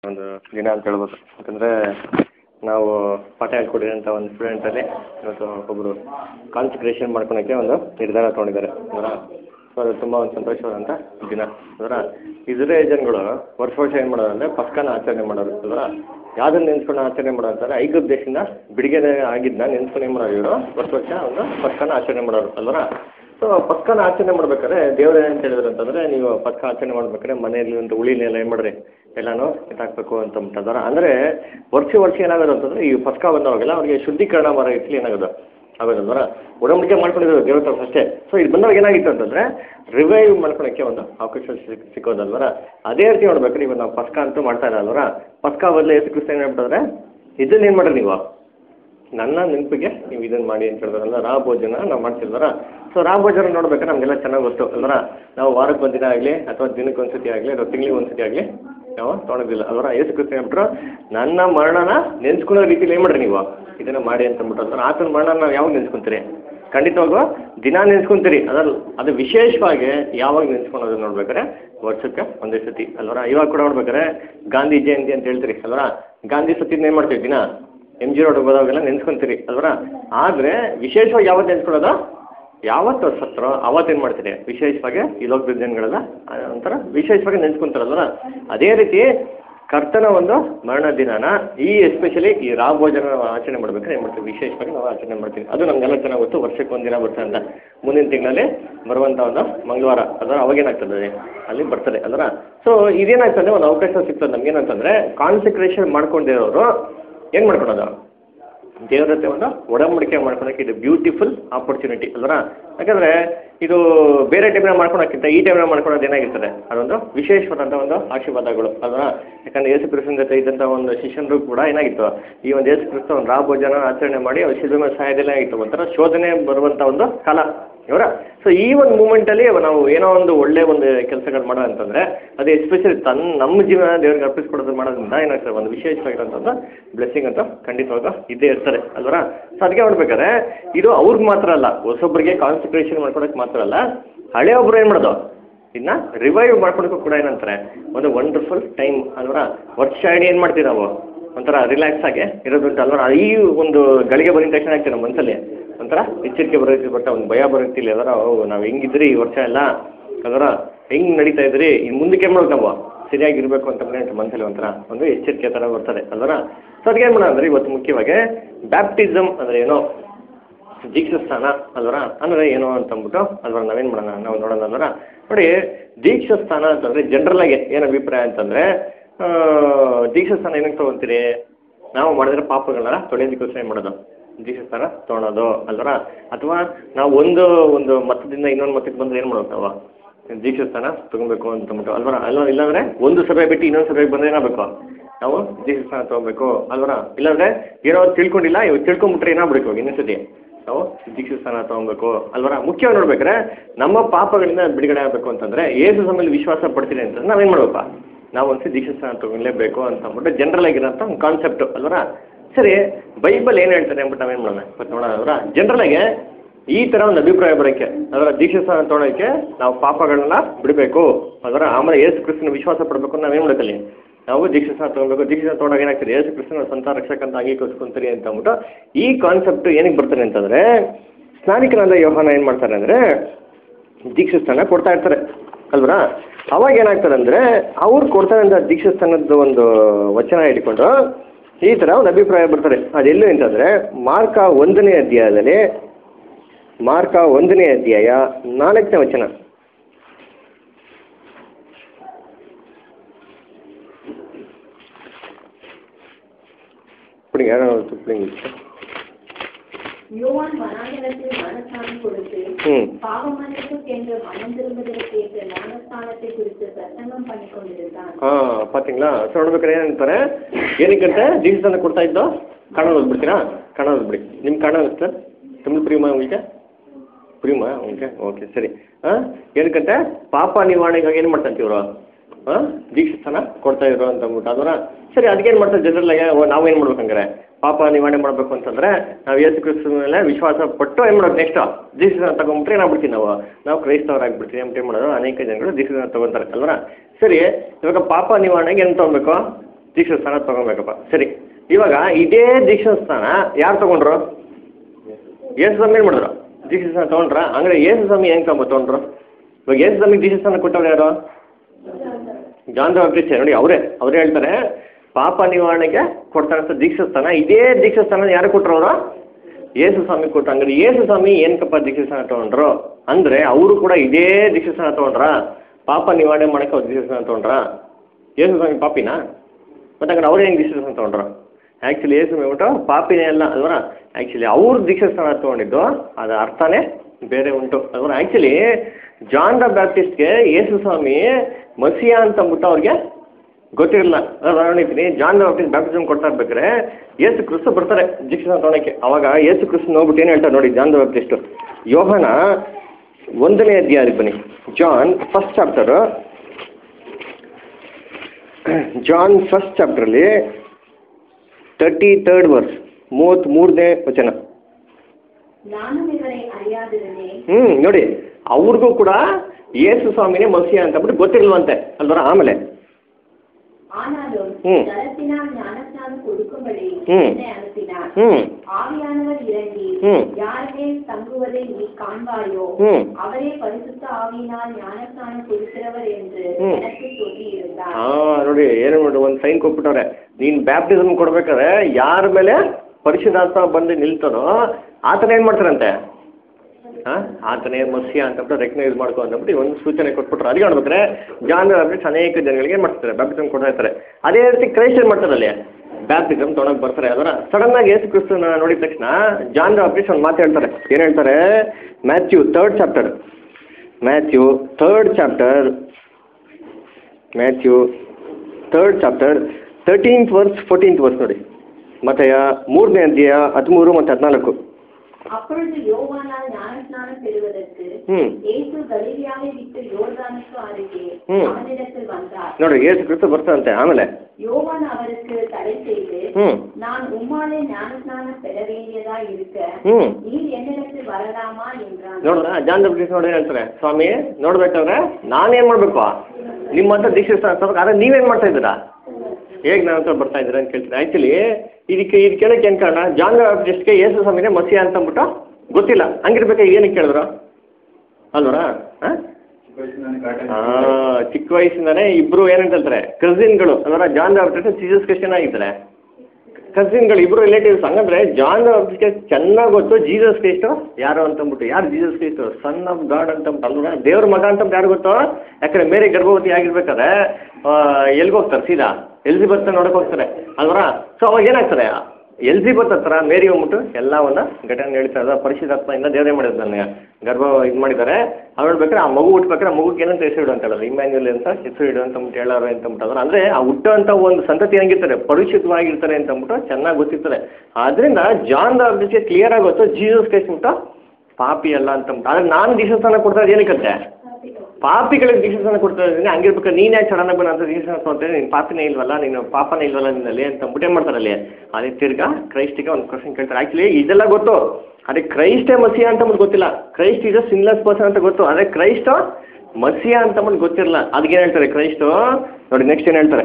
ಒಂದು ದಿನ ಅಂತ ಹೇಳ್ಬೋದು ಯಾಕಂದರೆ ನಾವು ಪಾಠ ಹೇಳ್ಕೊಟ್ಟಿರೋಂಥ ಒಂದು ಸ್ಟೂಡೆಂಟಲ್ಲಿ ಇವತ್ತು ಒಬ್ಬರು ಕಾನ್ಸಂಟ್ರೇಷನ್ ಮಾಡ್ಕೊಳಕ್ಕೆ ಒಂದು ನಿರ್ಧಾರ ತೊಗೊಂಡಿದ್ದಾರೆ ಅವರ ಸೊ ಅದು ತುಂಬ ಒಂದು ಸಂತೋಷವಾದಂಥ ದಿನ ಅದರ ಇಸ್ರೇಜನ್ಗಳು ವರ್ಷ ವರ್ಷ ಏನು ಮಾಡೋದು ಅಂದರೆ ಪಸ್ಕನ ಆಚರಣೆ ಮಾಡೋರು ಅದರ ಯಾವುದನ್ನು ನೆನೆಸ್ಕೊಂಡು ಆಚರಣೆ ಮಾಡೋದು ಅಂತಾರೆ ಐಗುಪ್ತ ದೇಶದಿಂದ ಬಿಡುಗಡೆ ಆಗಿದ್ದನ್ನ ನೆನೆಸ್ಕೊಂಡು ಏನು ಮಾಡೋರು ಇವರು ವರ್ಷ ವರ್ಷ ಒಂದು ಪಸ್ಕನ ಆಚರಣೆ ಮಾಡೋರು ಅಲ್ವರ ಸೊ ಪಸ್ಕನ ಆಚರಣೆ ಮಾಡ್ಬೇಕಾದ್ರೆ ದೇವ್ರು ಏನಂತ ಹೇಳಿದ್ರು ಅಂತಂದರೆ ನೀವು ಪಸ್ಕ ಆಚರಣೆ ಮಾಡ್ಬೇಕಾದ್ರೆ ಮನೆಯಲ್ಲಿ ಒಂದು ಉಳಿನೆಲ್ಲ ಏನು ಮಾಡ್ರಿ ಎಲ್ಲಾನು ಇದಾಕಬೇಕು ಅಂತ ಅಂತಾರೆ ಅಂದರೆ ವರ್ಷ ವರ್ಷ ಏನಾಗೋದು ಅಂತಂದರೆ ಈ ಪಸ್ಕ ಬಂದವಾಗೆಲ್ಲ ಅವ್ರಿಗೆ ಶುದ್ಧೀಕರಣ ಮಾಡೋ ರೀತಿಲಿ ಏನಾಗೋದು ಆಗೋದಲ್ವರ ಒಡಂಬಡಿಕೆ ಮಾಡ್ಕೊಂಡಿದ್ರು ದೇವ್ರ ಹತ್ರ ಅಷ್ಟೇ ಸೊ ಇದು ಬಂದವಾಗ ಏನಾಗಿತ್ತು ಅಂತಂದರೆ ರಿವೈವ್ ಮಾಡ್ಕೊಳಕ್ಕೆ ಒಂದು ಅವಕಾಶ ಸಿಕ್ ಸಿಕ್ಕೋದಲ್ವರ ಅದೇ ರೀತಿ ನೋಡ್ಬೇಕಾದ್ರೆ ಇವಾಗ ನಾವು ಪಸ್ಕ ಅಂತೂ ಮಾಡ್ತಾ ಇಲ್ಲ ಅಲ್ವರ ಪಸ್ಕ ಬದಲು ಏಸು ಕ್ರಿಸ್ತ ಏನು ಹೇಳ್ಬಿಟ್ಟಂದ್ರೆ ಇದನ್ನ ಏನು ಮಾಡ್ರಿ ನೀವು ನನ್ನ ನೆನಪಿಗೆ ನೀವು ಇದನ್ನು ಮಾಡಿ ಅಂತ ಹೇಳಿದ್ರಲ್ಲ ರಾ ಭೋಜನ ನಾವು ಮಾಡ್ತಿಲ್ವರ ಸೊ ರಾ ಭೋಜನ ನೋಡ್ಬೇಕಾದ್ರೆ ನಮಗೆಲ್ಲ ಚೆನ್ನಾಗಿ ಗೊತ್ತು ಅಲ್ವರ ನಾವು ವಾರಕ್ಕೆ ಒಂದಿನ ಆಗಲಿ ಅಥವಾ ದಿನಕ್ಕೆ ಒಂದು ಸತಿ ಆಗಲಿ ಅಥವಾ ತಿಂಗಳಿಗೆ ಒಂದು ಸತಿ ಆಗಲಿ ನಾವು ತೊಗೊಳೋದಿಲ್ಲ ಅಲ್ವರ ಏಸು ಕ್ರಿಸ್ತ ಹೇಳ್ಬಿಟ್ರು ನನ್ನ ಮರಣನ ನೆನ್ಸ್ಕೊಳ್ಳೋ ರೀತಿಲಿ ಏನು ಮಾಡ್ರಿ ನೀವು ಇದನ್ನು ಮಾಡಿ ಅಂತ ಅಂದ್ಬಿಟ್ಟು ಅಂದ್ರೆ ಆತನ ಮರಣ ನಾವು ಯಾವಾಗ ನೆನ್ಸ್ಕೊಂತೀರಿ ಖಂಡಿತವಾಗೂ ದಿನ ನೆನ್ಸ್ಕೊಂತೀರಿ ಅದಲ್ಲ ಅದು ವಿಶೇಷವಾಗಿ ಯಾವಾಗ ನೆನ್ಸ್ಕೊಳೋದು ನೋಡ್ಬೇಕಾರೆ ವರ್ಷಕ್ಕೆ ಒಂದೇ ಸತಿ ಅಲ್ವರ ಇವಾಗ ಕೂಡ ನೋಡ್ಬೇಕಾರೆ ಗಾಂಧಿ ಜಯಂತಿ ಅಂತ ಹೇಳ್ತೀರಿ ಅಲ್ವರ ಗಾಂಧಿ ಸತಿನ ಏನು ಮಾಡ್ತೀವಿ ದಿನ ಎಮ್ ಜಿ ರೋಡ್ ಹೋಗೋದಾಗೆಲ್ಲ ನೆನ್ಸ್ಕೊಂತೀರಿ ಅಲ್ವರ ಆದರೆ ವಿಶೇಷವಾಗಿ ಯಾವತ್ತು ನೆನ್ಸ್ಕೊಳ್ಳೋದು ಯಾವತ್ತು ಅವ್ರು ಸತ್ತರೋ ಅವತ್ತೇನು ಮಾಡ್ತೀರಿ ವಿಶೇಷವಾಗಿ ಈ ಲೋಕದ ಜನಗಳೆಲ್ಲ ಆ, ಒಂಥರ ವಿಶೇಷವಾಗಿ ನೆನ್ಸ್ಕೊಂತಾರಲ್ವರ ಅದೇ ರೀತಿ ಕರ್ತನ ಒಂದು ಮರಣ ದಿನಾನ ಈ ಎಸ್ಪೆಷಲಿ ಈ ರಾ ಭೋಜನ ನಾವು ಆಚರಣೆ ಮಾಡ್ಬೇಕಾದ್ರೆ ಏನು ಮಾಡ್ತೀವಿ ವಿಶೇಷವಾಗಿ ನಾವು ಆಚರಣೆ ಮಾಡ್ತೀವಿ ಅದು ನಮಗೆಲ್ಲ ಚೆನ್ನಾಗಿ ಗೊತ್ತು ವರ್ಷಕ್ಕೆ ಒಂದಿನ ಬರ್ತದೆ ಅಂತ ಮುಂದಿನ ತಿಂಗಳಲ್ಲಿ ಬರುವಂಥ ಒಂದು ಮಂಗಳವಾರ ಅದರ ಅವಾಗೇನಾಗ್ತದೆ ಅಲ್ಲಿ ಬರ್ತದೆ ಅದರ ಸೊ ಇದೇನಾಗ್ತದೆ ಒಂದು ಅವಕಾಶ ಸಿಗ್ತದೆ ನಮ್ಗೇನಂತಂದರೆ ಕಾನ್ಸಂಟ್ರೇಷನ್ ಮಾಡ್ಕೊಂಡಿರೋರು ಏನು ಮಾಡ್ಕೊಳೋದು ದೇವ್ರ ಜೊತೆ ಒಂದು ಒಡಂಬಡಿಕೆ ಮಾಡ್ಕೊಳಕ್ಕೆ ಇದು ಬ್ಯೂಟಿಫುಲ್ ಆಪರ್ಚುನಿಟಿ ಅಲ್ವರ ಯಾಕಂದರೆ ಇದು ಬೇರೆ ಟೈಮ್ನಾಗ ಮಾಡ್ಕೊಳಕ್ಕಿಂತ ಈ ಟೈಮ್ನಾಗ ಮಾಡ್ಕೊಳೋದು ಏನಾಗಿರ್ತದೆ ಅದೊಂದು ವಿಶೇಷವಾದಂಥ ಒಂದು ಆಶೀರ್ವಾದಗಳು ಅಲ್ವರ ಯಾಕಂದ್ರೆ ಯೇಸು ಕ್ರಿಸ್ತನ ಜೊತೆ ಇದ್ದಂಥ ಒಂದು ಶಿಷ್ಯನರು ಕೂಡ ಏನಾಗಿತ್ತು ಈ ಒಂದು ಯೇಸು ಕ್ರಿಸ್ತ ಒಂದು ರಾ ಭೋಜನ ಆಚರಣೆ ಮಾಡಿ ಅವ್ರ ಶಿಲ್ವೆ ಮೇಲೆ ಸಹಾಯದಲ್ಲೇ ಆಗಿತ್ತು ಒಂಥರ ಶೋಧನೆ ಬರುವಂಥ ಒಂದು ಕಾಲ ಇವರ ಸೊ ಈ ಒಂದು ಮೂಮೆಂಟಲ್ಲಿ ನಾವು ಏನೋ ಒಂದು ಒಳ್ಳೆ ಒಂದು ಕೆಲಸಗಳು ಮಾಡೋ ಅಂತಂದರೆ ಅದು ಎಸ್ಪೆಷಲಿ ತನ್ನ ನಮ್ಮ ಜೀವನ ದೇವ್ರಿಗೆ ಅರ್ಪಿಸ್ಕೊಡೋದು ಮಾಡೋದ್ರಿಂದ ಏನಾಗ್ತದೆ ಒಂದು ವಿಶೇಷವಾಗಿರೋಂಥದ್ದು ಬ್ಲೆಸ್ಸಿಂಗ್ ಅಂತ ಖಂಡಿತವಾಗ ಇದ್ದೇ ಇರ್ತಾರೆ ಅಲ್ವರ ಸೊ ಅದಕ್ಕೆ ನೋಡ್ಬೇಕಾದ್ರೆ ಇದು ಅವ್ರಿಗೆ ಮಾತ್ರ ಅಲ್ಲ ಹೊಸೊಬ್ಬರಿಗೆ ಕಾನ್ಸಂಟ್ರೇಷನ್ ಮಾಡ್ಕೊಳಕ್ಕೆ ಮಾತ್ರ ಅಲ್ಲ ಹಳೆ ಒಬ್ರು ಏನು ಮಾಡೋದು ಇದನ್ನ ರಿವೈವ್ ಮಾಡ್ಕೊಳಕ್ಕೂ ಕೂಡ ಏನಂತಾರೆ ಒಂದು ವಂಡರ್ಫುಲ್ ಟೈಮ್ ಅಲ್ವರ ವರ್ಷ ಇಡೀ ಏನು ಮಾಡ್ತೀವಿ ನಾವು ಒಂಥರ ರಿಲ್ಯಾಕ್ಸ್ ಆಗಿ ಇರೋದುಂಟು ಅಲ್ವರ ಈ ಒಂದು ಗಳಿಗೆ ಬಂದಿದ ತಕ್ಷಣ ಆಗ್ತದೆ ನಮ್ಮ ಮನಸ್ಸಲ್ಲಿ ಒಂಥರ ಎಚ್ಚರಿಕೆ ಬರೋಕ್ಕೆ ಬಟ್ ಒಂದು ಭಯ ಬರೋಕ್ತಿಲ್ಲ ಅದರ ಓ ನಾವು ಹೆಂಗಿದ್ರಿ ಈ ವರ್ಷ ಎಲ್ಲ ಅದರ ಹೆಂಗೆ ನಡೀತಾ ಇದ್ರಿ ಇನ್ನು ಮುಂದಕ್ಕೆ ಏನು ಮಾಡೋದು ನಾವು ಸರಿಯಾಗಿರ್ಬೇಕು ಅಂತ ಮನಸ್ಸಲ್ಲಿ ಒಂಥರ ಒಂದು ಎಚ್ಚರಿಕೆ ಥರ ಬರ್ತದೆ ಅಲ್ವರ ಸೊ ಅದಕ್ಕೆ ಏನು ಮಾಡೋಣ ಅಂದರೆ ಇವತ್ತು ಮುಖ್ಯವಾಗಿ ಬ್ಯಾಪ್ಟಿಸಮ್ ಅಂದರೆ ಏನೋ ದೀಕ್ಷಾಸ್ಥಾನ ಅಲ್ವರ ಅಂದರೆ ಏನು ಅಂತಂದ್ಬಿಟ್ಟು ಅಲ್ವರ ನಾವೇನು ಮಾಡೋಣ ನಾವು ನೋಡೋಣ ಅಲ್ವರ ನೋಡಿ ದೀಕ್ಷಾಸ್ಥಾನ ಅಂತಂದರೆ ಜನರಲಾಗಿ ಏನು ಅಭಿಪ್ರಾಯ ಅಂತಂದರೆ ದೀಕ್ಷಾಸ್ಥಾನ ಏನಕ್ಕೆ ತೊಗೊತೀರಿ ನಾವು ಮಾಡಿದ್ರೆ ಪಾಪಗಳನ್ನ ತೊಳೆಯೋದಕ್ಕೋಸ್ಕರ ಏನು ಮಾಡೋದು ದೀಕ್ಷಾಸ್ಥಾನ ತೊಗೊಳೋದು ಅಲ್ವರ ಅಥವಾ ನಾವು ಒಂದು ಒಂದು ಮತದಿಂದ ಇನ್ನೊಂದು ಮತಕ್ಕೆ ಬಂದರೆ ಏನು ಮಾಡೋದು ನಾವು ದೀಕ್ಷಾಸ್ಥಾನ ತೊಗೊಬೇಕು ಅಂತಂದ್ಬಿಟ್ಟು ಅಲ್ವರ ಅಲ್ವ ಇಲ್ಲಾಂದರೆ ಒಂದು ಸಭೆ ಬಿಟ್ಟು ಇನ್ನೊಂದು ಸಭೆಗೆ ಬಂದರೆ ಏನಾಗಬೇಕು ನಾವು ದೀಕ್ಷಾಸ್ಥಾನ ತೊಗೋಬೇಕು ಅಲ್ವರ ಇಲ್ಲಾಂದರೆ ಏನೋ ತಿಳ್ಕೊಂಡಿಲ್ಲ ಇವಾಗ ತಿಳ್ಕೊಂಬಿಟ್ರೆ ಏನಾಗಬೇಕು ಇನ್ನೊಂದ್ಸತಿ ನಾವು ದೀಕ್ಷಾಸ್ಥಾನ ತೊಗೊಬೇಕು ಅಲ್ವರ ಮುಖ್ಯವಾಗಿ ನೋಡ್ಬೇಕಾದ್ರೆ ನಮ್ಮ ಪಾಪಗಳಿಂದ ಬಿಡುಗಡೆ ಆಗಬೇಕು ಅಂತಂದರೆ ಏಸು ಸಮಯಲ್ಲಿ ವಿಶ್ವಾಸ ಪಡ್ತೀನಿ ಅಂತಂದ್ರೆ ನಾವೇನು ಮಾಡ್ಬೇಕು ನಾವು ಒಂದ್ಸತಿ ದೀಕ್ಷಾಸ್ಥಾನ ತೊಗೊಳ್ಳೇಬೇಕು ಅಂತ ಅಂದ್ಬಿಟ್ಟು ಜನರಲ್ ಆಗಿರೋಂಥ ಒಂದು ಕಾನ್ಸೆಪ್ಟು ಅಲ್ವರ ಸರಿ ಬೈಬಲ್ ಏನು ಹೇಳ್ತಾರೆ ಅಂದ್ಬಿಟ್ಟು ನಾವೇನು ಮಾಡೋಣ ಇವತ್ತು ನೋಡೋಣ ಅವರ ಜನರಲಾಗೆ ಈ ಥರ ಒಂದು ಅಭಿಪ್ರಾಯ ಬರೋಕ್ಕೆ ಅದರ ದೀಕ್ಷಾಸ್ಥಾನ ತೊಗೊಳಕ್ಕೆ ನಾವು ಪಾಪಗಳನ್ನ ಬಿಡಬೇಕು ಅದರ ಆಮೇಲೆ ಏಸು ಕ್ರಿಸ್ತನ ವಿಶ್ವಾಸ ಪಡಬೇಕು ಅಂತ ನಾವೇನು ಮಾಡಕ್ಕಲ್ಲಿ ನಾವು ದೀಕ್ಷಾಸ್ಥಾನ ತೊಗೊಬೇಕು ದೀಕ್ಷಾಸ್ಥಾನ ತೊಗೊಂಡಾಗ ಏನಾಗ್ತದೆ ಏಸು ಕ್ರಿಸ್ತನ ಸ್ವಂತ ರಕ್ಷಕ ಅಂತ ಅಂಗೀಕರಿಸ್ಕೊಂತೀರಿ ಅಂತ ಅಂದ್ಬಿಟ್ಟು ಈ ಕಾನ್ಸೆಪ್ಟ್ ಏನಕ್ಕೆ ಬರ್ತಾರೆ ಅಂತಂದರೆ ಸ್ನಾನಿಕನಾದ ಯೋಹಾನ ಏನು ಮಾಡ್ತಾರೆ ಅಂದರೆ ದೀಕ್ಷಾಸ್ಥಾನ ಕೊಡ್ತಾ ಇರ್ತಾರೆ ಅಲ್ವರಾ ಅವಾಗ ಏನಾಗ್ತದೆ ಅಂದರೆ ಅವ್ರು ಕೊಡ್ತಾರಂಥ ದೀಕ್ಷಾಸ್ಥಾನದ ಒಂದು ವಚನ ಇಟ್ಕೊಂಡು ಈ ಥರ ಒಂದು ಅಭಿಪ್ರಾಯ ಬರ್ತಾರೆ ಅದೆಲ್ಲೂ ಅಂತಂದರೆ ಮಾರ್ಕ ಒಂದನೇ ಅಧ್ಯಾಯದಲ್ಲಿ ಮಾರ್ಕ ಒಂದನೇ ಅಧ್ಯಾಯ ನಾಲ್ಕನೇ ವಚನ இப்படி யாரோ துப்பிங்க யோவான் வனாந்தரத்தில் ஞானஸ்நானம் கொடுத்து ம் பாவமன்னிப்புக்கென்று மனம் திரும்புவதற்கு ஏற்ற ஞானஸ்நானத்தை குறித்து பிரசங்கம் பண்ணி கொண்டிருந்தான் ಹಾಂ ಪಾತಿங்களா ಸೊ ನೋಡ್ಬೇಕಾದ್ರೆ ಏನಂತಾರೆ ಏನಕ್ಕಂತೆ ದೀಕ್ಷಾಸ್ಥಾನ ಕೊಡ್ತಾ ಇದ್ದೋ ಕನ್ನಡ ಓದ್ಬಿಡ್ತೀರಾ ಕನ್ನಡ ಓದ್ಬಿಡಿ ನಿಮ್ಮ ಕನ್ನಡ ಸರ್ ತಮಿಳ್ ಪ್ರಿಯಮಾ உங்களுக்கு ಪ್ರಿಯಮಾ ಓಕೆ ಓಕೆ ಸರಿ ಹಾಂ ಏನಕ್ಕಂತೆ ಪಾಪ ನಿವಾರಣೆಗಾಗಿ ಏನು ಮಾಡ್ತಂತೆ ಇವರು ಹಾಂ ದೀಕ್ಷಾಸ್ಥಾನ ಕೊಡ್ತಾ ಇದ್ರು ಅಂತ ಅಂದ್ಬಿಟ್ಟು ಅದರ ಸರಿ ಅದಕ್ಕೇನು ಮಾಡ್ತಾರೆ ಜನರಲ್ಲಾಗೆ ಓ ನಾವೇನು ಮಾಡ್ಬೇಕಂಗಾರೆ ಪಾಪ ನಿವಾರಣೆ ಮಾಡಬೇಕು ಅಂತಂದರೆ ನಾವು ಯೇಸು ಕ್ರಿಸ್ತನ ಮೇಲೆ ವಿಶ್ವಾಸ ಪಟ್ಟು ಏನು ಮಾಡೋದು ನೆಕ್ಸ್ಟು ದೀಕ್ಷಾಸ್ಥಾನ ತಗೊಂಬಿಟ್ರೆ ಏನಾಗ್ಬಿಡ್ತೀವಿ ನಾವು ನಾವು ಕ್ರೈಸ್ತವರಾಗ್ಬಿಡ್ತೀವಿ ಅಂತ ಏನು ಮಾಡೋದು ಅನೇಕ ಜನಗಳು ದೀಕ್ಷಾಸ್ಥಾನ ತಗೊತಾರೆ ಅಲ್ವರ ಸರಿ ಇವಾಗ ಪಾಪ ನಿವಾರಣೆಗೆ ಏನು ತೊಗೊಬೇಕು ದೀಕ್ಷಾ ಸ್ಥಾನ ತೊಗೊಬೇಕಪ್ಪ ಸರಿ ಇವಾಗ ಇದೇ ದೀಕ್ಷಾ ಸ್ಥಾನ ಯಾರು ತೊಗೊಂಡ್ರು ಯೇಸು ಸ್ವಾಮಿ ಏನು ಮಾಡಿದ್ರು ದೀಕ್ಷಾ ಸ್ಥಾನ ತೊಗೊಂಡ್ರ ಹಂಗಾರೆ ಯೇಸು ಸ್ವಾಮಿ ಹೆಂಗೆ ಕಂಬ ತೊಗೊಂಡ್ರು ಇವಾಗ ಯೇಸು ಸ್ವಾಮಿ ದೀಕ್ಷಾ ಸ್ಥಾನ ಕೊಟ್ಟವ್ರು ಯಾರು ಜಾನ್ ಬಾಪ್ಟಿಸ್ಟ್ ನೋಡಿ ಅವರೇ ಅವರೇ ಹೇಳ್ತಾರೆ ಪಾಪ ನಿವಾರಣೆಗೆ ಕೊಡ್ತಾರಂತ ದೀಕ್ಷಾ ಸ್ಥಾನ ಇದೇ ದೀಕ್ಷಾ ಸ್ಥಾನ ಯಾರು ಕೊಟ್ಟರು ಅವರು ಯೇಸು ಸ್ವಾಮಿ ಕೊಟ್ಟು ಹಂಗಾರೆ ಯೇಸು ಸ್ವಾಮಿ ಏನಕ್ಕಪ್ಪ ದೀಕ್ಷಾ ಸ್ಥಾನ ತೊಗೊಂಡ್ರು ಅಂದರೆ ಅವರು ಕೂಡ ಇದೇ ದೀಕ್ಷಾ ಸ್ಥಾನ ತೊಗೊಂಡ್ರ ಪಾಪ ನಿವಾರಣೆ ಮಾಡಕ್ಕೆ ಅವ್ರು ದೀಕ್ಷಾ ಸ್ಥಾನ ತೊಗೊಂಡ್ರ ಯೇಸು ಸ್ವಾಮಿ ಪಾಪಿನಾ ಮತ್ತೆ ಹಂಗಾರೆ ಅವ್ರು ಹೆಂಗೆ ದೀಕ್ಷಾ ಸ್ಥಾನ ತೊಗೊಂಡ್ರು ಆ್ಯಕ್ಚುಲಿ ಯೇಸು ಹೇಳ್ಬಿಟ್ಟು ಪಾಪಿನೇ ಅಲ್ಲ ಅಲ್ವರ ಆ್ಯಕ್ಚುಲಿ ಅವ್ರು ದೀಕ್ಷಾ ಸ್ಥಾನ ತೊಗೊಂಡಿದ್ದು ಅದರ ಅರ್ಥನೇ ಬೇರೆ ಉಂಟು ಅಲ್ವರ ಆ್ಯಕ್ಚುಲಿ ಜಾನ್ ದ ಬ್ಯಾಪ್ಟಿಸ್ಟ್ಗೆ ಯೇಸು ಸ್ವಾಮಿ ಮಸಿಯಾ ಅಂತ ಅಂದ್ಬಿಟ್ಟು ಅವ್ರಿಗೆ ಗೊತ್ತಿರಲಿಲ್ಲ ನೋಡಿದ್ದೀನಿ ಜಾನ್ ದ ಬ್ಯಾಪ್ಟಿಸ್ಟ್ ಬ್ಯಾಪ್ಟಿಸಮ್ ಕೊಡ್ತಾ ಇರ್ಬೇಕಾದ್ರೆ ಯೇಸು ಕ್ರಿಸ್ತು ಬರ್ತಾರೆ ದೀಕ್ಷಾ ತೊಗೊಳಕ್ಕೆ ಅವಾಗ ಯೇಸು ಕ್ರಿಸ್ತು ನೋಡ್ಬಿಟ್ಟು ಏನು ಹೇಳ್ತಾರೆ ನೋಡಿ ಜಾನ್ ದ ಬ್ಯಾಪ್ಟಿಸ್ಟು ಯೋಹನ ಒಂದನೇ ಅಧ್ಯಾಯಕ್ಕೆ ಬನ್ನಿ John first chapter John first ಚಾಪ್ಟ್ರಲ್ಲಿ ತರ್ಟಿ ತರ್ಡ್ ವರ್ಸ್ ಮೂವತ್ತ್ಮೂರನೇ ವಚನ ನಾನು ಇವರೇ ಅರಿಯಾದಿರನೆ ಹ್ಞೂ ನೋಡಿ ಅವ್ರಿಗೂ ಕೂಡ ಯೇಸು ಸ್ವಾಮಿನೇ ಮಸಿಯ ಅಂತ ಬಿಟ್ಟು ಗೊತ್ತಿಲ್ವಂತೆ ಅಲ್ವರ ಆಮೇಲೆ ஆனாலும் ம். ஜலத்தினால் ஞானஸ்நானம் கொடுக்கும்படி ம். என்னை அனுப்பினார் ಹ್ಞೂ ஆவியானவர் இறங்கி ம். யாருமே தங்குவதை நீ காண்பாயோ ம். அவரே பரிசுத்த ஆவியினால் ஞானஸ்நானம் கொடுக்கிறவர் என்று ம். எனக்கு சொல்லி இருந்தார் ಹಾಂ ನೋಡಿ ಏನು ನೋಡಿ ಒಂದು ಸೈನ್ ಕೊಟ್ಬಿಟ್ಟವ್ರೆ ನೀನು ಬ್ಯಾಪ್ಟಿಸಮ್ ಕೊಡ್ಬೇಕಾದ್ರೆ ಯಾರ ಮೇಲೆ ಪರಿಶುದ್ಧಾತ್ಮ ಬಂದು ನಿಲ್ತಾನೋ ಆತನ ಏನು ಮಾಡ್ತಾರಂತೆ ಹಾಂ ಆತನೇ ಮತ್ಸ್ಯ ಅಂತಬಿಟ್ಟು ರೆಕಗ್ನೈಸ್ ಮಾಡ್ಕೊ ಅಂದ್ಬಿಟ್ಟು ಒಂದು ಸೂಚನೆ ಕೊಟ್ಬಿಟ್ರು ಅದಕ್ಕೆ ನೋಡ್ಬೇಕಾದ್ರೆ ಜಾನ್ ಅಪ್ಡೇಟ್ಸ್ ಅನೇಕ ಜನಗಳಿಗೆ ಏನು ಮಾಡ್ತಾರೆ ಬ್ಯಾಪ್ಟಿಸಮ್ ಕೊಡ್ತಾ ಇರ್ತಾರೆ ಅದೇ ರೀತಿ ಕ್ರೈಸ್ಟ್ ಏನು ಮಾಡ್ತಾರೆ ಅಲ್ಲಿ ಬ್ಯಾಪ್ಟಿಸಮ್ ತೊಗೊಳಕ್ಕೆ ಬರ್ತಾರೆ ಅದರ ಸಡನ್ನಾಗಿ ಯೇಸು ಕ್ರಿಸ್ತನ ನೋಡಿದ ತಕ್ಷಣ ಜಾನ್ ಅಪ್ಡೇಟ್ಸ್ ಒಂದು ಮಾತು ಹೇಳ್ತಾರೆ ಏನು ಹೇಳ್ತಾರೆ Matthew third chapter Matthew third chapter Matthew third chapter thirteenth verse fourteenth verse ನೋಡಿ ಮತ್ತೆ ಮೂರನೇ ಅಧ್ಯಾಯ ಹದಿಮೂರು ಮತ್ತು ಹದಿನಾಲ್ಕು அப்பொழுது யோவானால் ஞானஸ்நானம் பெறுவதற்கு ಹ್ಞೂ இயேசு கலிலியாவை விட்டு யோர்தானுக்கு அருகே ம். அவனிடத்தில் வந்தார் ನೋಡಿ ಯೇಸು ಕ್ರಿಸ್ತ ಬರ್ತಾರಂತೆ ಆಮೇಲೆ யோவான் அவருக்கு தடை செய்து ಹ್ಞೂ நான் உம்மாலே ஞானஸ்நானம் பெற வேண்டியதா இருக்க ಹ್ಞೂ நீர் என்னிடத்தில் வரலாமா என்றான் ನೋಡಿದ್ರ ಜಾನ್ ದಬ್ಬಿಸ್ ನೋಡಿ ಹೇಳ್ತಾರೆ ಸ್ವಾಮಿ ನೋಡ್ಬೇಕಾದ್ರೆ ನಾನೇನು ಮಾಡಬೇಕು ನಿಮ್ಮ ಹತ್ರ ದೀಕ್ಷೆ ತಗೋಬೇಕು ಆದರೆ ನೀವೇನು ಮಾಡ್ತಾ ಇದ್ದೀರಾ ಹೇಗೆ ನನ್ನ ಹತ್ರ ಬರ್ತಾ ಇದ್ದೀರಾ ಅಂತ ಕೇಳ್ತೀನಿ ಆ್ಯಕ್ಚುಲಿ ಇದಕ್ಕೆ ಇದು ಕೇಳೋಕ್ಕೆ ಏನು ಕಾರಣ ಜಾನ್ ಬಾಪ್ಟಿಸ್ಟ್ಗೆ ಯೇಸು ಸ್ವಾಮಿನೇ ಮಸಿಯ ಅಂತ ಅಂದ್ಬಿಟ್ಟು ಗೊತ್ತಿಲ್ಲ ಹಂಗಿರ್ಬೇಕಾದ್ರೆ ಏನಕ್ಕೆ ಕೇಳಿದ್ರು ಅಲ್ವರಾ ಹಾಂ ಹಾಂ ಚಿಕ್ಕ ವಯಸ್ಸಿಂದಾನೇ ಇಬ್ಬರು ಏನಂತ ಹೇಳ್ತಾರೆ ಕಸಿನ್ಗಳು ಅಂದ್ರೆ ಜಾನ್ ಬಾಪ್ಟಿಸ್ಟ್ ಜೀಸಸ್ ಕ್ರಿಶ್ಚಿಯನ್ ಆಗಿದ್ದಾರೆ ಕಸಿನ್ಗಳು ಇಬ್ಬರು ರಿಲೇಟಿವ್ಸ್ ಹಂಗಂದ್ರೆ ಜಾನ್ ಬಾಪ್ಟಿಸ್ಟ್ಗೆ ಚೆನ್ನಾಗಿ ಗೊತ್ತು ಜೀಸಸ್ ಕ್ರೈಸ್ಟು ಯಾರು ಅಂತಂದ್ಬಿಟ್ಟು ಯಾರು Jesus Christ son of God ಅಂತ ಅಲ್ವಾ ದೇವ್ರ ಮಗ ಅಂತ ಯಾರು ಗೊತ್ತು ಯಾಕಂದ್ರೆ ಮೇರೆ ಗರ್ಭವತಿ ಆಗಿರ್ಬೇಕಾದ್ರೆ ಎಲ್ಲಿಗೆ ಹೋಗ್ತಾರೆ ಸೀದಾ ಎಲ್ಜಿಬತ್ ನೋಡಕ್ಕೆ ಹೋಗ್ತಾರೆ ಅಲ್ವರಾ ಸೊ ಅವಾಗ ಏನಾಗ್ತಾರೆ ಎಲ್ಜಿಬತ್ ಹತ್ರ ಮೇರಿ ಹೋಗ್ಬಿಟ್ಟು ಎಲ್ಲ ಒಂದು ಘಟನೆ ಹೇಳ್ತಾ ಇದ್ದಾರೆ ಪರಿಶುದ್ಧಾತ್ಮದಿಂದ ದೇವರೇ ಮಾಡಿದ್ರು ನನಗೆ ಗರ್ಭ ಇದು ಮಾಡಿದ್ದಾರೆ ಅವ್ರು ಹೇಳ್ಬೇಕಾದ್ರೆ ಆ ಮಗು ಹುಟ್ಬೇಕಾದ್ರೆ ಆ ಮಗುಗೆ ಏನಂತ ಹೆಸರು ಇಡು ಅಂತ ಹೇಳೋದು ಇಮ್ಯಾನ್ಯುಲ್ ಅಂತ ಹೆಸರು ಇಡು ಅಂತ ಅಂದ್ಬಿಟ್ಟು ಹೇಳೋರು ಅಂತ ಅಂದ್ಬಿಟ್ಟು ಅಂದ್ರೆ ಅಂದರೆ ಆ ಹುಟ್ಟೋಂಥ ಒಂದು ಸಂತತಿ ಹೆಂಗಿರ್ತಾರೆ ಪರಿಶುದ್ಧವಾಗಿರ್ತಾರೆ ಅಂತ ಅಂದ್ಬಿಟ್ಟು ಚೆನ್ನಾಗಿ ಗೊತ್ತಿರ್ತಾರೆ ಆದ್ದರಿಂದ ಜಾನ್ ದ ಅಬ್ಬಿಗೆ ಕ್ಲಿಯರ್ ಆಗಿ ಗೊತ್ತು ಜೀಸಸ್ ಕೈಸ್ಬಿಟ್ಟು ಪಾಪಿ ಅಲ್ಲ ಅಂತ ಅಂದ್ಬಿಟ್ಟು ಆದರೆ ನಾನು ದೀಕ್ಷಾಸ್ಥಾನ ಕೊಡ್ತಾ ಇದ್ದು ಏನಕ್ಕಂತೆ ಪಾಪಿಗಳಿಗೆ ದೀಕ್ಷಾಸ್ಥಾನ ಕೊಡ್ತಾ ಇದ್ದೀನಿ ಹಂಗಿರ್ಬೇಕಾದ್ರೆ ನೀನು ಯಾಕೆ ಸಡನ್ ಬಂದು ಅಂತ ದೀಕ್ಷಾಸ್ಥಾನ ತೊಗೊಳ್ತೇನೆ ನೀನು ಪಾಪಿನೇ ಇಲ್ವಲ್ಲ ನೀನು ಪಾಪನೇ ಇಲ್ವಲ್ಲ ನಿನ್ನಲ್ಲಿ ಅಂತ ಅಂದ್ಬಿಟ್ಟು ಏನು ಮಾಡ್ತಾರೆ ಅಲ್ಲಿ ಅದೇ ತಿರ್ಗಾ ಕ್ರೈಸ್ಟಿಗೆ ಒಂದು ಕ್ವಶನ್ ಕೇಳ್ತಾರೆ ಆ್ಯಕ್ಚುಲಿ ಇದೆಲ್ಲ ಗೊತ್ತು ಅದೇ ಕ್ರೈಸ್ಟೇ ಮಸಿಯಾ ಅಂತ ಅಂದ್ಬಿಟ್ಟು ಗೊತ್ತಿಲ್ಲ Christ is a sinless person ಅಂತ ಗೊತ್ತು ಅದೇ ಕ್ರೈಸ್ಟು ಮಸಿಯಾ ಅಂತ ಅಂದ್ಬಿಟ್ಟು ಗೊತ್ತಿರಲ್ಲ ಅದಕ್ಕೆ ಏನು ಹೇಳ್ತಾರೆ ಕ್ರೈಸ್ಟು ನೋಡಿ ನೆಕ್ಸ್ಟ್ ಏನು ಹೇಳ್ತಾರೆ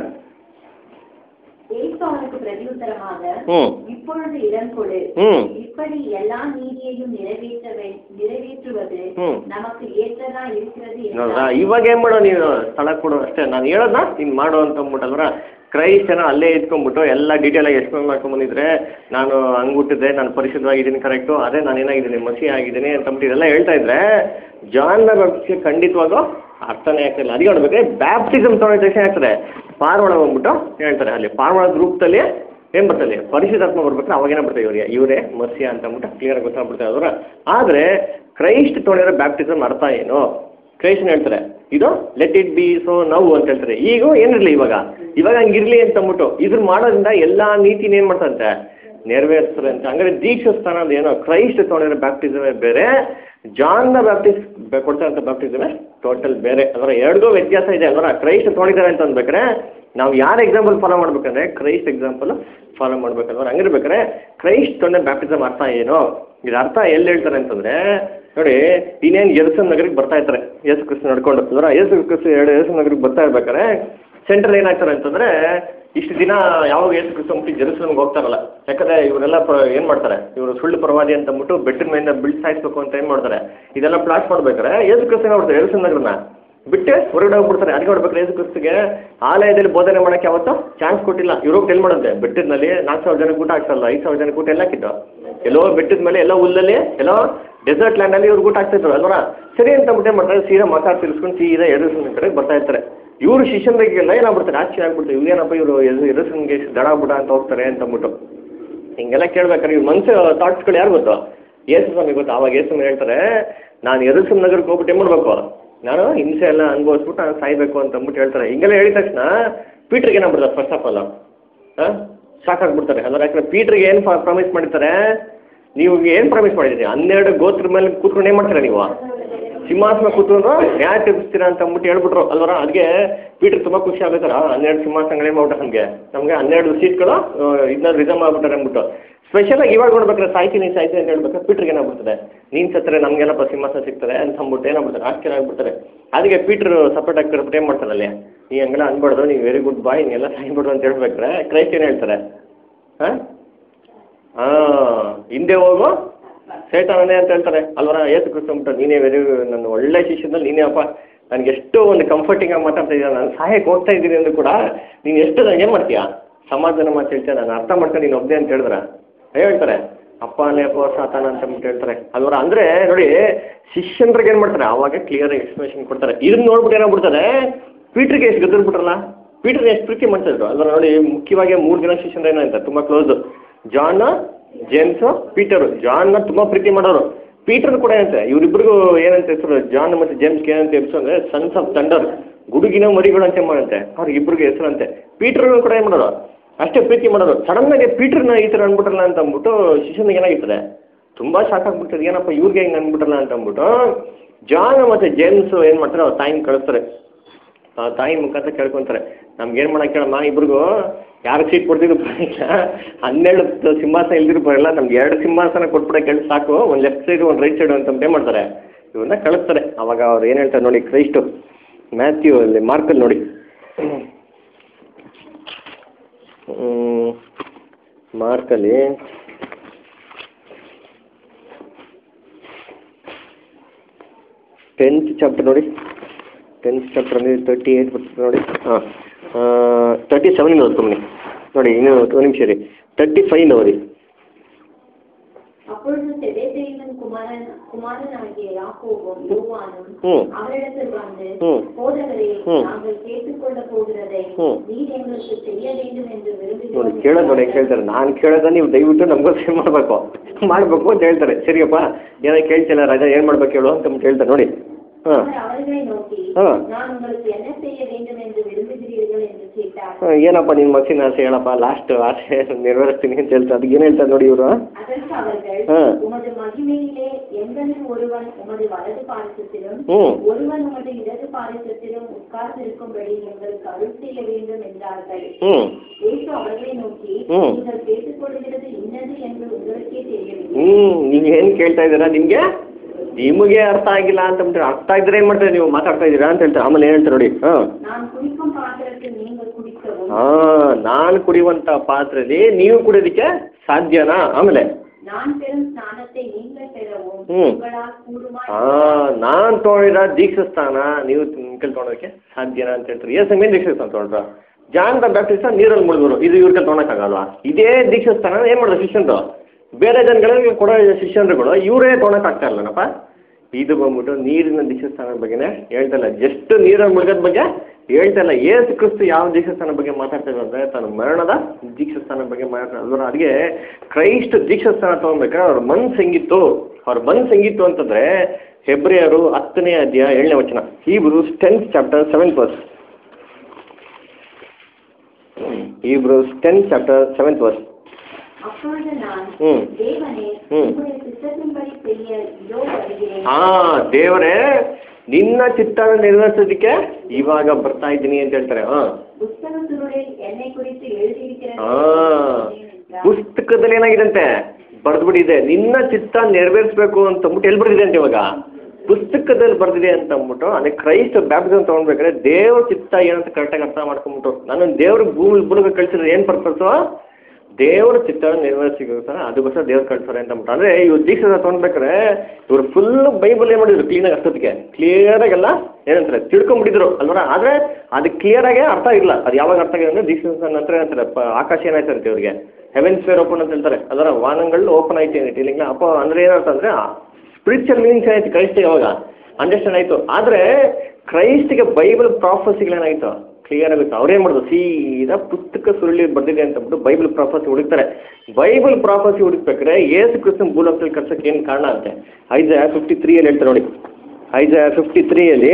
இயேசு அவனுக்கு பிரதியுத்தரமாக ಹ್ಞೂ இப்பொழுது இடம் கொடு ಹ್ಞೂ இப்படி எல்லா நீதியையும் நிறைவேற்ற வே- நிறைவேற்றுவது ம். நமக்கு ஏற்றதா இருக்கிறது ನೋಡ್ರಾ என்றார். ಇವಾಗ ಏನು ಮಾಡೋ ನೀನು ಸ್ಥಳ ಕೊಡು ಅಷ್ಟೇ ನಾನು ಹೇಳೋದನ್ನ ನೀನು ಮಾಡು ಅಂತ ಅಂದ್ಬಿಟ್ಟಲ್ವರ ಕ್ರೈಸ್ಟ್ ಏನೋ ಅಲ್ಲೇ ಇಟ್ಕೊಂಡ್ಬಿಟ್ಟು ಎಲ್ಲ ಡೀಟೇಲಾಗಿ ಎಕ್ಸ್ಪ್ಲೇನ್ ಮಾಡ್ಕೊಂಬಂದಿದ್ರೆ ನಾನು ಹಂಗೆ ಹುಟ್ಟಿದ್ರೆ ನಾನು ಪರಿಶುದ್ಧವಾಗಿದ್ದೀನಿ ಕರೆಕ್ಟು ಅದೇ ನಾನು ಏನಾಗಿದ್ದೀನಿ ಮಸಿ ಆಗಿದ್ದೀನಿ ಅಂತ ಅಂದ್ಬಿಟ್ಟು ಇದೆಲ್ಲ ಹೇಳ್ತಾ ಇದ್ರೆ ಜಾನ್ನ ಬ್ಯಾಪ್ಟಿಸ್ಗೆ ಖಂಡಿತವಾಗೂ ಅರ್ಥನೇ ಆಗ್ತಿಲ್ಲ ಅದಕ್ಕೆ ನೋಡ್ಬೇಕು ಬ್ಯಾಪ್ಟಿಸಮ್ ತೊಗೊಂಡ ತಕ್ಷಣ ಆಗ್ತದೆ ಪಾರ್ವಾಳ ಬಂದ್ಬಿಟ್ಟು ಹೇಳ್ತಾರೆ ಅಲ್ಲಿ ಪಾರ್ವಾಳ ಗ್ರೂಪ್ದಲ್ಲಿ ಏನು ಬರ್ತದೆ ಪರಿಶುದ್ಧಾತ್ಮ ಬರ್ಬೇಕಾದ್ರೆ ಅವಾಗೇನೇ ಬರ್ತದೆ ಇವರಿಗೆ ಇವರೇ ಮರ್ಸಿಯ ಅಂತ ಅಂದ್ಬಿಟ್ಟು ಕ್ಲಿಯರ್ ಗೊತ್ತಾಗ್ಬಿಡ್ತಾರೆ ಅವರ ಆದರೆ ಕ್ರೈಸ್ಟ್ ತೊಗೊಂಡಿರೋ ಬ್ಯಾಪ್ಟಿಸಮ್ ಅರ್ಥ ಏನು ಕ್ರೈಸ್ಟ್ನ ಹೇಳ್ತಾರೆ ಇದು let it be so now ಅಂತ ಹೇಳ್ತಾರೆ ಈಗ ಏನಿರಲಿ ಇವಾಗ ಇವಾಗ ಹಂಗಿರ್ಲಿ ಅಂತ ಅಂದ್ಬಿಟ್ಟು ಇದ್ರ ಮಾಡೋದ್ರಿಂದ ಎಲ್ಲ ನೀತಿನ ಏನು ಮಾಡ್ತಾರಂತೆ ನೆರವೇರಿಸ್ತಾರೆ ಅಂತ ಹಂಗಾರೆ ದೀಕ್ಷಾ ಸ್ಥಾನ ಅದು ಏನೋ ಕ್ರೈಸ್ಟ್ ತೊಗೊಂಡಿರೋ ಬ್ಯಾಪ್ಟಿಸಮೇ ಬೇರೆ ಜಾನ್ನ ಬ್ಯಾಪ್ಟಿಸ್ ಕೊಡ್ತಾರಂಥ ಬ್ಯಾಪ್ಟಿಸಮೇ ಟೋಟಲ್ ಬೇರೆ ಅದರ ಎರಡೂ ವ್ಯತ್ಯಾಸ ಇದೆ ಅದರ ಕ್ರೈಸ್ಟ್ ತೊಗೊಂಡಿದ್ದಾರೆ ಅಂತ ಅಂದ್ಬೇಕಾರೆ ನಾವು ಯಾರು ಎಕ್ಸಾಂಪಲ್ ಫಾಲೋ ಮಾಡ್ಬೇಕಂದ್ರೆ ಕ್ರೈಸ್ಟ್ ಎಕ್ಸಾಂಪಲ್ ಫಾಲೋ ಮಾಡ್ಬೇಕಂದ್ರೆ ಹಂಗಿರ್ಬೇಕಾದ್ರೆ ಕ್ರೈಸ್ಟ್ ತೊಗೊಂಡ ಬ್ಯಾಪ್ಟಿಸಮ್ ಅರ್ಥ ಏನು ಇದು ಅರ್ಥ ಎಲ್ಲಿ ಹೇಳ್ತಾರೆ ಅಂತಂದ್ರೆ ನೋಡಿ ಇನ್ನೇನು ಯೇಸು ನಗರಿಗೆ ಬರ್ತಾ ಇರ್ತಾರೆ ಯೇಸು ಕ್ರಿಸ್ತ ನಡ್ಕೊಂಡು ಅದರ ಯೇಸು ಕ್ರಿಸ್ತ ಎರಡು ಯೇಸು ನಗರಿಗೆ ಬರ್ತಾ ಇರ್ಬೇಕಾದ್ರೆ ಸೆಂಟ್ರಲ್ ಏನಾಗ್ತಾರೆ ಅಂತಂದರೆ ಇಷ್ಟು ದಿನ ಯಾವಾಗ ಏಸು ಕ್ರಿಸ್ತ ಅಂದ್ಬಿಟ್ಟು ಜೆರೂಸಲಮ್ಗೆ ಹೋಗ್ತಾರಲ್ಲ ಯಾಕಂದರೆ ಇವರೆಲ್ಲ ಪ್ರ ಏನು ಮಾಡ್ತಾರೆ ಇವರು ಸುಳ್ಳು ಪ್ರವಾದಿ ಅಂತ ಅಂದ್ಬಿಟ್ಟು ಬೆಟ್ಟದ ಮೇಲಿಂದ ಬಿಲ್ಡ್ ಸಾಯಿಸ್ಬೇಕು ಅಂತ ಏನು ಮಾಡ್ತಾರೆ ಇದೆಲ್ಲ ಪ್ಲಾಟ್ ಮಾಡ್ಬೇಕಾರೆ ಏಸು ಕ್ರಿಸ್ತನ ಮಾಡ್ತಾರೆ ಜೆರೂಸಲಮ್ ನಗರನ ಬಿಟ್ಟು ಹೊರಗಡೆ ಹೋಗ್ಬಿಡ್ತಾರೆ ಅದಕ್ಕೆ ನೋಡ್ಬೇಕಾರೆ ಯೇಸು ಕ್ರಿಸ್ತಿಗೆ ಆಲಯದಲ್ಲಿ ಬೋಧನೆ ಮಾಡೋಕ್ಕೆ ಯಾವತ್ತೂ ಚಾನ್ಸ್ ಕೊಟ್ಟಿಲ್ಲ ಇವ್ರಿಗೆ ಎಲ್ಲಿ ಮಾಡೋದು ಬೆಟ್ಟದಲ್ಲಿ ನಾಲ್ಕು ಸಾವಿರ ಜನಕ್ಕೆ ಊಟ ಆಗ್ತಾರಲ್ಲ ಐದು ಸಾವಿರ ಜನಕ್ಕೆ ಊಟ ಎಲ್ಲ ಹಾಕಿದ್ದು ಎಲ್ಲೋ ಬೆಟ್ಟದ ಮೇಲೆ ಎಲ್ಲೋ ಹುಲ್ಲಲ್ಲಿ ಎಲ್ಲೋ ಡೆಸರ್ಟ್ ಲ್ಯಾಂಡಲ್ಲಿ ಇವ್ರು ಊಟ ಆಗ್ತಿದ್ರು ಅಲ್ವಾ ಸರಿ ಅಂತ ಬಿಟ್ಟೆ ಮಾಡ್ತಾರೆ ಸೀದಾ ಮಕ ತಿರ್ಸ್ಕೊಂಡು ಸೀದಾ ಎರಡು ಕಡೆಗೆ ಬರ್ತಾ ಇರ್ತಾರೆ ಇವರು ಶಿಷ್ಯನಿಗೆಲ್ಲ ಏನಾಗ್ಬಿಡ್ತಾರೆ ಆಶ್ಚರ್ಯ ಆಗ್ಬಿಡ್ತಾರೆ ಇವ್ರೇನಪ್ಪ ಇವರು ಎರಸನ್ಗೆ ದಡ ಬಿಡ ಅಂತ ಹೋಗ್ತಾರೆ ಅಂತ ಅಂದ್ಬಿಟ್ಟು ಹಿಂಗೆಲ್ಲ ಕೇಳ್ಬೇಕಾದ್ರೆ ಇವ್ರ ಮನಸ್ಸು ಥಾಟ್ಸ್ಗಳು ಯಾರು ಗೊತ್ತು ಯೇಸು ಸ್ವಾಮಿ ಗೊತ್ತು ಆವಾಗ ಯೇಸು ಸ್ವಾಮಿ ಹೇಳ್ತಾರೆ ನಾನು ಎರಸನ್ ನಗರಕ್ಕೆ ಹೋಗ್ಬಿಟ್ಟು ಏನು ಮಾಡಬೇಕು ನಾನು ಹಿಂಸೆ ಎಲ್ಲ ಅನುಭವಿಸ್ಬಿಟ್ಟು ನಾನು ಸಾಯ್ಬೇಕು ಅಂತ ಅಂದ್ಬಿಟ್ಟು ಹೇಳ್ತಾರೆ ಹಿಂಗೆಲ್ಲ ಹೇಳಿದ ತಕ್ಷಣ ಪೀಟ್ರಿಗೆ ಏನಾಗ್ಬಿಡ್ತಾರೆ ಫಸ್ಟ್ ಆಫ್ ಆಲ್ ಹಾಂ ಸಾಕಾಗ್ಬಿಡ್ತಾರೆ ಅಲ್ಲ ಯಾಕಂದ್ರೆ ಪೀಟ್ರಿಗೆ ಏನು ಪ್ರಾಮಿಸ್ ಮಾಡಿರ್ತಾರೆ ನೀವು ಏನು ಪ್ರಾಮಿಸ್ ಮಾಡಿದ್ದೀರಿ ಹನ್ನೆರಡು ಗೋತ್ರ ಮೇಲೆ ಕೂತ್ಕೊಂಡು ಏನು ಮಾಡ್ತೀರಾ ನೀವು ಸಿಂಹಾಸನ ಕೂತ್ಕೊಂಡು ನ್ಯಾಯ ತೀರಿಸ್ತೀರಾ ಅಂತ ಅಂದ್ಬಿಟ್ಟು ಹೇಳ್ಬಿಟ್ರು ಅಲ್ವರ ಅದಕ್ಕೆ ಪೀಟ್ರ್ ತುಂಬ ಖುಷಿ ಆಗ್ಬೇಕಾರ ಹನ್ನೆರಡು ಸಿಂಹಾಸನಗಳು ಏನು ಮಾಡ್ಬಿಟ್ರೆ ನಮಗೆ ನಮಗೆ ಹನ್ನೆರಡು ಸೀಟ್ಗಳು ಇದನ್ನ ರಿಸರ್ವ್ ಆಗ್ಬಿಟ್ಟಾರೆ ಅಂದ್ಬಿಟ್ಟು ಸ್ಪೆಷಲಾಗಿ ಇವಾಗ ನೋಡ್ಬೇಕಾದ್ರೆ ಸಾಯ್ತೀನಿ ಸಾಯ್ತೀನಿ ಅಂತ ಹೇಳ್ಬೇಕಾದ್ರೆ ಪೀಟ್ರಿಗೆ ಏನಾಗ್ಬಿಡ್ತದೆ ನೀನು ಸತ್ತರೆ ನಮಗೆಲ್ಲಪ್ಪ ಸಿಂಹಾಸನ ಸಿಗ್ತದೆ ಅಂತ ಅಂದ್ಬಿಟ್ಟು ಏನಾಗ್ಬಿಡ್ತಾರೆ ಆಶ್ಚರ್ಯ ಆಗ್ಬಿಡ್ತಾರೆ ಅದಕ್ಕೆ ಪೀಟ್ರ್ ಸಪೋರ್ಟ್ ಆಗಿ ಕರ್ಬಿಟ್ಟು ಏನು ಮಾಡ್ತಾರೆ ಅಲ್ಲಿ ನೀ ಹಂಗೆಲ್ಲ ಅನ್ಬಾರ್ದು ನೀವು ವೆರಿ ಗುಡ್ ಬಾಯ್ ನೀವೆಲ್ಲ ಸಾಯ್ಬಿಡು ಅಂತ ಹೇಳ್ಬೇಕಾರೆ ಕ್ರೈಸ್ಟ್ ಏನು ಹೇಳ್ತಾರೆ ಹಾಂ ಹಾಂ ಹಿಂದೆ ಹೋಗು ಸೇತಾನನೇ ಅಂತ ಹೇಳ್ತಾರೆ ಅಲ್ವರ ಏಸು ಕ್ರಿಸ್ತ ಅಂದ್ಬಿಟ್ಟು ನೀನೇ ವೆರಿ ನನ್ನ ಒಳ್ಳೆ ಶಿಷ್ಯದಲ್ಲಿ ನೀನೇ ಅಪ್ಪ ನನಗೆ ಎಷ್ಟು ಒಂದು ಕಂಫರ್ಟಿಂಗ್ ಆಗಿ ಮಾತಾಡ್ತಾ ಇದ್ದೀಯ ನಾನು ಸಹಾಯಕ್ಕೆ ಹೋಗ್ತಾ ಇದ್ದೀನಿ ಅಂದ್ರೂ ಕೂಡ ನೀನು ಎಷ್ಟು ನನಗೆ ಏನು ಮಾಡ್ತೀಯಾ ಸಮಾಧಾನ ಮಾತು ಹೇಳ್ತೀಯ ನಾನು ಅರ್ಥ ಮಾಡ್ಕೊಂಡು ನೀನು ಒಬ್ಬನೇ ಅಂತ ಹೇಳಿದ್ರ ಹೇಳ್ತಾರೆ ಅಪ್ಪ ಲೇಪ ಸಾತಾನ ಅಂತ ಅಂದ್ಬಿಟ್ಟು ಹೇಳ್ತಾರೆ ಅಲ್ವರ ಅಂದರೆ ನೋಡಿ ಶಿಷ್ಯನ್ರಿಗೆ ಏನು ಮಾಡ್ತಾರೆ ಆವಾಗ ಕ್ಲಿಯರ್ ಎಕ್ಸ್ಪ್ಲನೇಷನ್ ಕೊಡ್ತಾರೆ ಇದನ್ನ ನೋಡ್ಬಿಟ್ಟು ಏನಾಗ್ಬಿಡ್ತಾರೆ ಪೀಟ್ರಿಗೆ ಎಷ್ಟು ಗದ್ದರ್ಬಿಟ್ರಲ್ಲ ಪೀಟರ್ ಎಷ್ಟು ಪ್ರೀತಿ ಮಾಡ್ತಿದ್ರು ಅಲ್ವ ನೋಡಿ ಮುಖ್ಯವಾಗಿ ಮೂರು ಜನ ಶಿಷ್ಯರು ಏನಂತ ತುಂಬ ಕ್ಲೋಸ್ ಜಾನ್ ಜೇಮ್ಸ್ ಪೀಟರು ಜಾನ್ನ ತುಂಬ ಪ್ರೀತಿ ಮಾಡೋರು ಪೀಟರ್ ಕೂಡ ಏನಂತೆ ಇವರಿಬ್ಬರಿಗೂ ಏನಂತ ಹೆಸರು ಜಾನ್ ಮತ್ತು ಜೇಮ್ಸ್ಗೆ ಏನಂತ ಹೆಸರು ಅಂದರೆ ಸನ್ಸ್ ಆಫ್ ಥಂಡರ್ ಗುಡುಗಿನ ಮರಿಗಳು ಅಂತ ಮಾಡಂತೆ ಅವ್ರ ಇಬ್ಬರಿಗೆ ಹೆಸರಂತೆ ಪೀಟರ್ಗಳು ಕೂಡ ಏನು ಮಾಡೋರು ಅಷ್ಟೇ ಪ್ರೀತಿ ಮಾಡೋರು ಸಡನ್ನಾಗಿ ಪೀಟರ್ನ ಈ ಥರ ಅಂದ್ಬಿಟ್ರಲ್ಲ ಅಂತ ಅಂದ್ಬಿಟ್ಟು ಶಿಷ್ಯನಿಗೆ ಏನಾಗಿರ್ತದೆ ತುಂಬ ಶಾಕ್ ಆಗ್ಬಿಡ್ತದೆ ಏನಪ್ಪ ಇವ್ರಿಗೆ ಹೆಂಗೆ ಅಂದ್ಬಿಟ್ರಲ್ಲ ಅಂತ ಅಂದ್ಬಿಟ್ಟು ಜಾನ್ ಮತ್ತು ಜೇಮ್ಸ್ ಏನು ಮಾಡ್ತಾರೆ ಅವ್ರ ತಾಯಿನ ಕಳಿಸ್ತಾರೆ ಆ ತಾಯಿ ಮುಖಾಂತರ ಕೇಳ್ಕೊಂತಾರೆ ನಮ್ಗೆ ಏನು ಮಾಡಕ್ಕೆ ಹೇಳಮ್ಮ ಇಬ್ರಿಗೂ ಯಾರು ಸೀಟ್ ಕೊಡ್ತಿದ್ರು ಪರವಾಗಿಲ್ಲ ಹನ್ನೆರಡು ಸಿಂಹಾಸನ ಇಲ್ದಿರು ಬರಲ್ಲ ನಮ್ಗೆ ಎರಡು ಸಿಂಹಾಸನ ಕೊಟ್ಬಿಡಕ್ಕೆ ಹೇಳಿ ಸಾಕು ಒಂದು ಲೆಫ್ಟ್ ಸೈಡ್ ಒಂದು ರೈಟ್ ಸೈಡ್ ಅಂತ ಏನು ಮಾಡ್ತಾರೆ ಇವನ್ನ ಕಳಿಸ್ತಾರೆ ಅವಾಗ ಅವ್ರು ಏನು ಹೇಳ್ತಾರೆ ನೋಡಿ ಕ್ರೈಸ್ಟು ಮ್ಯಾಥ್ಯೂ ಅಲ್ಲಿ ಮಾರ್ಕಲ್ಲಿ ನೋಡಿ ಹ್ಮ್, ಮಾರ್ಕಲ್ಲಿ ಟೆಂತ್ ಚಾಪ್ಟರ್ ನೋಡಿ ಟೆಂತ್ ಚಾಪ್ಟರಲ್ಲಿ ತರ್ಟಿ ಏಯ್ಟ್ ಬರ್ತದೆ ನೋಡಿ ಹಾಂ ತರ್ಟಿ ಸೆವೆನಿಂದ ಓದ್ಕೊಂಬನಿ ನೋಡಿ ಇನ್ನೂ ಒಂದು ನಿಮಿಷ ರೀ ತರ್ಟಿ ಫೈವ್ ಓದಿ அப்பொழுது செபெதேயுவின் குமாரன் குமாரனாகிய யாக்கோபும் யோவானும் ம். அவரிடத்தில் வந்து ம். போதகரே ம். நாங்கள் கேட்டுக்கொள்ள போகிறதை ம். நீர் எங்களுக்கு செய்ய வேண்டும் என்று ನೋಡಿ விரும்புகிறோம் ಕೇಳೋದು ನೋಡಿ ಕೇಳ್ತಾರೆ ನಾನು ಕೇಳೋದ ನೀವು ದಯವಿಟ್ಟು ನಮಗೋಸ್ಕರ ಮಾಡಬೇಕು ಮಾಡಬೇಕು ಅಂತ ಹೇಳ್ತಾರೆ ಸರಿಯಪ್ಪ ಏನೋ ಕೇಳ್ತಿಲ್ಲ ರಾಜ ಏನು ಮಾಡ್ಬೇಕು ಹೇಳು ಅಂತ ಹೇಳ್ತಾರೆ ನೋಡಿ ಹಾಂ அவர் அவர்களை நோக்கி ஆ. நான் உங்களுக்கு என்ன செய்ய வேண்டும் என்று விரும்புகிறீர்கள் என்று கேட்டார் ಏನಪ್ಪ ನಿನ್ನ ಮನಸ್ಸಿನ ಆಸೆ ಹೇಳಪ್ಪ ಲಾಸ್ಟ್ ಆಸೆ ನೆರವೇರಿಸ್ತೀನಿ ಅಂತ ಹೇಳ್ತಾರೆ ಅದಕ್ಕೆ ಏನು ಹೇಳ್ತಾರೆ ನೋಡಿ ಇವರು அதற்கு அவர்கள் ஆ. உமது மகிமையிலே எங்களில் ஒருவன் உமது வலது பாரிசத்திலும் ம் ஒருவன் உமது இடது பாரிசத்திலும் உட்கார்ந்திருக்கும்படி எங்களுக்கு அருள் செய்ய வேண்டும் என்றார்கள் ಹ್ಞೂ இயேசு அவர்களை நோக்கி ம். நீங்கள் கேட்டுக்கொள்கிறது இன்னது என்று உங்களுக்கே தெரியவில்லை ಹ್ಞೂ ನೀವು ಏನು ಕೇಳ್ತಾ ಇದ್ದೀರಾ ನಿಮಗೆ ನಿಮಗೆ ಅರ್ಥ ಆಗಿಲ್ಲ ಅಂತ ಅಂದ್ಬಿಟ್ಟು ಅರ್ಥ ಆಗಿದ್ರೆ ಏನು ಮಾಡ್ತಾರೆ ನೀವು ಮಾತಾಡ್ತಾ ಇದ್ದೀರಾ ಅಂತ ಹೇಳ್ತಾರೆ ಆಮೇಲೆ ಏನು ಹೇಳ್ತಾರೆ ನೋಡಿ ಹಾಂ நான் குடிக்கும் பாத்திரத்தில் நீங்கள் குடிக்கவும் ಹಾಂ ನಾನು ಕುಡಿಯುವಂಥ ಪಾತ್ರೆಯಲ್ಲಿ ನೀವು ಕುಡಿಯೋದಕ್ಕೆ ಸಾಧ್ಯನಾ ಆಮೇಲೆ நான் பெறும் ஸ்நானத்தை நீங்கள் பெறவும் ம். உங்களால் கூடுமாய் ಹಾಂ ನಾನು ತೊಗೊಂಡಿರೋ ದೀಕ್ಷಾಸ್ಥಾನ ನೀವು ಕೈಲಿ ತೊಗೊಳೋದಕ್ಕೆ ಸಾಧ್ಯನಾ ಅಂತ ಹೇಳ್ತಾರೆ ಏಸು ಮೇಲೆ ದೀಕ್ಷಾಸ್ಥಾನ ತೊಗೊಂಡ್ರ ಜಾನ್ ದ ಬ್ಯಾಪ್ಟಿಸ್ಟ್ ನೀರಲ್ಲಿ ಮುಳುಗೋರು ಇದು ಇವ್ರ ಕೈಲಿ ತೊಗೊಳಕ್ಕಾಗಲ್ವಾ ಇದೇ ದೀಕ್ಷಾಸ್ಥಾನ ಏನು ಮಾಡೋದು ಶಿಷ್ಯಂದು ಬೇರೆ ಜನಗಳಿಗೆ ಕೊಡೋ ಶಿಷ್ಯಂದ್ರುಗಳು ಇವರೇ ತೊಗೊಳಕ್ಕಾಗ್ತಾ ಇಲ್ಲನಪ್ಪ ಇದು ಬಂದ್ಬಿಟ್ಟು ನೀರಿನ ದೀಕ್ಷಾಸ್ಥಾನದ ಬಗ್ಗೆನೇ ಹೇಳ್ತಾ ಇಲ್ಲ ಜಸ್ಟ್ ನೀರಲ್ಲಿ ಮುಳುಗೋದ್ ಬಗ್ಗೆ ಹೇಳ್ತಾ ಇಲ್ಲ ಏಸು ಕ್ರಿಸ್ತು ಯಾವ ದೀಕ್ಷಾಸ್ಥಾನ ಬಗ್ಗೆ ಮಾತಾಡ್ತಾ ಇದ್ರು ಅಂದರೆ ತನ್ನ ಮರಣದ ದೀಕ್ಷಾಸ್ಥಾನ ಬಗ್ಗೆ ಮಾತಾಡ್ತಾರೆ ಅಲ್ವ ಅದಕ್ಕೆ ಕ್ರೈಸ್ಟ್ ದೀಕ್ಷಾಸ್ಥಾನ ತೊಗೊಬೇಕಾದ್ರೆ ಅವ್ರ ಮನ್ಸು ಹೆಂಗಿತ್ತು ಅವ್ರ ಮನ್ಸು ಹೆಂಗಿತ್ತು ಅಂತಂದರೆ ಹೆಬ್ರಿಯರು ಹತ್ತನೇ ಅಧ್ಯಾಯ ಏಳನೇ ವಚನ Hebrews tenth chapter seventh verse Hebrews tenth chapter seventh verse அப்பொழுது நான் ம். தேவனே ம். உங்களுடைய சித்தத்தின்படி செய்ய இதோ வருகிறேன் ಹಾ ದೇವರೇ ನಿನ್ನ ಚಿತ್ತಾನ ನೆರವೇರಿಸೋದಕ್ಕೆ ಇವಾಗ ಬರ್ತಾ ಇದ್ದೀನಿ ಅಂತ ಹೇಳ್ತಾರೆ ಹಾ புஸ்தகத்தினுடைய என்னை குறித்து எழுதியிருக்கிறது ಆ ಪುಸ್ತಕದಲ್ಲಿ ಏನಾಗಿದಂತೆ ಬರೆದ್ಬಿಟ್ಟಿದೆ ನಿನ್ನ ಚಿತ್ತ ನೆರವೇರಿಸಬೇಕು ಅಂತ ಅಂದ್ಬಿಟ್ಟು ಎಲ್ಲಿ ಬರ್ದಿದೆ ಅಂತ ಇವಾಗ ಪುಸ್ತಕದಲ್ಲಿ ಬರ್ದಿದೆ ಅಂತ ಅಂದ್ಬಿಟ್ಟು ಅದೇ ಕ್ರೈಸ್ತ ಬ್ಯಾಪ್ಟಿಸಮ್ ತೊಗೊಂಡ್ಬೇಕಾದ್ರೆ ದೇವ್ರ ಚಿತ್ತ ಏನಂತ ಕರೆಕ್ಟಾಗಿ ಅರ್ಥ ಮಾಡ್ಕೊಂಬಿಟ್ಟು ನಾನು ದೇವ್ರ ಭೂಮಿ ಭೂಮಿಗೆ ಕಳಿಸಿದ್ರೆ ಏನು ಪರ್ಪಸ್ಸು ದೇವ್ರ ಚಿತ್ತ ನೆರವೇರಿಸಿಗೋಸ್ಕರ ಅದಕ್ಕೋಸ್ಕರ ದೇವ್ರು ಕಳ್ಸೋರೆ ಅಂತ ಅಂದ್ಬಿಟ್ಟು ಅಂದರೆ ಇವ್ರು ದೀಕ್ಷೆ ತೊಗೊಂಡ್ಬೇಕಾದ್ರೆ ಇವ್ರು ಫುಲ್ ಬೈಬಲ್ ಏನು ಮಾಡಿದ್ರು ಕ್ಲೀನಾಗಿ ಅಷ್ಟೊತ್ತಿಗೆ ಕ್ಲಿಯರಾಗೆಲ್ಲ ಏನಂತಾರೆ ತಿಳ್ಕೊಂಬಿಟ್ಟಿದ್ರು ಅಲ್ವರ ಆದರೆ ಅದು ಕ್ಲಿಯರಾಗೆ ಅರ್ಥ ಇಲ್ಲ ಅದು ಯಾವಾಗ ಅರ್ಥ ಆಗಿದೆ ಅಂದರೆ ದೀಕ್ಷೆ ನಂತರ ಏನಂತಾರೆ ಪ- ಆಕಾಶ ಏನಾಯ್ತು ಅಂತ ಇವ್ರಿಗೆ ಹೆವೆನ್ ಸ್ಪೇರ್ ಓಪನ್ ಅಂತ ಹೇಳ್ತಾರೆ ಅದರ ವಾಹನಗಳು ಓಪನ್ ಆಯ್ತು ಏನಿಟ್ಟು ಇಲ್ಲ ಅಪ್ಪ ಅಂದರೆ ಏನಂತ ಅಂದರೆ ಸ್ಪಿರಿಚುವಲ್ ಮೀನಿಂಗ್ಸ್ ಏನಾಯ್ತು ಕ್ರೈಸ್ಟಿಗೆ ಅವಾಗ ಅಂಡರ್ಸ್ಟ್ಯಾಂಡ್ ಆಯಿತು ಆದರೆ ಕ್ರೈಸ್ಟಿಗೆ ಬೈಬಲ್ ಪ್ರಾಫಸಿಗಳೇನಾಯಿತು ಕ್ಲಿಯರ್ ಆಗುತ್ತೆ ಅವ್ರೇನು ಮಾಡೋದು ಸೀದಾ ಪುಸ್ತಕ ಸುರುಳಿ ಬರ್ದಿದೆ ಅಂತ ಅಂದ್ಬಿಟ್ಟು ಬೈಬಲ್ ಪ್ರಾಫಸಿ ಹುಡುಕ್ತಾರೆ ಬೈಬಲ್ ಪ್ರಾಫಸಿ ಹುಡುಕ್ಬೇಕಾದ್ರೆ ಏಸು ಕ್ರಿಸ್ತನ್ ಭೂಲೋಕದಲ್ಲಿ ಕರ್ಸಕ್ಕೆ ಏನು ಕಾರಣ ಅಂತೆ ಐಜ ಫಿಫ್ಟಿ ತ್ರೀಯಲ್ಲಿ ಹೇಳ್ತಾರೆ ನೋಡಿ ಐಜ ಫಿಫ್ಟಿ ತ್ರೀಯಲ್ಲಿ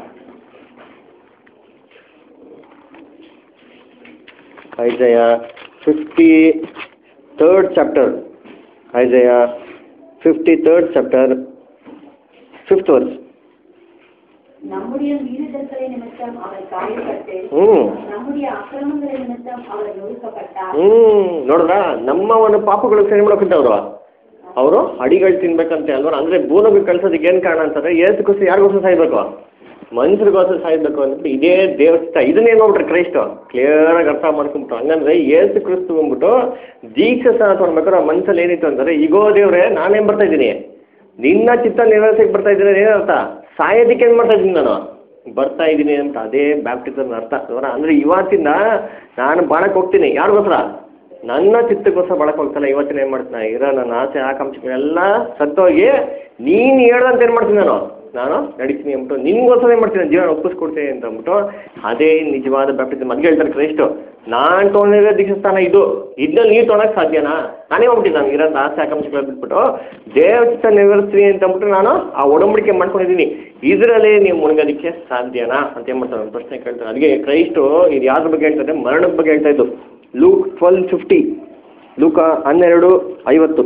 Isaiah fifty third chapter Isaiah fifty third chapter fifth verse நம்முடைய மீறுதல்களை நிமித்தம் அவர் காயப்பட்டு ಹ್ಞೂ நம்முடைய அக்கிரமங்களை நிமித்தம் அவர் நொறுக்கப்பட்டார் ಹ್ಞೂ ನೋಡ್ರ ನಮ್ಮ ಒಂದು ಪಾಪಗಳು ಸರಿ ಮಾಡ್ಕೊಂತ ಅವರು ಅವರು ಅಡಿಗಳು ತಿನ್ಬೇಕಂತೆ ಅಲ್ವ ಅಂದರೆ ಭೂಲೋಕ ಕಳ್ಸೋದಕ್ಕೆ ಏನು ಕಾರಣ ಅಂತಂದ್ರೆ ಏಸುಗೋಸ್ಕರ ಯಾರಿಗೋಸ್ಕರ ಸಾಯ್ಬೇಕು ಮನುಷ್ಯರಿಗೋಸ್ಕರ ಸಾಯ್ಬೇಕು ಅಂದ್ಬಿಟ್ಟು ಇದೇ ದೇವಸ್ಥಾನ ಇದನ್ನೇ ನೋಡ್ರಿ ಕ್ರೈಸ್ತ ಕ್ಲಿಯರಾಗಿ ಅರ್ಥ ಮಾಡ್ಕೊಂಬಿಟ್ಟು ಹಂಗಂದ್ರೆ ಏಸು ಕ್ರಿಸ್ತು ಬಂದ್ಬಿಟ್ಟು ದೀಕ್ಷಾ ಸ್ಥಾನ ತೊಗೊಳ್ಬೇಕಾದ್ರೆ ಮನ್ಸಲ್ಲಿ ಏನಿತ್ತು ಅಂದರೆ ಈಗೋ ದೇವ್ರೆ ನಾನೇನು ಬರ್ತಾ ಇದ್ದೀನಿ ನಿನ್ನ ಚಿತ್ತ ನೆರವೇರಿಸಕ್ಕೆ ಬರ್ತಾ ಇದ್ದೀನಿ ಏನರ್ಥ ಸಾಯೋದಕ್ಕೆ ಏನು ಮಾಡ್ತಾ ಇದ್ದೀನಿ ನಾನು ಬರ್ತಾ ಇದ್ದೀನಿ ಅಂತ ಅದೇ ಬ್ಯಾಪ್ಟಿಸಮ್ ಅರ್ಥ ಅವರ ಅಂದರೆ ಇವತ್ತಿಂದ ನಾನು ಬಾಳಕ್ಕೆ ಹೋಗ್ತೀನಿ ಯಾರಿಗೋಸ್ಕರ ನನ್ನ ಚಿತ್ತಕ್ಕೋಸ್ಕರ ಬಾಳಕ್ಕೆ ಹೋಗ್ತಲ್ಲ ಇವತ್ತಿನ ಏನು ಮಾಡ್ತೀನಿ ಇರೋ ನನ್ನ ಆಸೆ ಆಕಾಂಕ್ಷೆಗಳೆಲ್ಲ ಸತ್ತೋಗಿ ನೀನು ಹೇಳ್ದಂತ ಏನು ಮಾಡ್ತೀನಿ ನಾನು ನಾನು ನಡೀತೀನಿ ಅಂದ್ಬಿಟ್ಟು ನಿನ್ಗೋಸ್ಕರ ಏನು ಮಾಡ್ತೀನಿ ಜೀವನ ಒಪ್ಪಿಸ್ಕೊಡ್ತೀನಿ ಅಂತ ಅಂದ್ಬಿಟ್ಟು ಅದೇ ನಿಜವಾದ ಬ್ಯಾಪ್ಟಿಸಮ್ ಅದ್ಗೆ ಹೇಳ್ತಾರೆ ಕ್ರೈಸ್ಟು ನಾನು ತೊಗೊಂಡಿರೋ ದೀಕ್ಷಾಸ್ಥಾನ ಇದು ಇದನ್ನ ನೀವು ತೊಗೊಳಕ್ಕೆ ಸಾಧ್ಯನಾ ನಾನೇ ಹೋಗ್ಬಿಟ್ಟಿದ್ದೆ ನನಗೆ ಇರೋದು ಆಸೆ ಆಕಾಂಕ್ಷೆಗಳು ಬಿಟ್ಬಿಟ್ಟು ದೇವ ಚಿತ್ತ ನೆರವೇರಿಸ್ತೀನಿ ಅಂತ ಅಂದ್ಬಿಟ್ಟು ನಾನು ಆ ಒಡಂಬಡಿಕೆ ಮಾಡ್ಕೊಂಡಿದ್ದೀನಿ ಇದರಲ್ಲಿ ನೀವು ಮುಳುಗೋದಕ್ಕೆ ಸಾಧ್ಯನಾ ಅಂತ ಏನು ಮಾಡ್ತಾರೆ ಒಂದು ಪ್ರಶ್ನೆ ಕೇಳ್ತಾರೆ ಅದಕ್ಕೆ ಕ್ರೈಸ್ಟು ಇದು ಯಾವ್ದ್ರ ಬಗ್ಗೆ ಹೇಳ್ತಾರೆ ಮರಣದ ಬಗ್ಗೆ ಹೇಳ್ತಾ ಇದ್ದು ಲೂಕ್ ಟ್ವೆಲ್ ಫಿಫ್ಟಿ ಲೂಕ ಹನ್ನೆರಡು ಐವತ್ತು